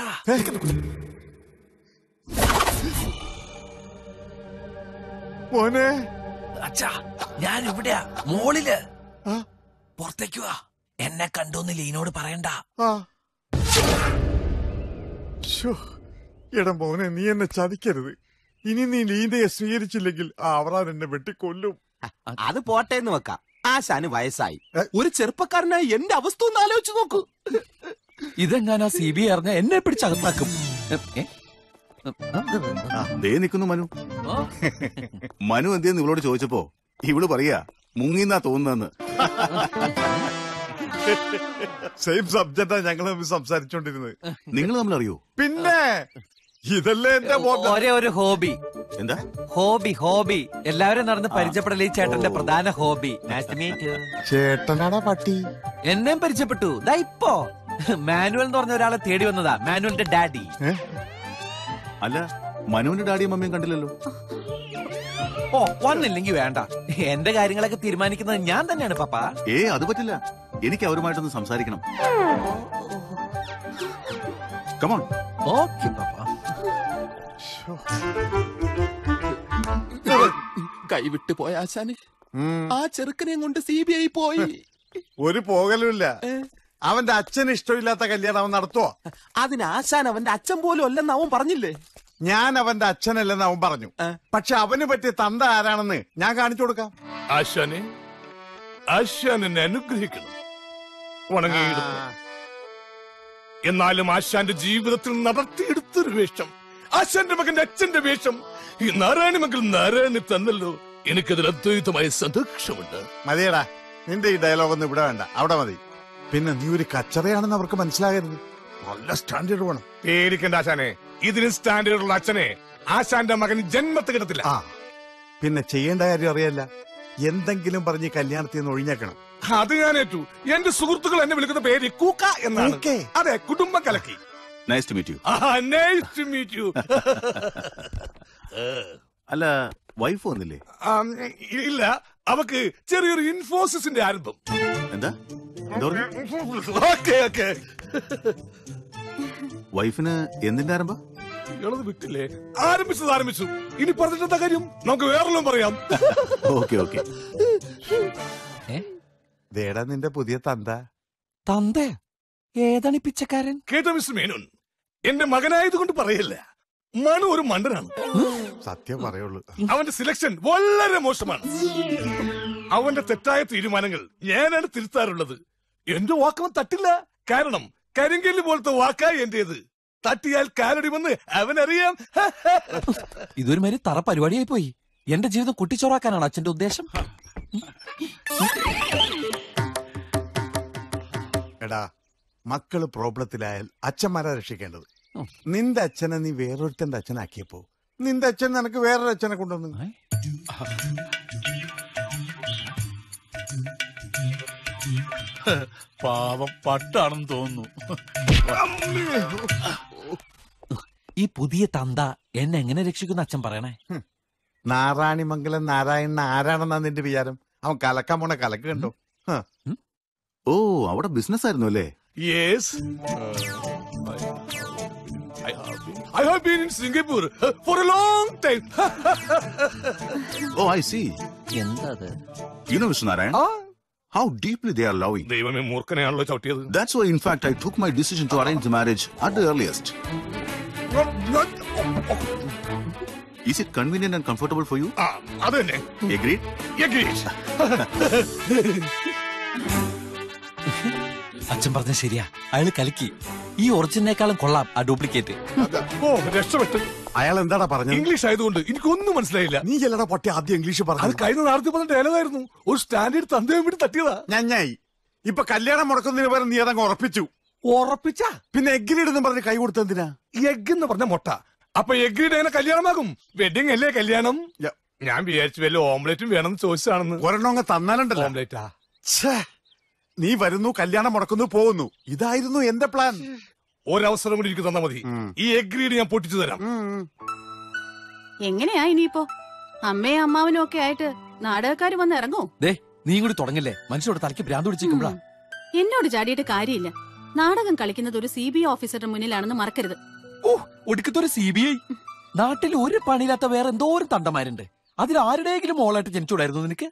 മോനെ അച്ഛാ ഞാൻ ഇവിടെയാ മോളില് പുറത്തേക്ക് വാ എന്നെ കണ്ടോന്ന് ലീനോട് പറയണ്ട ആ ശ്ശോ, എടാ മോനെ നീ എന്നെ ചതിക്കരുത് ഇനി നീ ലീനയെ സ്വീകരിച്ചില്ലെങ്കിൽ ആ അവറാൻ എന്നെ വെട്ടിക്കൊല്ലും അത് പോട്ടെ എന്ന് വെക്കാം ആശാന് വയസ്സായി ഒരു ചെറുപ്പക്കാരനായി എന്റെ അവസ്ഥ ഒന്ന് ആലോചിച്ച് നോക്കൂ ഇതെങ്ങാനാ സി ബി അറിഞ്ഞ എന്നെ പിടിച്ചകത്താക്കും ഏ? ദേ നിൽക്കുന്നു മനു മനു എന്തെന്ന് ഇവളോട് ചോദിച്ചപ്പോ ഇവള് പറയാ മുങ്ങിന്നാ തോന്നുന്നെന്ന് സെയിം സബ്ജക്റ്റാ ഞങ്ങൾ തമ്മിൽ സംസാരിച്ചോണ്ടിരുന്നത് നിങ്ങൾ തമ്മിൽ അറിയോ പിന്നെ ഇതല്ലേ എന്റെ മോൻ ഒരേ ഒരു ഹോബി എന്താ ഹോബി ഹോബി എല്ലാവരും നടന്ന് പരിചയപ്പെടൽ ഈ ചേട്ടന്റെ പ്രധാന hobby Nice to meet you. ചേട്ടനാടാ പട്ടി എന്നെയും പരിചയപ്പെട്ടു ദാ ഇപ്പോ മാനുവൽ എന്ന് പറഞ്ഞ ഒരാളെ തേടി വന്നതാ മാനുവലിന്റെ ഡാഡി അല്ല മനുവിന്റെ ഡാഡിയും മമ്മിയും കണ്ടില്ലല്ലോ ഓ വന്നില്ലെങ്കിൽ വേണ്ട എന്റെ കാര്യങ്ങളൊക്കെ തീരുമാനിക്കുന്നത് ഞാൻ തന്നെയാണ് പപ്പ ഏ അത് പറ്റില്ല എനിക്ക് അവരുമായിട്ടൊന്ന് സംസാരിക്കണം കമോൺ ഓക്കെ പപ്പ കൈവിട്ട് പോയ ആശാന് ആ ചെറുക്കനെയും കൊണ്ട് സി ബി ഐ പോയി ഒരു പോകലുമില്ല അവന്റെ അച്ഛന് ഇഷ്ടമില്ലാത്ത കല്യാണം അവൻ നടത്തുവോ അതിന് ആശാൻ അവന്റെ അച്ഛൻ പോലും അല്ലെന്ന് അവൻ പറഞ്ഞില്ലേ ഞാൻ അവന്റെ അച്ഛനല്ലെന്ന് അവൻ പറഞ്ഞു പക്ഷെ അവന് പറ്റിയ തന്ത ആരാണെന്ന് ഞാൻ കാണിച്ചു കൊടുക്കാം ആശാനെ ആശാൻ എന്നെ അനുഗ്രഹിക്കണം വണങ്ങിയിടുന്നു എന്നാലും ആശാന്റെ ജീവിതത്തിൽ നടത്തിയെടുത്തൊരു വേഷം ആശാന്റെ മകന്റെ അച്ഛന്റെ വേഷം ഈ നാരായണി മകൾ നാരായണി തന്നല്ലോ എനിക്കതിൽ അദ്വൈതമായ സന്തോഷമുണ്ട് മതിയടാ നിന്റെ ഈ ഡയലോഗ് ഒന്നും ഇവിടെ വേണ്ട അവിടെ മതി പിന്നെ നീ ഒരു കച്ചറയാണെന്ന് അവർക്ക് മനസ്സിലാകരുത് നല്ല സ്റ്റാൻഡേർഡ് വേണം പേടിക്കണ്ട ആശാനെ ഇതിന് സ്റ്റാൻഡേർഡുള്ള അച്ഛനെ ആശാന്റെ മകൻ ജന്മത്ത് കിടത്തില്ല ആ പിന്നെ ചെയ്യേണ്ട കാര്യം അറിയല്ല എന്തെങ്കിലും പറഞ്ഞ് കല്യാണത്തിൽ നിന്ന് ഒഴിഞ്ഞേക്കണം അത് ഞാൻ ഏറ്റു എന്റെ സുഹൃത്തുക്കൾ എന്നെ വിളിക്കുന്ന പേര് കൂക്ക എന്നാണ് അതെ കുടുംബം കലക്കി nice to meet you nice to meet you അല്ല വൈഫ് വന്നില്ലേ ഇല്ല അവക്ക് ചെറിയൊരു ഇൻഫോസിസിന്റെ ആരംഭം എന്താ എന്താ പറഞ്ഞു ഓക്കെ ഓക്കെ വൈഫിന് എന്തിന്റെ ആരംഭം ഇളത് വിട്ടില്ലേ ആരംഭിച്ചത് ആരംഭിച്ചു ഇനി പറഞ്ഞിട്ടെന്താ കാര്യം നമുക്ക് വേറെല്ലാം പറയാം ഓക്കെ ഓക്കെ ദേടാ നിന്റെ പുതിയ തന്ത തന്തേ ഏതാണ് ഈ പിച്ചക്കാരൻ കേട്ടോ മിസ്റ്റർ മേനോൻ എന്റെ മകനായത് കൊണ്ട് പറയല്ല മനു ഒരു മണ്ടനാണ് സത്യം പറയുള്ളൂ അവന്റെ സിലക്ഷൻ വളരെ മോശമാണ് അവന്റെ തെറ്റായ തീരുമാനങ്ങൾ ഞാനാണ് തിരുത്താറുള്ളത് എന്റെ വാക്കവൻ തട്ടില്ല കാരണം കരിങ്കല്ല് പോലത്തെ വാക്കായി എന്റേത് തട്ടിയാൽ കാലടിമെന്ന് അവനറിയാം ഇതൊരു മാതിരി തറ പരിപാടിയായി പോയി എന്റെ ജീവിതം കുട്ടിച്ചോറാക്കാനാണ് അച്ഛന്റെ ഉദ്ദേശം എടാ മക്കള് പ്രോബ്ലത്തിലായാൽ അച്ഛന്മാരാ രക്ഷിക്കേണ്ടത് നിന്റെ അച്ഛനെ നീ വേറൊരുത്തന്റെ അച്ഛനാക്കിയപ്പോ നിന്റെ അച്ഛൻ നിനക്ക് വേറൊരു അച്ഛനെ കൊണ്ടുവന്നു പാവം പട്ടാണെന്ന് തോന്നുന്നു ഈ പുതിയ തന്ത എന്നെ എങ്ങനെ രക്ഷിക്കുന്ന അച്ഛൻ പറയണേ നാരായണിമംഗലം നാരായണൻ ആരാണെന്നാ നിന്റെ വിചാരം അവൻ കലക്കാൻ പോണ കലക്ക് കണ്ടോ ഹ. ഓ അവിടെ ബിസിനസ് ആയിരുന്നു അല്ലേ yes I have been in Singapore for a long time oh I see എന്താ you know mister Narayan how deeply they are loving ദൈവമേ മൂർഖനെയാണല്ലോ ചവിട്ടിയത് That's why, in fact, I took my decision to arrange the marriage at the earliest. Is it convenient and comfortable for you? അത് തന്നെ Agreed? Agreed. അച്ഛൻ പറഞ്ഞ ശരിയാ അയാള് കലക്കി ഈ ഒറിജിനേക്കാളും കൊള്ളാം ആ ഡ്യൂപ്ലിക്കേറ്റ് ഓ രക്ഷപ്പെട്ടു അയാൾ എന്താടാ പറഞ്ഞത് ഇംഗ്ലീഷ് ആയതുകൊണ്ട് എനിക്കൊന്നും മനസ്സിലായില്ല നീ ചെല്ലടാ പൊട്ടി ആദ്യം ഇംഗ്ലീഷ് അത് പറഞ്ഞു കഴിഞ്ഞ നാളത്തെ പറഞ്ഞ ഡയലോഗായിരുന്നു ഒരു സ്റ്റാൻഡേർഡ് തന്തയും വേണ്ടി തട്ടിയതാ ഞായി ഇപ്പൊ കല്യാണം മുടക്കുന്നതിന് പകരം നീ അതങ്ങ് ഉറപ്പിച്ചു ഉറപ്പിച്ച പിന്നെ എഗ്രീഡ് എന്ന് പറഞ്ഞ് കൈ കൊടുത്തെന്തിനാ എഗ് എന്ന് പറഞ്ഞ മുട്ട അപ്പൊ എഗ്രീഡ് എങ്ങനെ കല്യാണമാകും വെഡിങ് അല്ലേ കല്യാണം ഞാൻ വിചാരിച്ചു വല്ല ഓംലെറ്റും വേണമെന്ന് ചോദിച്ചാണെന്ന് ഒരെണ്ണം അങ്ങ് തന്നാലുണ്ടല്ലോ ഓംലെറ്റാ ഛേ, നീ വരുന്നു കല്യാണം മുടക്കുന്നു പോകുന്നു ഇതായിരുന്നു എന്റെ പ്ലാൻ ഒരവസരം കൂടി എനിക്ക് തന്നാ മതി ഈ എഗ്രീഡ് ഞാൻ പൊട്ടിച്ചു തരാം എങ്ങനെയാ ഇനിയിപ്പോ അമ്മയും അമ്മാവനും ഒക്കെ ആയിട്ട് നാടകക്കാര് വന്ന് ഇറങ്ങോ ദേ നീ കൂടി തുടങ്ങില്ലേ മനുഷ്യരോട് തലയ്ക്ക് ഭ്രാന്ത് പിടിച്ചിരിക്കുമ്പോഴാ എന്നോട് ചാടിയിട്ട് കാര്യമില്ല നാടകം കളിക്കുന്നത് ഒരു സി ബി ഐ ഓഫീസറുടെ മുന്നിലാണെന്ന് മറക്കരുത് ഒടുക്കത്തൊരു സി ബി ഐ നാട്ടിൽ ഒരു പണിയില്ലാത്ത വേറെ എന്തോരം തണ്ടന്മാരുണ്ട് അതിൽ ആരുടെയെങ്കിലും മോളായിട്ട് ജനിച്ചൂടായിരുന്നു നിനക്ക്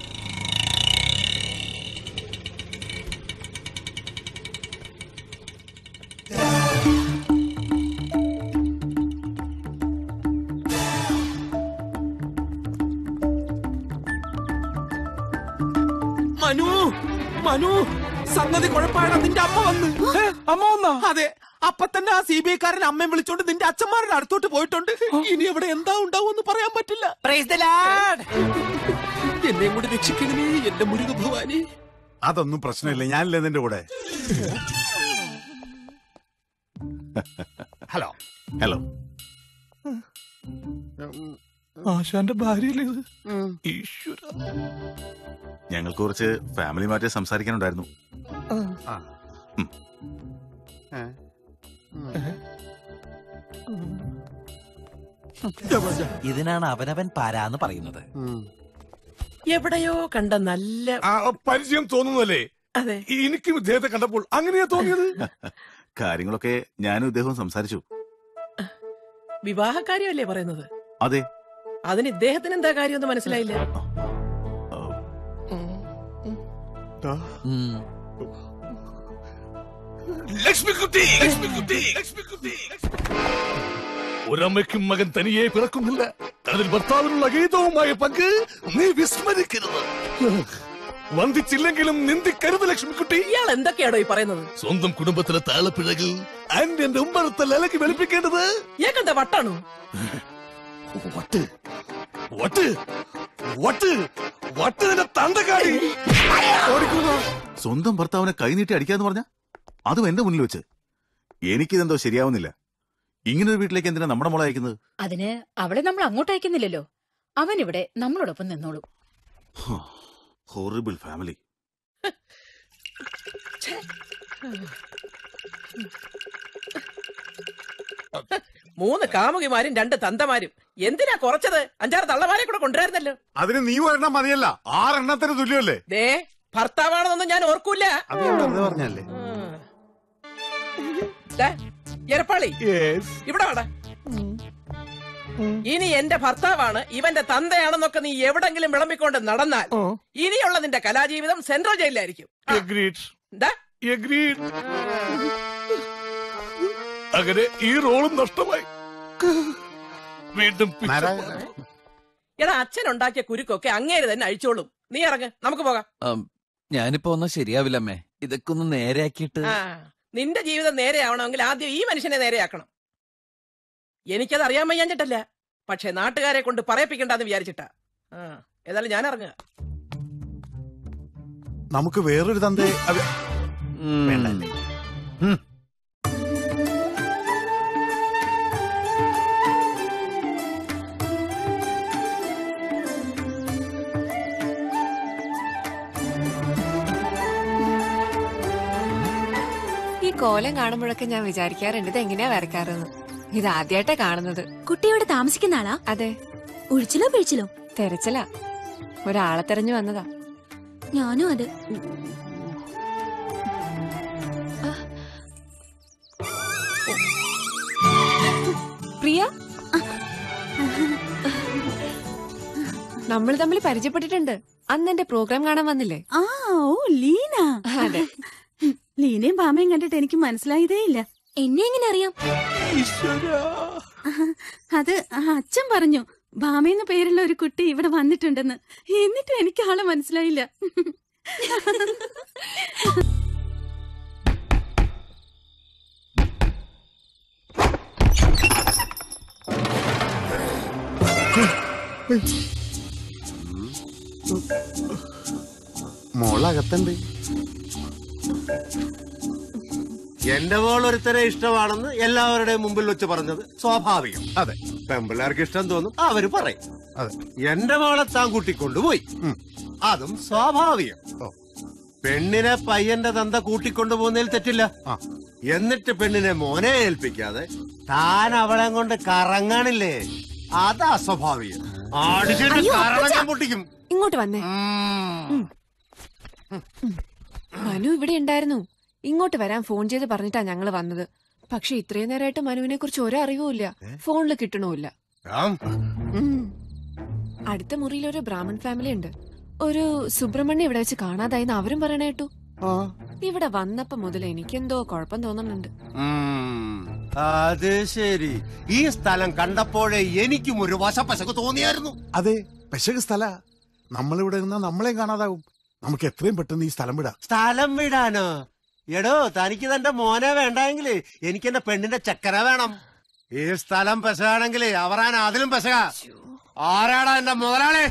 മനു മനു സംഗതി കുഴപ്പമാണ് നിന്റെ അമ്മ വന്ന് ഏ, അമ്മ വന്നാ അതെ അപ്പൊ തന്നെ ആ സി ബി ഐക്കാരൻ അമ്മയും വിളിച്ചോണ്ട് നിന്റെ അച്ഛന്മാരുടെ അടുത്തോട്ട് പോയിട്ടുണ്ട് ഇനി അവിടെ എന്താ ഉണ്ടാവും പറയാൻ പറ്റില്ല എന്നെയും കൂടി രക്ഷിക്കണമേ എന്റെ മുരുക ഭവാനി അതൊന്നും പ്രശ്നമില്ല ഞാനില്ലേ നിന്റെ കൂടെ ഹലോ ഹലോ ആശാന്റെ ഭാര്യയല്ലേ ഇത് ഈശ്വര ഞങ്ങൾക്ക് കുറച്ച് ഫാമിലി മാറ്റേഴ്സ് സംസാരിക്കാനുണ്ടായിരുന്നു ഇതിനാണ് അവനവൻ പാരാന്ന് പറയുന്നത് എവിടെയോ കണ്ട നല്ല ആ, പരിചയം തോന്നുന്നല്ലേ അതെ എനിക്കും ഇദ്ദേഹത്തെ കണ്ടപ്പോൾ അങ്ങനെയാ തോന്നിയത് കാര്യങ്ങളൊക്കെ ഞാനും ഇദ്ദേഹവും സംസാരിച്ചു വിവാഹകാര്യമല്ലേ പറയുന്നത് അതെ അതിന് ഇദ്ദേഹത്തിന് എന്താ കാര്യമൊന്നും മനസ്സിലായില്ല ലക്ഷ്മിക്കുട്ടി ലക്ഷ്മിക്കുട്ടി ലക്ഷ്മിക്കുട്ടി ഒരമ്മയ്ക്കും മകൻ തനിയെ പിറക്കുന്നില്ല അതിൽ ഭർത്താവിനുള്ള ഗീതവുമായ പങ്ക് നീ വിസ്മരിക്കരുത് വന്ദിച്ചില്ലെങ്കിലും നിന്ദിക്കരുത് ലക്ഷ്മിക്കുട്ടി ഇയാൾ എന്തൊക്കെയാണോ ഈ പറയുന്നത് സ്വന്തം കുടുംബത്തിലെ താളപ്പിഴകൾ ആൻഡ് എന്റെ ഉമ്മറത്തെ ലലക്ക് വെളുപ്പിക്കേണ്ടത് ഇയാൾക്കെന്താ വട്ടാണോ വട്ട് വട്ട് വട്ട് വട്ട് നിന്റെ തണ്ടക്കാടി സ്വന്തം ഭർത്താവിനെ കൈനീട്ടി അടിക്കാന്ന് പറഞ്ഞ അതും എന്റെ മുന്നിൽ വെച്ച് എനിക്കിതെന്തോ ശരിയാവുന്നില്ല ഇങ്ങനൊരു വീട്ടിലേക്ക് എന്തിനാ നമ്മുടെ മോളെ അയക്കുന്നത് അതിന് അവളെ നമ്മൾ അങ്ങോട്ട് അയക്കുന്നില്ലല്ലോ അവൻ ഇവിടെ നമ്മളോടൊപ്പം നിന്നോളൂ ഹോറിബിൾ ഫാമിലി മൂന്ന് കാമുകിമാരും രണ്ട് തന്തമാരും എന്തിനാ കുറച്ചത് അഞ്ചാറ് തള്ളമാരെ കൂടെ കൊണ്ടുവരായിരുന്നല്ലോ അതിന് നീ ഒരെണ്ണം മതിയല്ല ആറെണ്ണത്തിന് തുല്യമല്ലേ ദേ ഭർത്താവാണെന്നൊന്നും ഞാൻ ഓർക്കൂല അത് ഞാൻ വെറുതെ പറഞ്ഞല്ലേ ദേ, എരപ്പാളി ഇവിടെ വാടാ ഇനി എന്റെ ഭർത്താവാണ് ഇവന്റെ തന്തയാണെന്നൊക്കെ നീ എവിടെങ്കിലും വിളമ്പിക്കൊണ്ട് നടന്നാൽ ഇനിയുള്ള നിന്റെ കലാജീവിതം സെൻട്രൽ ജയിലിലായിരിക്കും Agreed. എന്താ Agreed. അങ്ങനെ ഈ റോളും നഷ്ടമായി വീണ്ടും എടാ അച്ഛൻ ഉണ്ടാക്കിയ കുരുക്കൊക്കെ അങ്ങേര് തന്നെ അഴിച്ചോളും നീ ഇറങ്ങ് നമുക്ക് പോകാം ഉം, ഞാനിപ്പോ ഒന്നും ശരിയാവില്ലമ്മേ ഇതൊക്കെ ഒന്ന് നേരെയാക്കിയിട്ട് ആ നിന്റെ ജീവിതം നേരെയാവണമെങ്കിൽ ആദ്യം ഈ മനുഷ്യനെ നേരെയാക്കണം എനിക്കത് അറിയാൻ വയ്യാഞ്ഞിട്ടല്ല പക്ഷെ നാട്ടുകാരെ കൊണ്ട് പറയിപ്പിക്കണ്ടെന്ന് വിചാരിച്ചിട്ടാ ആ ഏതായാലും ഞാൻ ഇറങ്ങുക നമുക്ക് വേറൊരു തന്തേ അവ- വേണ്ടല്ലേ ഉം. ഈ കോലം കാണുമ്പോഴൊക്കെ ഞാൻ വിചാരിക്കാറുണ്ട് ഇത് എങ്ങനെയാ വരക്കാറെന്ന് ഇത് ആദ്യമായിട്ടാ കാണുന്നത് കുട്ടിയോട് താമസിക്കുന്ന ആളാ അതെ ഒഴിച്ചിലോ പിഴിച്ചിലോ തെരച്ചിലാ ഒരാളെ തെരഞ്ഞു വന്നതാ ഞാനും അതെ പ്രിയ നമ്മൾ തമ്മിൽ പരിചയപ്പെട്ടിട്ടുണ്ട് അന്ന് എന്റെ പ്രോഗ്രാം കാണാൻ വന്നില്ലേ ആ ഓ ലീന അതെ ലീനയും പാമയും കണ്ടിട്ട് എനിക്ക് മനസ്സിലായതേ ഇല്ല എന്നെ എങ്ങനെ അറിയാം അത് ആ അച്ഛൻ പറഞ്ഞു ഭാമയെന്ന് പേരുള്ള ഒരു കുട്ടി ഇവിടെ വന്നിട്ടുണ്ടെന്ന് എന്നിട്ടും എനിക്ക് ആളെ മനസ്സിലായില്ല മോളകത്തുണ്ട് എന്റെ മോൾ ഒരുത്തരെ ഇഷ്ടമാണെന്ന് എല്ലാവരുടെയും മുമ്പിൽ വെച്ച് പറഞ്ഞത് സ്വാഭാവികം അതെ പെമ്പിള്ളേർക്ക് ഇഷ്ടം തോന്നും അവര് പറയും അതെ എന്റെ മോളെ താൻ കൂട്ടിക്കൊണ്ടുപോയി അതും സ്വാഭാവികം പെണ്ണിനെ പയ്യന്റെ തന്ത കൂട്ടിക്കൊണ്ടുപോകുന്നതിൽ തെറ്റില്ല എന്നിട്ട് പെണ്ണിനെ മോനെ ഏൽപ്പിക്കാതെ താൻ അവളെ കൊണ്ട് കറങ്ങാണില്ലേ അത് അസ്വാഭാവികം അടിച്ചിട്ട് അയ്യോ, കറങ്ങാൻ അപ്പച്ചാ. പൊട്ടിക്കും ഇങ്ങോട്ട് വന്നേ ഉം. മനു ഇവിടെ ഉണ്ടായിരുന്നു ഇങ്ങോട്ട് വരാൻ ഫോൺ ചെയ്ത് പറഞ്ഞിട്ടാ ഞങ്ങള് വന്നത് പക്ഷെ ഇത്രയും നേരമായിട്ട് മനുവിനെ കുറിച്ച് ഒരു അറിവുമില്ല ഫോണിൽ കിട്ടണമില്ല അടുത്ത മുറിയിൽ ഒരു ബ്രാഹ്മൺ ഫാമിലി ഉണ്ട് ഒരു സുബ്രഹ്മണ്യം ഇവിടെ വെച്ച് കാണാതായിന്ന് അവരും പറയണ കേട്ടു ഇവിടെ വന്നപ്പോ മുതൽ എനിക്കെന്തോ കുഴപ്പം തോന്നുന്നുണ്ട് ഉം. അത് ശരി ഈ സ്ഥലം കണ്ടപ്പോഴേ എനിക്കും ഒരു വശപ്പശക്ക് തോന്നിയായിരുന്നു അതെ പെശക് സ്ഥല നമ്മളിവിടെ ഇരുന്നാ നമ്മളെയും കാണാതാവും നമുക്ക് എത്രയും പെട്ടെന്ന് ഈ സ്ഥലം വിടാം സ്ഥലം വിടാനോ എടോ തനിക്ക് തന്റെ മോനെ വേണ്ടെങ്കില് എനിക്ക് എന്റെ പെണ്ണിന്റെ ചക്കര വേണം ഈ സ്ഥലം പെശകാണെങ്കില് അവറാൻ അതിലും പെശക ആരാടാ എന്റെ മുതലാളി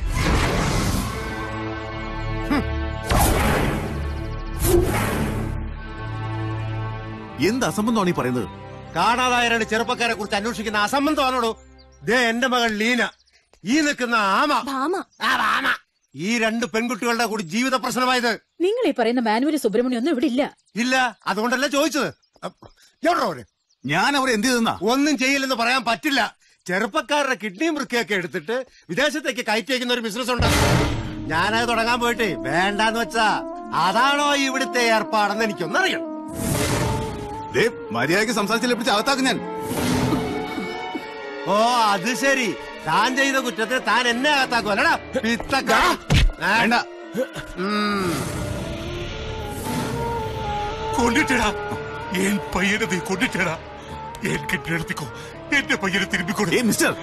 എന്ത് അസംബന്ധമാണ് ഈ പറയുന്നത് കാണാതായ രണ്ട് ചെറുപ്പക്കാരെ കുറിച്ച് അന്വേഷിക്കുന്ന അസംബന്ധമാണോടോ ദേ എന്റെ മകൾ ലീന ഈ നിൽക്കുന്ന ആമ ആ, ആമ. ഈ രണ്ട് പെൺകുട്ടികളുടെ കൂടി ജീവിത പ്രശ്നമായത് നിങ്ങൾ ഈ പറയുന്ന മാനുവൽ സുബ്രഹ്മണ്യം ഒന്നും ഇവിടെ ഇല്ല ഇല്ല അതുകൊണ്ടല്ല ചോദിച്ചത് അപ്പ് എവിടെടാ അവര് ഞാൻ അവരെ എന്ത് ചെയ്തെന്നാ ഒന്നും ചെയ്യില്ലെന്ന് പറയാൻ പറ്റില്ല ചെറുപ്പക്കാരുടെ കിഡ്നിയും വൃക്കയൊക്കെ എടുത്തിട്ട് വിദേശത്തേക്ക് കയറ്റിയേക്കുന്ന ഒരു ബിസിനസ് ഉണ്ട് ഞാനത് തുടങ്ങാൻ പോയിട്ട് വേണ്ടാന്ന് വെച്ചാ അതാണോ ഇവിടുത്തെ ഏർപ്പാടെന്ന് എനിക്കൊന്നറിയണം ദേ മര്യാദയ്ക്ക് സംസാരിച്ചില്ല അകത്താക്കും ഞാൻ ഓ അത് ശരി താൻ ചെയ്ത കുറ്റത്തിന് താൻ എന്നെ അകത്താക്കും അല്ലടാ പിത്തക്ക വേണ്ട കൊണ്ടിട്ടടാ എൻ പയ്യനെ നീ കൊണ്ടിട്ടടാ എൻ കെട്ടിയെടുത്തിക്കോ എന്റെ പയ്യനെ തിരുമ്പിക്കൊടു മിസ്റ്റർ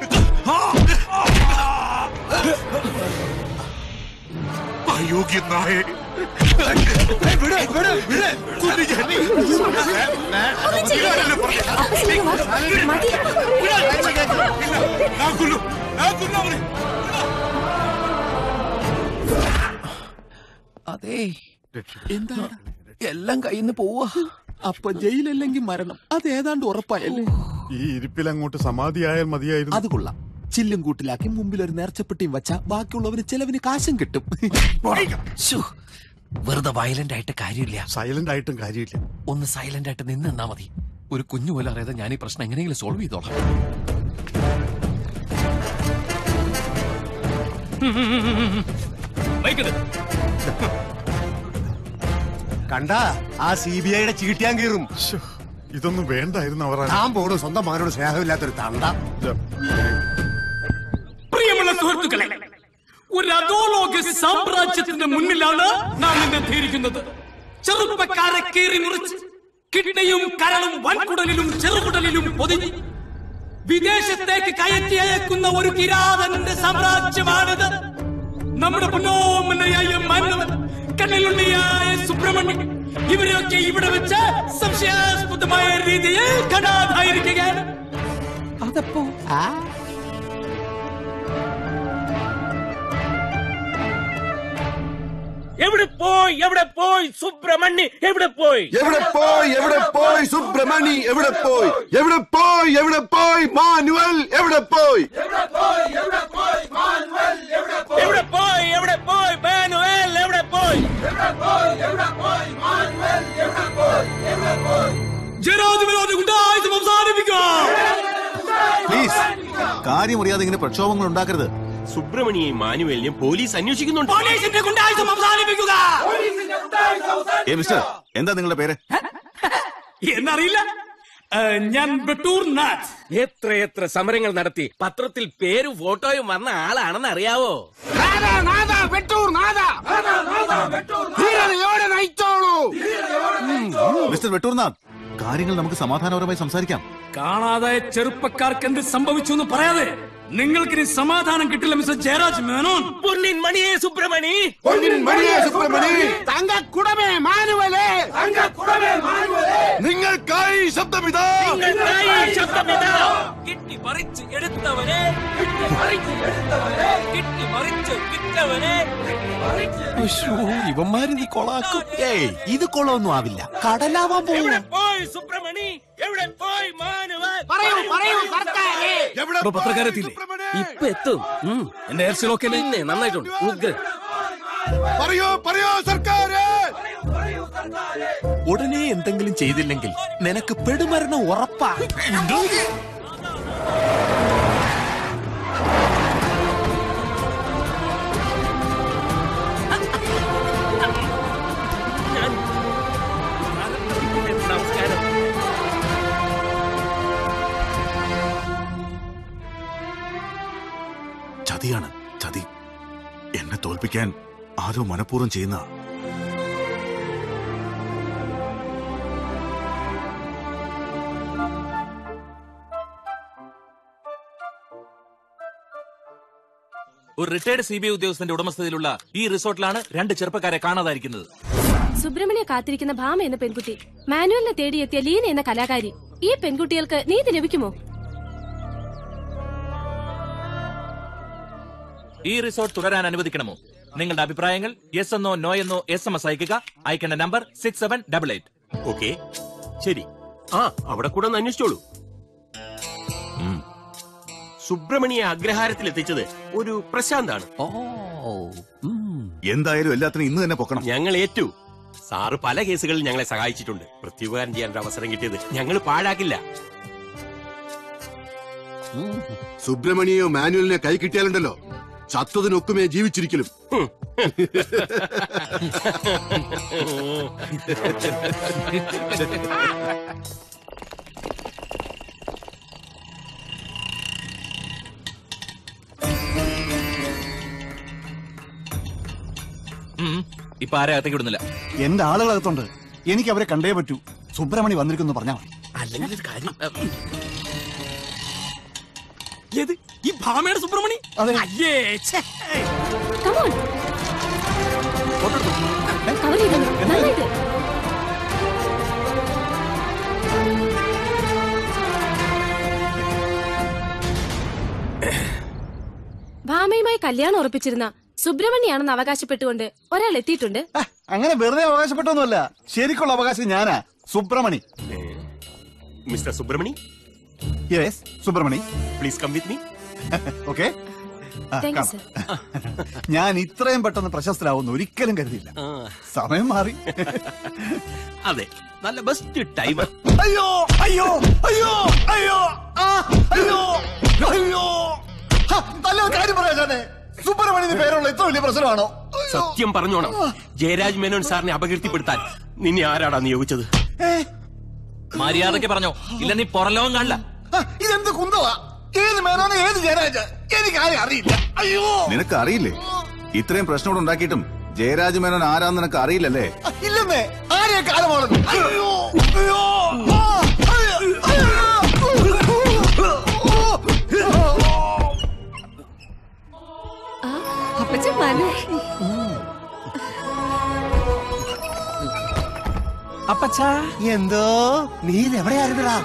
അയോഗ്യ നായ വിട് വിട് വിട് അതെ എന്താണ് എല്ലാം കയ്യിന്ന് പോവാ അപ്പൊ ജയിലല്ലെങ്കിൽ മരണം അത് ഏതാണ്ട് ഉറപ്പായല്ലേ ഈ ഇരിപ്പിൽ അങ്ങോട്ട് സമാധിയായാൽ മതിയായിരുന്നു അത് കൊള്ളാം ചില്ലും കൂട്ടിലാക്കി മുമ്പിൽ ഒരു നേർച്ചപ്പെട്ടിയും വെച്ചാ ബാക്കിയുള്ളവന് ചെലവിന് കാശും കിട്ടും ശ്ശോ, വെറുതെ വയലന്റ് ആയിട്ട് കാര്യമില്ല സൈലന്റ് ആയിട്ടും കാര്യമില്ല ഒന്ന് സൈലന്റ് ആയിട്ട് നിന്ന് നിന്നാ മതി ഒരു കുഞ്ഞു പോലും അറിയാതെ ഞാൻ ഈ പ്രശ്നം എങ്ങനെയെങ്കിലും സോൾവ് ചെയ്തോളാം കണ്ട ആ സി ബി ഐയുടെ ചീട്ടിയാൻ കീറും ഇതൊന്നും വേണ്ടായിരുന്നു അവർ താൻ പോടും സ്വന്തം മകനോട് സ്നേഹമില്ലാത്തൊരു തണ്ട പ്രിയമുള്ള സുഹൃത്തുക്കളെ ഒരു അധോലോക സാമ്രാജ്യത്തിന്റെ മുന്നിലാണ് നാം ഇന്ന് എത്തിയിരിക്കുന്നത് ചെറുപ്പക്കാരെ കീറി മുറിച്ച് കിഡ്നിയും കരളും വൻകുടലിലും ചെറുകുടലിലും പൊതിഞ്ഞ് വിദേശത്തേക്ക് കയറ്റി അയക്കുന്ന ഒരു കിരാതന്റെ സാമ്രാജ്യമാണിത് നമ്മുടെ പൊന്നോമനയായ മാനവൻ കണ്ണിലുണ്ണിയായ സുബ്രഹ്മണ്യൻ ഇവരെയൊക്കെ ഇവിടെ വെച്ച് സംശയാസ്പദമായ രീതിയിൽ കാണാതായിരിക്കുകയാണ് അതപ്പോ എവിടെ പോയി എവിടെ പോയി സുബ്രഹ്മണ്യ എവിടെ പോയി എവിടെ പോയി എവിടെ പോയി സുബ്രഹ്മണി എവിടെ പോയി എവിടെ പോയി എവിടെ പോയി മാനുവൽ എവിടെ പോയി എവിടെ പോയി എവിടെ പോയി മാനുവൽ എവിടെ പോയി ജനാധിപത്യ ഗുണ്ടായുധം അവസാനിപ്പിക്കുക പ്ലീസ് കാര്യമറിയാതെ ഇങ്ങനെ പ്രക്ഷോഭങ്ങൾ ഉണ്ടാക്കരുത് സുബ്രഹ്മണ്യെയും മാനുവലിനെയും പോലീസ് അന്വേഷിക്കുന്നുണ്ട് പോലീസിന്റെ ഗുണ്ടായുധം അവസാനിപ്പിക്കുക ഏ മിസ്റ്റർ എന്താ നിങ്ങളുടെ പേര് എന്നറിയില്ല ഏ, ഞാൻ ബട്ടൂർ നാഥ് എത്രയെത്ര സമരങ്ങൾ നടത്തി പത്രത്തിൽ പേരും ഫോട്ടോയും വന്ന ആളാണെന്ന് അറിയാവോ മിസ്റ്റർ വെട്ടൂർനാഥ് കാര്യങ്ങൾ നമുക്ക് സമാധാനപരമായി സംസാരിക്കാം കാണാതായ ചെറുപ്പക്കാർക്ക് എന്ത് സംഭവിച്ചു എന്ന് പറയാതെ നിങ്ങൾക്കിനി സമാധാനം കിട്ടില്ല മിസ്റ്റർ ജയരാജ് മേനോൻ പൊന്നിൻ മണിയെ സുബ്രഹ്മണി പൊന്നിൻ മണിയെ സുബ്രഹ്മണി തങ്കക്കുടമേ മാനുവലേ നിങ്ങൾക്കായി ശബ്ദമിതാ കിട്ടി മറിച്ച് എടുത്തവനെ കിട്ടി മറിച്ച് വിറ്റവനെ ഇവന്മാരിത് കൊളാക്കും ഏയ് ഇത് കൊള്ളൊന്നും ആവില്ല കടലാവാൻ പോവുക പോയി സുബ്രഹ്മണി എവിടെ പോയി മാനുവൽ പറയൂ പറയൂ സർക്കാരേ പത്രക്കാരെത്തിയില്ലേ ഇപ്പൊ എത്തും ഉം. എന്റെ എയർസിലൊക്കെ പിന്നെ നന്നായിട്ടുണ്ട് ഉഗ്രൻ പറയോ പറയോ സർക്കാര് ഉടനെ എന്തെങ്കിലും ചെയ്തില്ലെങ്കിൽ നിനക്ക് പെടുമരണം ഉറപ്പാ നമസ്കാരം ചതിയാണ് ചതി എന്നെ തോൽപ്പിക്കാൻ ആരോ മനഃപൂർവ്വം ചെയ്യുന്ന ഒരു റിട്ടയർഡ് സി ബി ഐ ഉദ്യോഗസ്ഥന്റെ ഉടമസ്ഥതയിലുള്ള ഈ റിസോർട്ടിലാണ് രണ്ട് ചെറുപ്പക്കാരെ കാണാതായിരിക്കുന്നത് സുബ്രഹ്മണ്യ കാത്തിരിക്കുന്ന ഭാമ എന്ന പെൺകുട്ടി മാനുവലിനെ തേടിയെത്തിയ ലീന എന്ന കലാകാരി ഈ പെൺകുട്ടികൾക്ക് നീതി ലഭിക്കുമോ ഈ റിസോർട്ട് തുടരാൻ അനുവദിക്കണമോ നിങ്ങളുടെ അഭിപ്രായങ്ങൾ യെസ് എന്നോ നോ എന്നോ എസ് എം എസ് അയക്കുക അയക്കേണ്ട number six seven double eight okay ശരി ആ അവിടെ കൂടെ ഒന്ന് അന്വേഷിച്ചോളൂ ഉം. സുബ്രഹ്മണ്യെ അഗ്രഹാരത്തിൽ എത്തിച്ചത് ഒരു പ്രശാന്താണ് എന്തായാലും എല്ലാത്തിനും ഇന്ന് തന്നെ പൊക്കണം ഞങ്ങൾ ഏറ്റു സാറ് പല കേസുകളിൽ ഞങ്ങളെ സഹായിച്ചിട്ടുണ്ട് പ്രത്യുപകാരം ചെയ്യാൻ ഒരു അവസരം കിട്ടിയത് ഞങ്ങൾ പാഴാക്കില്ല സുബ്രഹ്മണിയോ മാനുവലിനെ കൈ കിട്ടിയാലുണ്ടല്ലോ ചത്തതിനൊക്കുമേ ജീവിച്ചിരിക്കലും ഇപ്പൊ ആരെ അകത്തേക്ക് വിടുന്നില്ല എന്റെ ആളുകളകത്തുണ്ട് എനിക്ക് അവരെ കണ്ടേ പറ്റൂ സുബ്രഹ്മണി വന്നിരിക്കുന്നു പറഞ്ഞാൽ മതി അല്ലെങ്കിൽ ഒരു കാര്യം ഏത് ഈ ഭാമയുടെ സുബ്രഹ്മണി അയ്യേ ഛേ. കവർ ചെയ്തോളൂ. നന്നായിട്ട് ഭാമയുമായി കല്യാണം ഉറപ്പിച്ചിരുന്ന സുബ്രഹ്മണ്യാണെന്ന് അവകാശപ്പെട്ടുകൊണ്ട് ഒരാൾ എത്തിയിട്ടുണ്ട് അങ്ങനെ വെറുതെ അവകാശപ്പെട്ടൊന്നുമല്ല ശരിക്കുള്ള അവകാശം ഞാനാ Subramani mister Subramani yes Subramani please come with me okay Thank you, sir. ഞാൻ ഇത്രയും പെട്ടെന്ന് പ്രശസ്തരാവുന്ന ഒരിക്കലും കരുതിയില്ല സമയം മാറി അതെ നല്ല ബെസ്റ്റ് ടൈം അയ്യോ അയ്യോ അയ്യോ അയ്യോ ആ, അയ്യോ അയ്യോ ഹ, നല്ല കാര്യം പറയാ ഞാനേ സുബ്രഹ്മണ്യന് പേരുള്ള ഇത്ര വലിയ പ്രശ്നമാണോ സത്യം പറഞ്ഞോണം ജയരാജ് മേനോൻ സാറിനെ അപകീർത്തിപ്പെടുത്താൻ നിന്നെ ആരാടാ നിയോഗിച്ചത് മര്യാദക്ക് പറഞ്ഞോ ഇല്ല നീ പുറലോകം കാണില്ല ആ, ഇതെന്ത് കുന്തവാ ഏത് മേനോനെ ഏത് ജയരാജ എനിക്ക് ആരും അറിയില്ല അയ്യോ നിനക്ക് അറിയില്ലേ ഇത്രയും പ്രശ്നങ്ങൾ ഉണ്ടാക്കിയിട്ടും ജയരാജ് മേനോൻ ആരാന്ന് നിനക്ക് അറിയില്ലല്ലേ ആ, ഇല്ലെന്നേ ആരെയാ കാലമാണെന്ന് അയ്യോ അയ്യോ ആ, അയ്യോ, അയ്യോ. എന്തോ നീ എവിടെയായിരുന്നടാ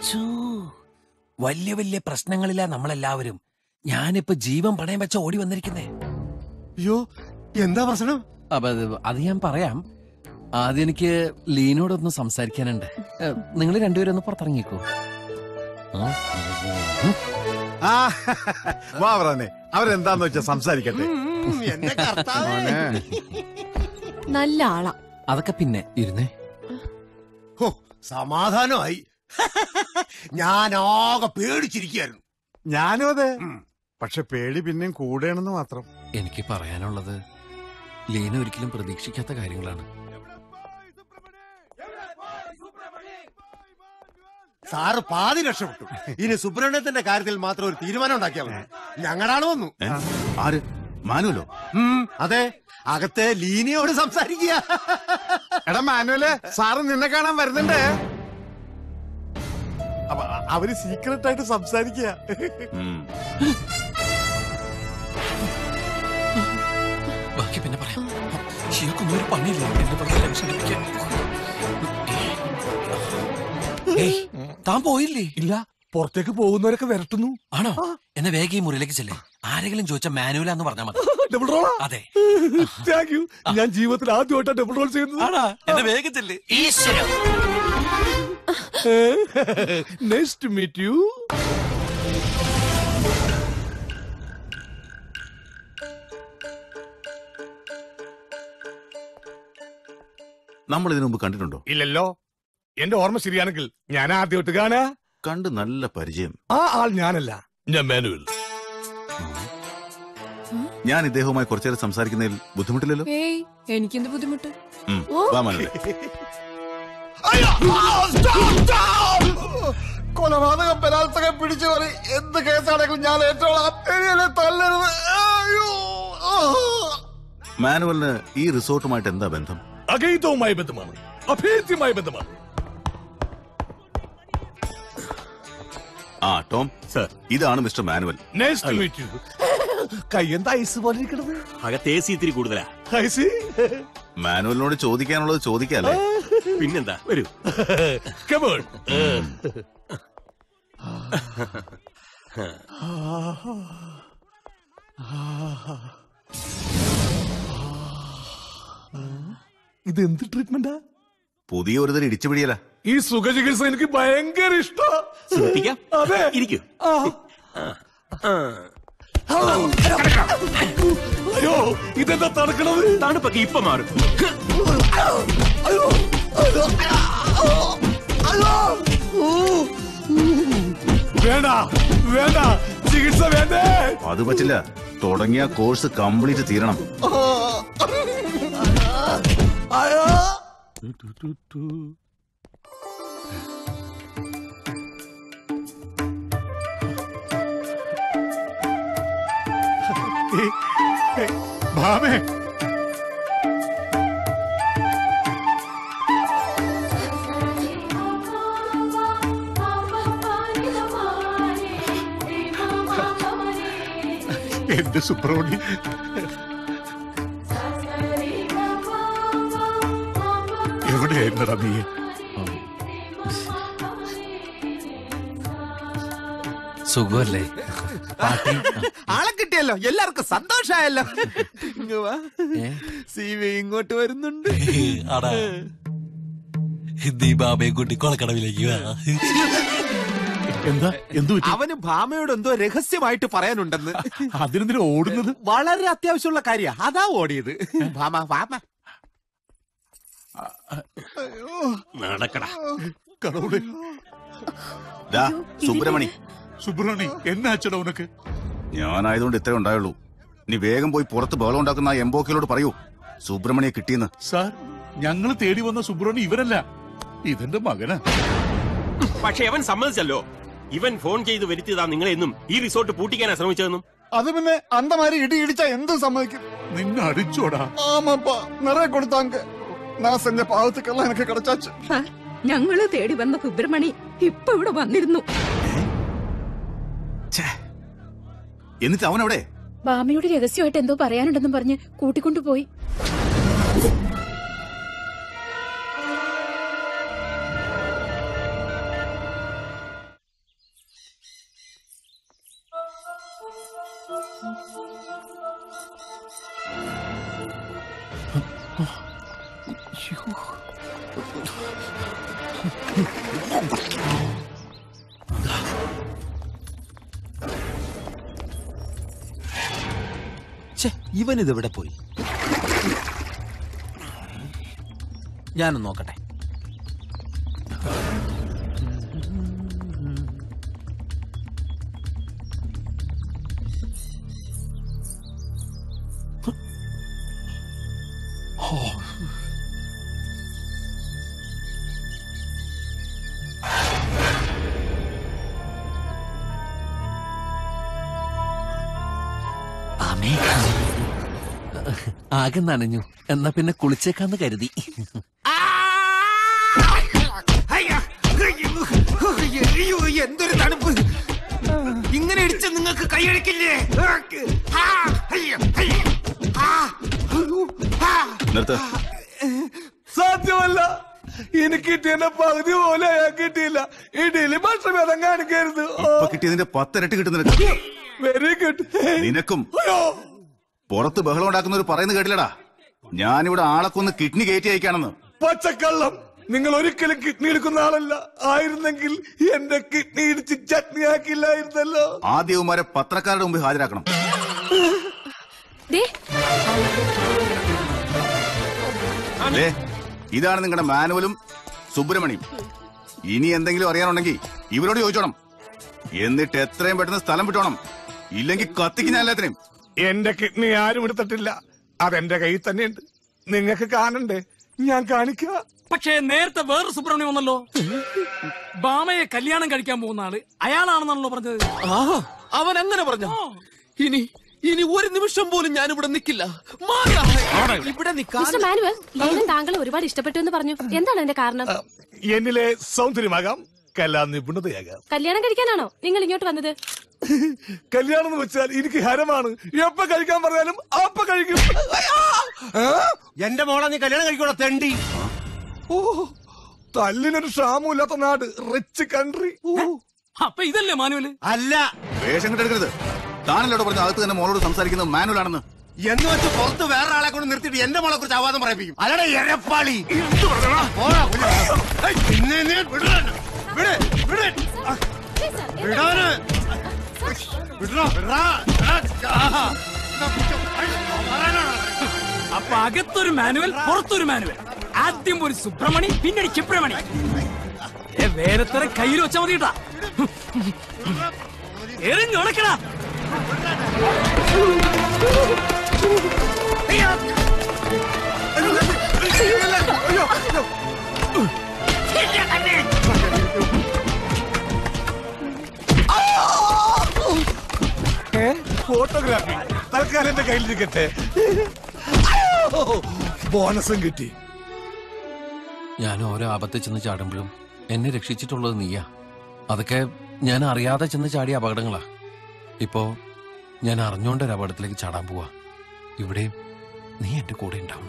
വലിയ വലിയ പ്രശ്നങ്ങളിലാ നമ്മളെല്ലാവരും ഞാനിപ്പോ ജീവൻ പണയം വെച്ച ഓടി വന്നിരിക്കുന്നേ അയ്യോ എന്താ പ്രശ്നം അപ്പൊ അത് അത് ഞാൻ പറയാം ആദ്യം എനിക്ക് ലീനോടൊന്ന് സംസാരിക്കാനുണ്ട് നിങ്ങൾ രണ്ടുപേരും ഒന്ന് പുറത്തിറങ്ങിക്കോ ആ? ആ വാ പറഞ്ഞേ അവരെന്താന്ന് വെച്ചാ സംസാരിക്കട്ടെ എന്റെ കർത്താവേ മോനെ. നല്ല ആളാ അതൊക്കെ പിന്നെ ഇരുന്നേ ഹോ, സമാധാനമായി ഞാൻ ആകെ പേടിച്ചിരിക്കുകയായിരുന്നു ഞാനും അതെ പക്ഷെ പേടി പിന്നെയും കൂടെയാണെന്ന് മാത്രം എനിക്ക് പറയാനുള്ളത് ലീന ഒരിക്കലും പ്രതീക്ഷിക്കാത്ത കാര്യങ്ങളാണ് സാറ് പാതി രക്ഷപ്പെട്ടു ഇനി സുബ്രഹ്മണ്യത്തിന്റെ കാര്യത്തിൽ മാത്രം ഒരു തീരുമാനം ഉണ്ടാക്കിയാൽ മതി ഞങ്ങളാണ് വന്നു ആര് മാനുവലോ ഉം, അതെ അകത്തെ ലീനയോട് സംസാരിക്കുക എടാ മാനുവലെ സാറ് നിന്നെ കാണാൻ വരുന്നുണ്ട് അപ്പൊ അ- അവര് സീക്രട്ട് ആയിട്ട് സംസാരിക്കുക ബാക്കി പിന്നെ പറയാം ഷിയക്കൊന്നും ഒരു പണിയില്ല എന്നെ പറഞ്ഞ ടെൻഷൻ അടിക്കാൻ. ഏയ്, താൻ പോയില്ലേ ഇല്ല പുറത്തേക്ക് പോകുന്നവരൊക്കെ വരട്ടുന്നു ആണോ എന്നെ വേഗം ഈ മുറിയിലേക്ക് ചെല്ലേ ആരെങ്കിലും ചോദിച്ച മാനുവലാന്ന് പറഞ്ഞാൽ മതി ഡബിൾ റോളാ അതെ താങ്ക് യു ഞാൻ ജീവിതത്തിൽ ആദ്യമായിട്ടാണ് ഡബിൾ റോൾ ചെയ്യുന്നത് എന്നെ വേഗം ചെല്ലേ നെക്സ്റ്റ് മീറ്റ് യു നമ്മൾ ഇതിനു മുമ്പ് കണ്ടിട്ടുണ്ടോ ഇല്ലല്ലോ എന്റെ ഓർമ്മ ശരിയാണെങ്കിൽ ഞാൻ ആദ്യമായിട്ട് കാണാ കണ്ട് നല്ല പരിചയം ആ ആൾ ഞാനല്ല ഞാൻ മാനുവൽ ഞാൻ ഇദ്ദേഹവുമായി കുറച്ചേരം സംസാരിക്കുന്നതിൽ ബുദ്ധിമുട്ടില്ലല്ലോ ഏയ് എനിക്കെന്ത് ബുദ്ധിമുട്ട് ഉം, വാ മാനുവലെ കൊലപാതകം ബലാത്സംഗം പിടിച്ചു പറ എന്ത് കേസാണെങ്കിലും ഞാൻ ഏറ്റോളാം ഇനി എന്നെ തല്ലരുത് അയ്യോ ആ. മാനുവലിന് ഈ റിസോർട്ടുമായിട്ട് എന്താ ബന്ധം അഗൈതവുമായ ബന്ധമാണ് അഭേദ്യമായ ബന്ധമാണ് ആ ടോം സർ ഇതാണ് mister Manuel next meet you കൈ എന്താ ഐസ് പോലെ ഇരിക്കണത് അകത്ത് എ സി ഇത്തിരി കൂടുതലാ ഐസ് മാനുവലിനോട് ചോദിക്കാനുള്ളത് ചോദിക്കാല്ലേ പിന്നെന്താ വരൂ കമോൺ ഇത് എന്ത് ട്രീറ്റ്മെന്റാ പുതിയ ഒരു തരം ഇടിച്ചുപിടിയല ഈ സുഖചികിത്സ എനിക്ക് ഭയങ്കര ഇഷ്ടാ ശ്രദ്ധിക്കാം അതെ ഇരിക്കൂ ആ. അയ്യോ ഇതെന്താ തണുക്കണത് തണുപ്പൊക്കെ ഇപ്പൊ മാറും വേണ്ട വേണ്ട ചികിത്സ വേണ്ടേ അത് പറ്റില്ല തുടങ്ങിയ കോഴ്സ് കംപ്ലീറ്റ് തീരണം ഭാമേ എന്റെ സുബ്രഹ്മണ്യ എവിടെയായിരുന്നടാ നീ സുഖമല്ലേ പാട്ടി ആളെ കിട്ടിയല്ലോ എല്ലാവർക്കും സന്തോഷായല്ലോ ഇങ്ങ് വാ. സി വി ഇങ്ങോട്ട് വരുന്നുണ്ട് അടാ നീ ബാബയെ കൂട്ടി കൊളക്കടവിലേക്ക് വാ എന്താ എന്തു അവന് ഭാമയോട് എന്തോ രഹസ്യമായിട്ട് പറയാനുണ്ടെന്ന് അതിനെന്തിനാ ഓടുന്നത് വളരെ അത്യാവശ്യമുള്ള കാര്യ അതാ ഓടിയത് ഭാമ ഭാമ നടക്കടാ കടவுளே ദാ, സുബ്രമണി സുബ്രഹ്മണി എന്നാച്ചട ഉനക്ക് ഞാനായതുകൊണ്ട് ഇത്രേ ഉണ്ടായുള്ളൂ നീ വേഗം പോയി പുറത്ത് ബഹളം ഉണ്ടാക്കുന്ന ആ എംബോക്കിലോട് പറയൂ സുബ്രഹ്മണ്യെ കിട്ടിയെന്ന് സാർ ഞങ്ങൾ തേടി വന്ന സുബ്രഹ്മണി ഇവരല്ല ഇതെന്റെ മകനാ പക്ഷെ അവൻ സമ്മതിച്ചല്ലോ ഇവൻ ഫോൺ ചെയ്ത് വരുത്തിയതാ നിങ്ങളെന്നും ഈ റിസോർട്ട് പൂട്ടിക്കാനാ ശ്രമിച്ചതെന്നും அது பின்ன அந்த மாதிரி இடி இடிச்சா எந்த சம்மதிக்கும் നിന്നെ അടിച്ചോടാ ஆமாப்பா நிறைய கொடுத்தாங்க நான் செஞ்ச பாவத்துக்கெல்லாம் எனக்கு கிடைச்சாச்சு ഞങ്ങള് തേടി വന്ന സുബ്രഹ്മണി ഇപ്പൊ ഇവിടെ വന്നിരുന്നു എന്നിട്ട് അവൻ എവിടെ ബാമയോട് രഹസ്യമായിട്ട് എന്തോ പറയാനുണ്ടെന്നും പറഞ്ഞ് കൂട്ടിക്കൊണ്ടുപോയി ഇവൻ ഇതെവിടെ പോയി ഞാനൊന്ന് നോക്കട്ടെ ആകെ നനഞ്ഞു എന്നാ പിന്നെ കുളിച്ചേക്കാന്ന് കരുതി അയ്യോ എന്തൊരു തണുപ്പ് ഇങ്ങനെ ഇടിച്ച് നിങ്ങൾക്ക് കൈയടിക്കില്ലേ ആ, അയ്യോ, അയ്യോ, ആ, അയ്യോ, ആ. നിർത്ത് സാധ്യമല്ല എനിക്ക് കിട്ടിയ പകുതി പോലെ അയാൾ കിട്ടിയില്ല ഇടിയില് ഭക്ഷണം കാണിക്കരുത് ഇപ്പൊ കിട്ടിയതിന്റെ പത്തിരട്ടി കിട്ടുന്ന വെരി ഗുഡ് നിനക്കും പുറത്ത് ബഹളം ഉണ്ടാക്കുന്നവർ പറയുന്നത് കേട്ടില്ലടാ ഞാനിവിടെ ആളെ കൊന്ന് കിഡ്നി കയറ്റി അയക്കാണെന്ന് പച്ചക്കള്ളം നിങ്ങൾ ഒരിക്കലും കിഡ്നി എടുക്കുന്ന ആളല്ല ആയിരുന്നെങ്കിൽ എന്റെ കിഡ്നി ഇടിച്ച് ചട്നി ആക്കില്ലായിരുന്നല്ലോ ആദ്യവുമാരെ പത്രക്കാരുടെ മുമ്പിൽ ഹാജരാക്കണം ദേ ദേ, ഇതാണ് നിങ്ങളുടെ മാനുവലും സുബ്രഹ്മണ്യം ഇനി എന്തെങ്കിലും അറിയാനുണ്ടെങ്കിൽ ഇവരോട് ചോദിച്ചോണം എന്നിട്ട് എത്രയും പെട്ടെന്ന് സ്ഥലം വിട്ടോണം ഇല്ലെങ്കിൽ കത്തിക്ക് ഞാൻ എല്ലാത്തിനും എന്റെ കിഡ്നി ആരും എടുത്തിട്ടില്ല അതെന്റെ കയ്യിൽ തന്നെയുണ്ട് നിങ്ങൾക്ക് കാണണ്ടേ ഞാൻ കാണിക്കുക പക്ഷേ നേരത്തെ വേറെ സുബ്രഹ്മണ്യം വന്നല്ലോ ബാമയെ കല്യാണം കഴിക്കാൻ പോകുന്ന ആള് അയാളാണെന്നാണല്ലോ പറഞ്ഞത് ആ അവൻ അങ്ങനെ പറഞ്ഞു ഇനി ഇനി ഒരു നിമിഷം പോലും ഞാൻ ഇവിടെ നിൽക്കില്ല മാറാ. ഇവിടെ നിൽക്കാൻ മിസ്റ്റർ മാനുവൽ ലൈലൻ താങ്കളെ ഒരുപാട് ഇഷ്ടപ്പെട്ടു എന്ന് പറഞ്ഞു എന്താണ് അതിന്റെ കാരണം എന്നിലെ സൗന്ദര്യമാകാം കലാ നിപുണതയാകാം കല്യാണം കഴിക്കാനാണോ നിങ്ങൾ ഇങ്ങോട്ട് വന്നത് കല്യാണം എന്ന് വെച്ചാൽ എനിക്ക് ഹരമാണ് എപ്പ കഴിക്കാൻ പറഞ്ഞാലും അപ്പ കഴിക്കും എന്റെ മോളെ നീ കല്യാണം കഴിക്കോളാ തെണ്ടി ഓ തല്ലിനൊരു ക്ഷാമമില്ലാത്ത നാട് റിച്ച് കൺട്രി അപ്പൊ ഇതല്ലേ മാനുവല് അല്ല വേഷം കെട്ടെടുക്കരുത് താനല്ലോട് പറഞ്ഞു അകത്ത് തന്നെ മോളോട് സംസാരിക്കുന്നത് മാനുവൽ ആണെന്ന് എന്ന് വെച്ച് പുറത്ത് വേറെ ആളെ കൊണ്ട് നിർത്തിയിട്ട് എന്റെ മോളെ കുറിച്ച് അവാദം പറയിപ്പിക്കും അല്ലടാ എരപ്പാളി പോടാ, ഉള്ള. ഏയ്, നിന്നെ നീ വിടടാ. വിട്, വിട്. ആ, വിടാന്. വിടടാ, വിടടാ. ആഹാ. എന്നാ പിടിച്ചോ. ഐ, വരാനാണോ? അപ്പൊ അകത്തൊരു മാനുവൽ പുറത്തൊരു മാനുവൽ ആദ്യം ഒരു സുബ്രഹ്മണി പിന്നീട് ക്ഷിപ്രമണി ഏ വേരത്തര കയ്യിൽ വെച്ചാ മതി കേട്ടാ എറിഞ്ഞുടക്കടാ ഫോട്ടോഗ്രാഫി തൽക്കാലം എന്റെ കയ്യിലിരിക്കട്ടെ ബോണസും കിട്ടി ഞാൻ ഓരോ ആപത്തിൽ ചെന്ന് ചാടുമ്പോഴും എന്നെ രക്ഷിച്ചിട്ടുള്ളത് നീയാ അതൊക്കെ ഞാൻ അറിയാതെ ചെന്ന് ചാടിയ അപകടങ്ങളാ ഇപ്പോ ഞാൻ അറിഞ്ഞോണ്ട് ഒരു അപകടത്തിലേക്ക് ചാടാൻ പോവാ ഇവിടെയും നീ എന്റെ കൂടെ ഉണ്ടാവണം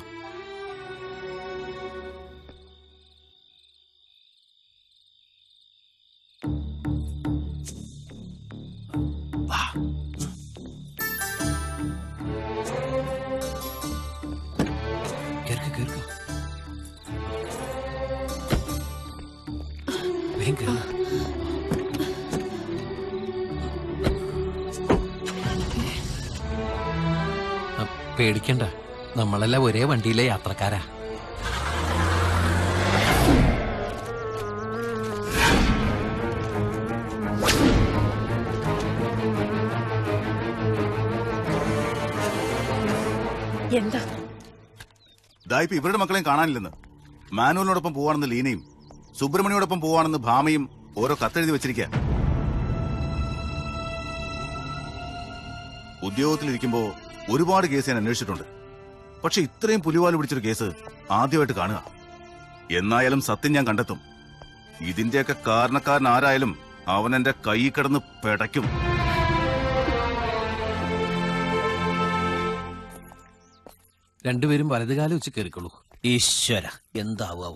കേർക്ക് കേർക്ക് വേഗം കേറ്. ആ, പേടിക്കണ്ട നമ്മളെല്ലാം ഒരേ വണ്ടിയിലെ യാത്രക്കാരാ എന്താ ദാ ഇപ്പൊ ഇവരുടെ മക്കളെയും കാണാനില്ലെന്ന് മാനുവലിനോടൊപ്പം പോവാണെന്ന് ലീനയും സുബ്രഹ്മണ്യോടൊപ്പം പോവാണെന്ന് ഭാമയും ഓരോ കത്തെഴുതി വെച്ചിരിക്കുക ഉദ്യോഗത്തിലിരിക്കുമ്പോ ഒരുപാട് കേസ് ഞാൻ അന്വേഷിച്ചിട്ടുണ്ട് പക്ഷെ ഇത്രയും പുലിവാല് പിടിച്ചൊരു കേസ് ആദ്യമായിട്ട് കാണുക എന്നായാലും സത്യം ഞാൻ കണ്ടെത്തും ഇതിന്റെയൊക്കെ കാരണക്കാരൻ ആരായാലും അവൻ എന്റെ കൈ കിടന്ന് പെടയ്ക്കും രണ്ടുപേരും വലതുകാലം വെച്ച് കയറിക്കോളൂ ഈശ്വര എന്താവോ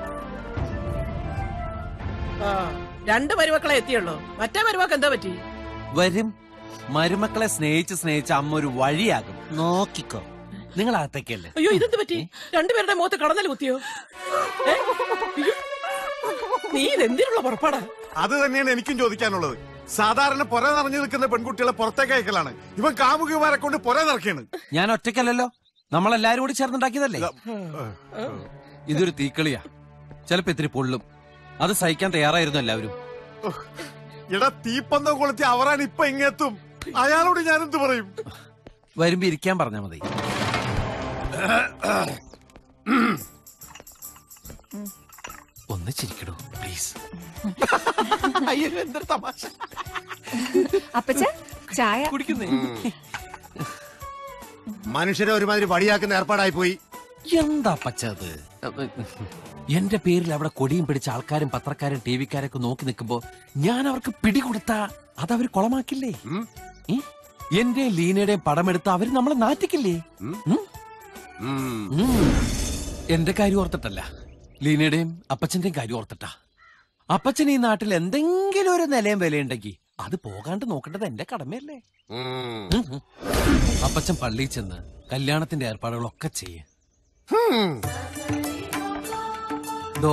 ആ രണ്ട് പരുവക്കളെ എത്തിയുള്ളൂ മറ്റേ പരുവാക്ക് എന്താ പറ്റി വരും മരുമക്കളെ സ്നേഹിച്ച് സ്നേഹിച്ച് അമ്മ ഒരു വഴിയാകും നോക്കിക്കോ നിങ്ങൾ അകത്തേക്കല്ലേ അയ്യോ ഇതെന്ത് പറ്റി രണ്ടുപേരുടെ മുഖത്ത് കടന്നൽ കുത്തിയോ ഏ? അയ്യോ. നീ ഇതെന്തിനുള്ള പുറപ്പാടാ അത് തന്നെയാണ് എനിക്കും ചോദിക്കാനുള്ളത് സാധാരണ പുര നിറഞ്ഞു നിൽക്കുന്ന പെൺകുട്ടികളെ പുറത്തേക്ക് അയക്കലാണ് ഇവൻ കാമുകിമാരെ കൊണ്ട് പുര നിറയ്ക്കാണ് ഞാൻ ഒറ്റയ്ക്കല്ലല്ലോ നമ്മളെല്ലാരും കൂടി ചേർന്നുണ്ടാക്കിയതല്ലേ ഇതൊരു തീക്കളിയാ ചിലപ്പോ ഇത്തിരി പൊള്ളും അത് സഹിക്കാൻ തയ്യാറായിരുന്നു എല്ലാവരും എടാ തീപ്പന്തം കൊളുത്തി അവരാൻ ഇപ്പൊ ഇങ്ങെത്തും അയാളോട് ഞാൻ എന്ത് പറയും വരുമ്പോ ഇരിക്കാൻ പറഞ്ഞാ മതി ഒന്ന് ചിരിക്കടോ പ്ലീസ് അയ്യോ എന്തൊരു തമാശ അപ്പച്ച ചായ കുടിക്കുന്നേ മനുഷ്യരെ ഒരുമാതിരി വടിയാക്കുന്ന ഏർപ്പാടായി പോയി എന്താ പച്ചത് എന്റെ പേരിൽ അവിടെ കൊടിയും പിടിച്ച ആൾക്കാരും പത്രക്കാരും ടി വിക്കാരൊക്കെ നോക്കി നിൽക്കുമ്പോ ഞാൻ അവർക്ക് പിടികൊടുത്ത അതവര് കൊളമാക്കില്ലേ ഏ? എന്റെയും ലീനയുടെയും പടമെടുത്ത് അവര് നമ്മളെ നാറ്റിക്കില്ലേ ഉം? ഉം. എന്റെ കാര്യം ഓർത്തിട്ടല്ല ലീനയുടെയും അപ്പച്ചന്റെയും കാര്യം ഓർത്തിട്ടാ അപ്പച്ചൻ ഈ നാട്ടിൽ എന്തെങ്കിലും ഒരു നിലയും വിലയുണ്ടെങ്കിൽ അത് പോകാണ്ട് നോക്കേണ്ടത് എന്റെ കടമയല്ലേ ഉം, ഉം. അപ്പച്ചൻ പള്ളിയിൽ ചെന്ന് കല്യാണത്തിന്റെ ഏർപ്പാടുകളൊക്കെ ചെയ്യേ ദോ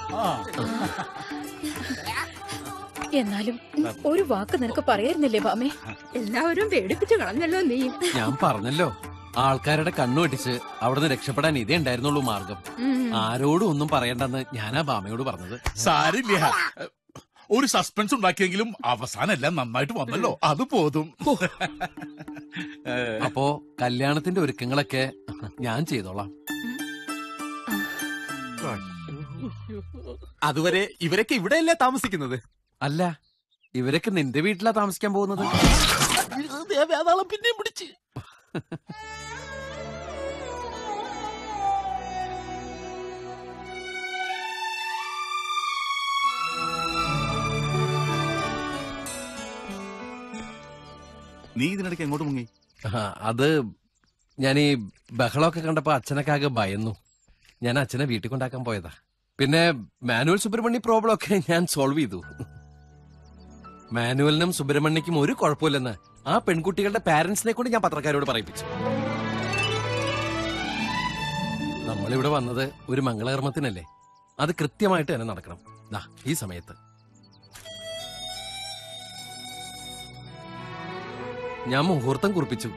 എന്നാലും ഒരു വാക്ക് നിനക്ക് പറയായിരുന്നില്ലേ ബാമേ എല്ലാവരും പേടിപ്പിച്ചു കളഞ്ഞല്ലോ നീ ഞാൻ പറഞ്ഞല്ലോ ആൾക്കാരുടെ കണ്ണു വെട്ടിച്ച് അവിടുന്ന് രക്ഷപ്പെടാൻ ഇതേ ഉണ്ടായിരുന്നുള്ളൂ മാർഗം ഉം. ആരോടും ഒന്നും പറയണ്ടെന്ന് ഞാനാ ബാമയോട് പറഞ്ഞത് സാരില്ല ഒരു സസ്പെൻസ് ഉണ്ടാക്കിയെങ്കിലും അവസാനം എല്ലാം നന്നായിട്ട് വന്നല്ലോ അത് പോതും അപ്പോ കല്യാണത്തിന്റെ ഒരുക്കങ്ങളൊക്കെ ഞാൻ ചെയ്തോളാം അതുവരെ ഇവരൊക്കെ ഇവിടെയല്ലേ താമസിക്കുന്നത് അല്ല ഇവരൊക്കെ നിന്റെ വീട്ടിലാ താമസിക്കാൻ പോകുന്നത് വേതാളം പിന്നെയും പിടിച്ച് നീ ഇതിനിടയ്ക്ക് എങ്ങോട്ട് മുങ്ങി ആ, അത് ഞാൻ ഈ ബഹളമൊക്കെ കണ്ടപ്പോ അച്ഛനൊക്കെ ആകെ ഭയന്നു ഞാൻ അച്ഛനെ വീട്ടിൽ കൊണ്ടാക്കാൻ പോയതാ പിന്നെ മാനുവൽ സുബ്രഹ്മണ്യ പ്രോബ്ലം ഒക്കെ ഞാൻ സോൾവ് ചെയ്തു മാനുവലിനും സുബ്രഹ്മണ്യക്കും ഒരു കുഴപ്പമില്ലെന്ന് ആ പെൺകുട്ടികളുടെ പാരന്റ്സിനെ കൊണ്ട് ഞാൻ പത്രക്കാരോട് പറയിപ്പിച്ചു നമ്മളിവിടെ വന്നത് ഒരു മംഗളകർമ്മത്തിനല്ലേ അത് കൃത്യമായിട്ട് തന്നെ നടക്കണം ദാ ഈ സമയത്ത് ഞാൻ മുഹൂർത്തം കുറിപ്പിച്ചു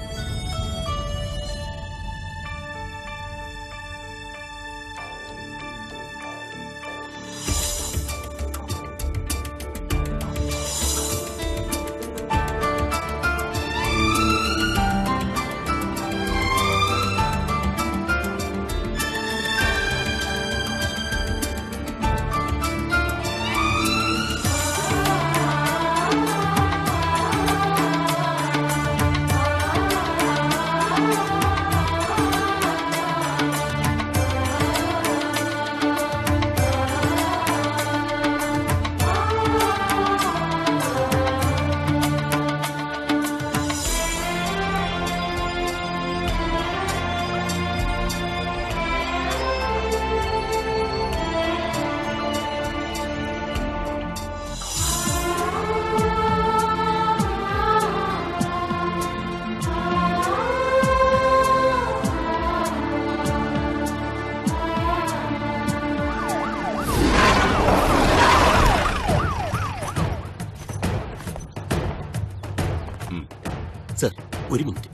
സർ ഒരു മിനിറ്റ്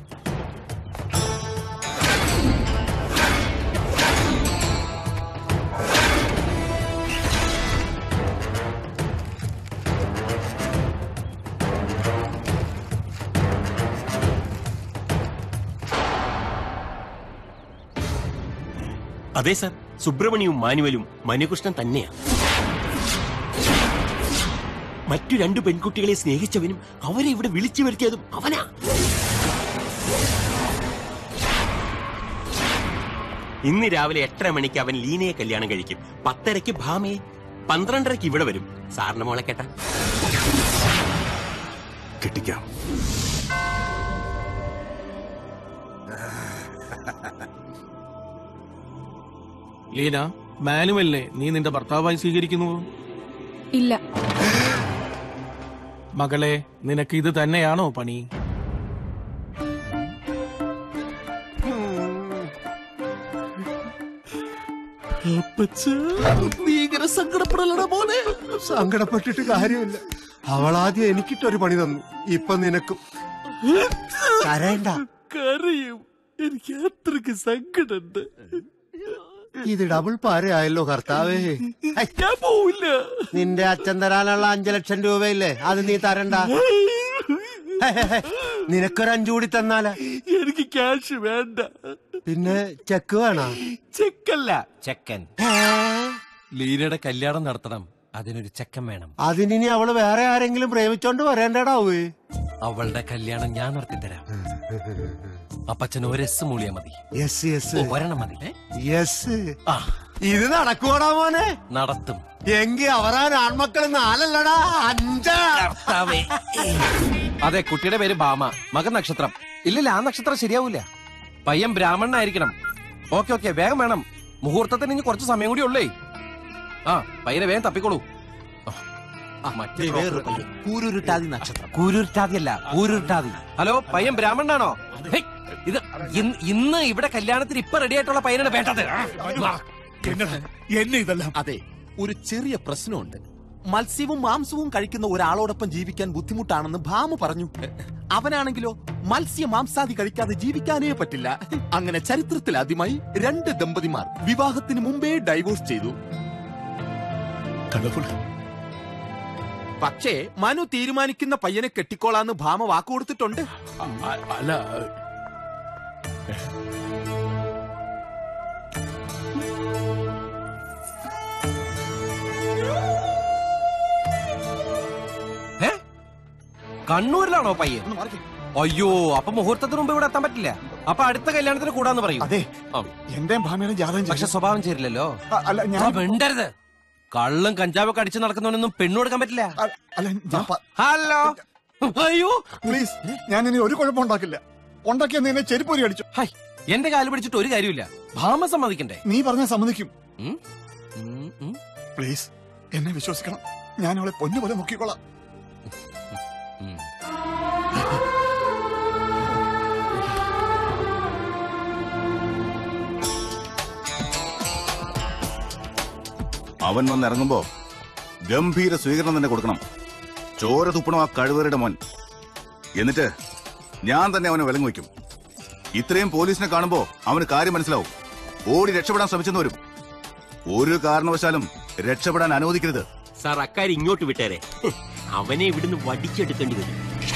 അതെ സർ സുബ്രഹ്മണ്യവും മാനുവലും മനുകൃഷ്ണൻ തന്നെയാണ് മറ്റു രണ്ടു പെൺകുട്ടികളെ സ്നേഹിച്ചവനും അവരെ ഇവിടെ വിളിച്ചു വരുത്തിയതും അവനാ ഇന്ന് രാവിലെ എട്ടര മണിക്ക് അവൻ ലീനയെ കല്യാണം കഴിക്കും പത്തരയ്ക്ക് ഭാമയെ പന്ത്രണ്ടരയ്ക്ക് ഇവിടെ വരും സാറിന്റെ മോളെ കേട്ടാ കെട്ടിക്കാം ലീന മാനുവലിനെ നീ നിന്റെ ഭർത്താവായി സ്വീകരിക്കുന്നു ഇല്ല മകളെ നിനക്ക് ഇത് തന്നെയാണോ പണി ഭീകര സങ്കടപ്പെടലട മോനെ സങ്കടപ്പെട്ടിട്ട് കാര്യമില്ല അവളാദ്യം എനിക്കിട്ടൊരു പണി തന്നു ഇപ്പൊ നിനക്കും കരയണ്ട കരയും എനിക്ക് അത്രക്ക് സങ്കടമുണ്ട് ഇത് ഡബിൾ പാരയായല്ലോ കർത്താവേ ഞാൻ പോവില്ല നിന്റെ അച്ഛൻ തരാനുള്ള അഞ്ചു ലക്ഷം രൂപയില്ലേ അത് നീ തരണ്ട ഹേ, ഹേ, ഹേ. നിനക്കൊരു അഞ്ചു കൂടി തന്നാലാ എനിക്ക് ക്യാഷ് വേണ്ട പിന്നെ ചെക്ക് വേണോ ചെക്കല്ല ചെക്കൻ ലീനയുടെ കല്യാണം നടത്തണം അതിനൊരു ചെക്കൻ വേണം അതിനി അവള് വേറെ ആരെങ്കിലും പ്രേമിച്ചോണ്ട് വരേണ്ടടാവേ അവളുടെ കല്യാണം ഞാൻ നടത്തിത്തരാം അപ്പച്ചൻ ഒരു എസ് മൂളിയാ മതി യെസ് യെസ് ഓ, ഒരെണ്ണം മതി യെസ് ഇത് നടക്കുവാടാ മോനെ നടത്തും എങ്കി അവരാൻ ആൺമക്കൾ നാലല്ലടാ അഞ്ചാ അതെ കുട്ടിയുടെ പേര് ഭാമ മകൻ നക്ഷത്രം ഇല്ലില്ല ആ നക്ഷത്രം ശരിയാവൂല പയ്യൻ ബ്രാഹ്മണനായിരിക്കണം ഓക്കെ ഓക്കെ വേഗം വേണം മുഹൂർത്തത്തിന് ഇനി കുറച്ച് സമയം കൂടി ഉള്ളേ ആ പയ്യനെ വേഗം തപ്പിക്കോളൂ ആ, മറ്റേ broker. കൂരുരുട്ടാതി നക്ഷത്രം കൂരുരുട്ടാതി അല്ല കൂരുരുട്ടാതി ഹലോ പയ്യൻ ബ്രാഹ്മണനാണോ ഹേയ്, ഇത് ഇന്ന് ഇന്ന് ഇവിടെ കല്യാണത്തിന് ഇപ്പൊ റെഡി ആയിട്ടുള്ള പയ്യനാണ് വേണ്ടത് എന്നെ ഇതെല്ലാം അതെ ഒരു ചെറിയ പ്രശ്നമുണ്ട് മത്സ്യവും മാംസവും കഴിക്കുന്ന ഒരാളോടൊപ്പം ജീവിക്കാൻ ബുദ്ധിമുട്ടാണെന്ന് ഭാമ പറഞ്ഞു അവനാണെങ്കിലോ മത്സ്യ മാംസാദി കഴിക്കാതെ ജീവിക്കാനേ പറ്റില്ല അങ്ങനെ ചരിത്രത്തിൽ ആദ്യമായി രണ്ട് ദമ്പതിമാർ വിവാഹത്തിന് മുമ്പേ ഡൈവോഴ്സ് ചെയ്തു പക്ഷേ മനു തീരുമാനിക്കുന്ന പയ്യനെ കെട്ടിക്കോളാന്ന് ഭാമ വാക്കു കൊടുത്തിട്ടുണ്ട് അല്ല ഏ? കണ്ണൂരിലാണോ പയ്യൻ അയ്യോ അപ്പൊ മുഹൂർത്തത്തിന് മുമ്പ് ഇവിടെ എത്താൻ പറ്റില്ല അപ്പൊ അടുത്ത കല്യാണത്തിന് കൂടാന്ന് പറയും അതെ എന്റെ ഭാമയുടെ ജാതകം പക്ഷെ സ്വഭാവം ചേരില്ലല്ലോ അല്ല ഞാൻ ആ, മിണ്ടരുത് കള്ളും കഞ്ചാവൊക്കെ അടിച്ചു നടക്കുന്നവനൊന്നും പെണ്ണു കൊടുക്കാൻ പറ്റില്ല അല്ല ഞാൻ പ- ഹലോ അയ്യോ പ്ലീസ് ഞാൻ ഇനി ഒരു കുഴപ്പം ഉണ്ടാക്കില്ല ഉണ്ടാക്കിയ നീ എന്നെ ചെരുപ്പൊരി അടിച്ചു എന്റെ കാല് പിടിച്ചിട്ട് ഒരു കാര്യമില്ല ഭാമ സമ്മതിക്കണ്ടേ നീ പറഞ്ഞാൽ സമ്മതിക്കും ഉം? ഉം, ഉം. പ്ലീസ് എന്നെ വിശ്വസിക്കണം ഞാൻ അവളെ പൊന്നു പോലെ നോക്കിക്കോളാം അവൻ വന്നിറങ്ങുമ്പോ ഗംഭീര സ്വീകരണം തന്നെ കൊടുക്കണം ചോര തുപ്പണം ആ കഴിവരുടെ മോൻ എന്നിട്ട് ഞാൻ തന്നെ അവനെ വിലങ്ങ് വയ്ക്കും ഇത്രയും പോലീസിനെ കാണുമ്പോ അവന് കാര്യം മനസ്സിലാവും ഓടി രക്ഷപ്പെടാൻ ശ്രമിച്ചെന്ന് വരും ഒരു കാരണവശാലും രക്ഷപ്പെടാൻ അനുവദിക്കരുത് സാർ അക്കാര്യം ഇങ്ങോട്ട് വിട്ടേരെ ഹ്, അവനെ ഇവിടുന്ന് വടിച്ചെടുക്കേണ്ടി വരും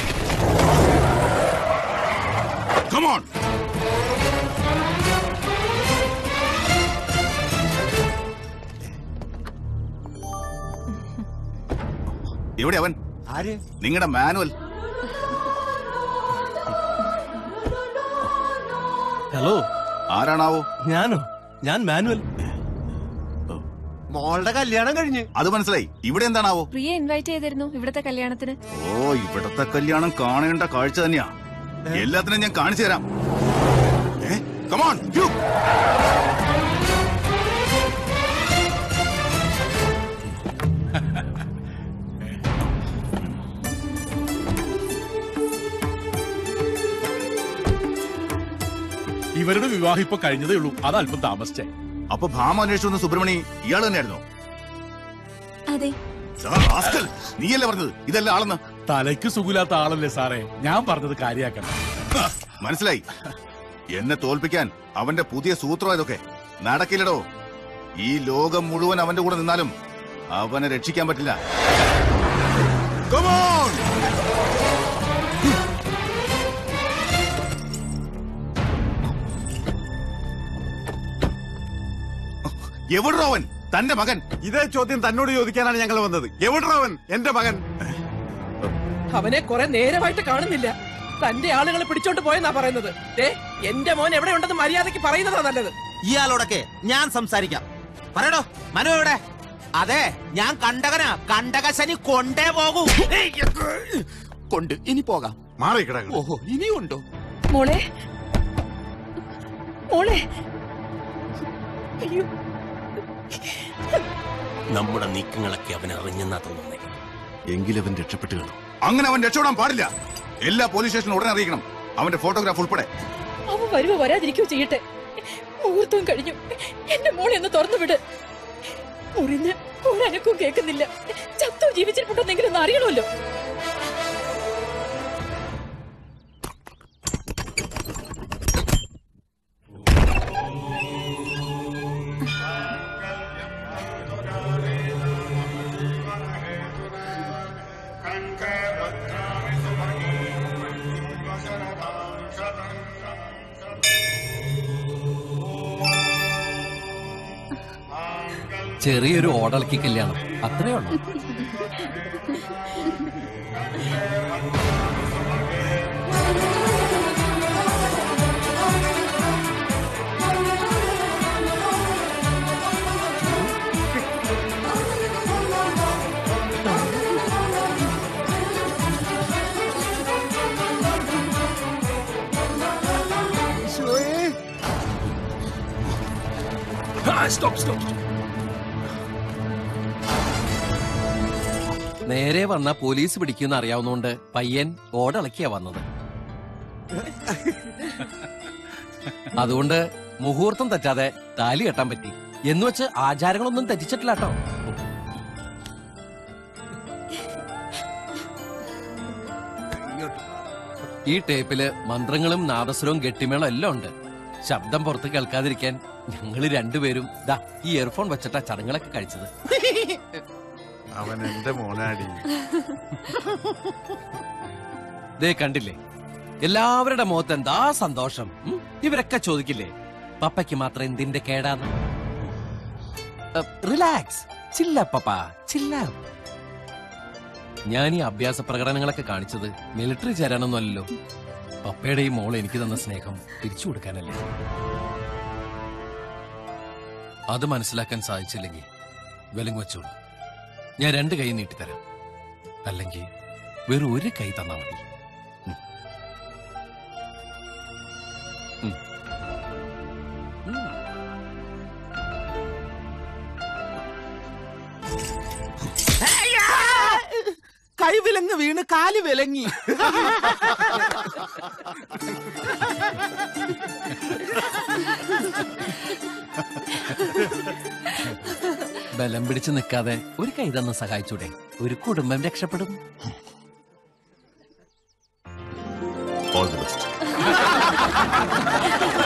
Come on! എവിടെ അവൻ ആര് നിങ്ങളുടെ മാനുവൽ ഹലോ ആരാണാവോ ഞാനോ ഞാൻ മാനുവൽ മോളുടെ കല്യാണം കഴിഞ്ഞ് അത് മനസ്സിലായി ഇവിടെ എന്താണാവോ പ്രിയ ഇൻവൈറ്റ് ചെയ്തിരുന്നു ഇവിടത്തെ കല്യാണത്തിന് ഓ ഇവിടത്തെ കല്യാണം കാണേണ്ട കാഴ്ച തന്നെയാ എല്ലാത്തിനും ഞാൻ കാണിച്ചു തരാം കമോൺ ഇവരുടെ വിവാഹം ഇപ്പൊ കഴിഞ്ഞതേ ഉള്ളൂ അത് അല്പം താമസിച്ചേ അപ്പൊ ഭാമ അന്വേഷിച്ചു വന്ന സുബ്രഹ്മണി ഇയാൾ തന്നെയായിരുന്നോ അതെ സാർ, റാസ്കൽ, നീയല്ലേ പറഞ്ഞത് ഇതല്ല ആളെന്ന് തലയ്ക്ക് സുഖമില്ലാത്ത ആളല്ലേ സാറേ ഞാൻ പറഞ്ഞത് കാര്യാക്കണം മനസ്സിലായി എന്നെ തോൽപ്പിക്കാൻ അവന്റെ പുതിയ സൂത്രം ഇതൊക്കെ നടക്കില്ലടോ ഈ ലോകം മുഴുവൻ അവന്റെ കൂടെ നിന്നാലും അവനെ രക്ഷിക്കാൻ പറ്റില്ല Come on! എവിടോ അവൻ തന്റെ മകൻ ഇതേ ചോദ്യം തന്നോട് ചോദിക്കാനാണ് ഞങ്ങൾ വന്നത് എവിടോ അവൻ എന്റെ മകൻ അവനെ കുറെ നേരമായിട്ട് കാണുന്നില്ല തന്റെ ആളുകളെ പിടിച്ചോണ്ട് പോയെന്നാ പറയുന്നത് ദേ എന്റെ മോൻ എവിടെ ഉണ്ടെന്ന് മര്യാദക്ക് പറയുന്നതാ നല്ലത് ഇയാളോടൊക്കെ ഞാൻ സംസാരിക്കാം പറയടോ മനു എവിടെ അതെ ഞാൻ കണ്ടകനാ കണ്ടകശനി കൊണ്ടേ പോകൂ കൊണ്ട് ഇനി പോകാം മാറി ഓഹോ ഇനിയുണ്ടോ മോളെ മോളെ നമ്മുടെ നീക്കങ്ങളൊക്കെ അവൻ അറിഞ്ഞെന്നാ തോന്നുന്നേ എങ്കിലവൻ രക്ഷപ്പെട്ടു കാണും അങ്ങനെ അവൻ രക്ഷപ്പെടാൻ പാടില്ല എല്ലാ പോലീസ് സ്റ്റേഷനിലും ഉടനെ അറിയിക്കണം അവന്റെ ഫോട്ടോഗ്രാഫ് ഉൾപ്പെടെ അവൻ വരുവോ വരാതിരിക്കോ ചെയ്യട്ടെ മുഹൂർത്തവും കഴിഞ്ഞു എന്റെ മോളെ ഒന്ന് തുറന്നു വിട് മുറിഞ്ഞ് ഒരനക്കവും കേൾക്കുന്നില്ല ചത്തോ ജീവിച്ചിട്ടുണ്ടെന്നെങ്കിലും ഒന്ന് അറിയണമല്ലോ ചെറിയൊരു ഓടളക്കി കല്യാണം അത്രേ ഉള്ളൂ സ്റ്റോപ്പ് സ്റ്റോപ്പ് നേരെ വന്ന പോലീസ് പിടിക്കുന്ന അറിയാവുന്നോണ്ട് പയ്യൻ ഓടളക്കിയാ വന്നത് അതുകൊണ്ട് മുഹൂർത്തം തെറ്റാതെ താലി കെട്ടാൻ പറ്റി എന്ന് വെച്ച് ആചാരങ്ങളൊന്നും തെറ്റിച്ചിട്ടില്ല കേട്ടോ ഈ ടേപ്പില് മന്ത്രങ്ങളും നാദസ്വരവും ഗട്ടിമേളം എല്ലാം ഉണ്ട് ശബ്ദം പുറത്ത് കേൾക്കാതിരിക്കാൻ ഞങ്ങള് രണ്ടുപേരും ദാ ഈ ഇയർഫോൺ വെച്ചിട്ടാ ചടങ്ങുകളൊക്കെ കഴിച്ചത് അവൻ എന്റെ മോനാടി ദേ കണ്ടില്ലേ എല്ലാവരുടെ മുഖത്ത് എന്താ സന്തോഷം ഉം? ഇവരൊക്കെ ചോദിക്കില്ലേ പപ്പയ്ക്ക് മാത്രം എന്തിന്റെ കേടാന്ന് റിലാക്സ് ചില്ല പപ്പ ചില്ല ഞാൻ ഈ അഭ്യാസ പ്രകടനങ്ങളൊക്കെ കാണിച്ചത് മിലിറ്ററി ചേരാനൊന്നുമല്ലല്ലോ പപ്പയുടെ ഈ മോൾ എനിക്ക് തന്ന സ്നേഹം തിരിച്ചു കൊടുക്കാനല്ലേ അത് മനസ്സിലാക്കാൻ സാധിച്ചില്ലെങ്കിൽ വിലങ്ങ് വെച്ചോളൂ ഞാൻ രണ്ട് കൈ നീട്ടിത്തരാം അല്ലെങ്കിൽ വെറും ഒരു കൈ തന്നാ മതി ഉം. ഉം. കൈ വിലങ്ങ് വീണ് കാല് വിലങ്ങി ബലം പിടിച്ച് നിൽക്കാതെ ഒരു കൈ തന്ന് സഹായിച്ചൂടെ ഒരു കുടുംബം രക്ഷപ്പെടും ഓൾ ദി ബെസ്റ്റ്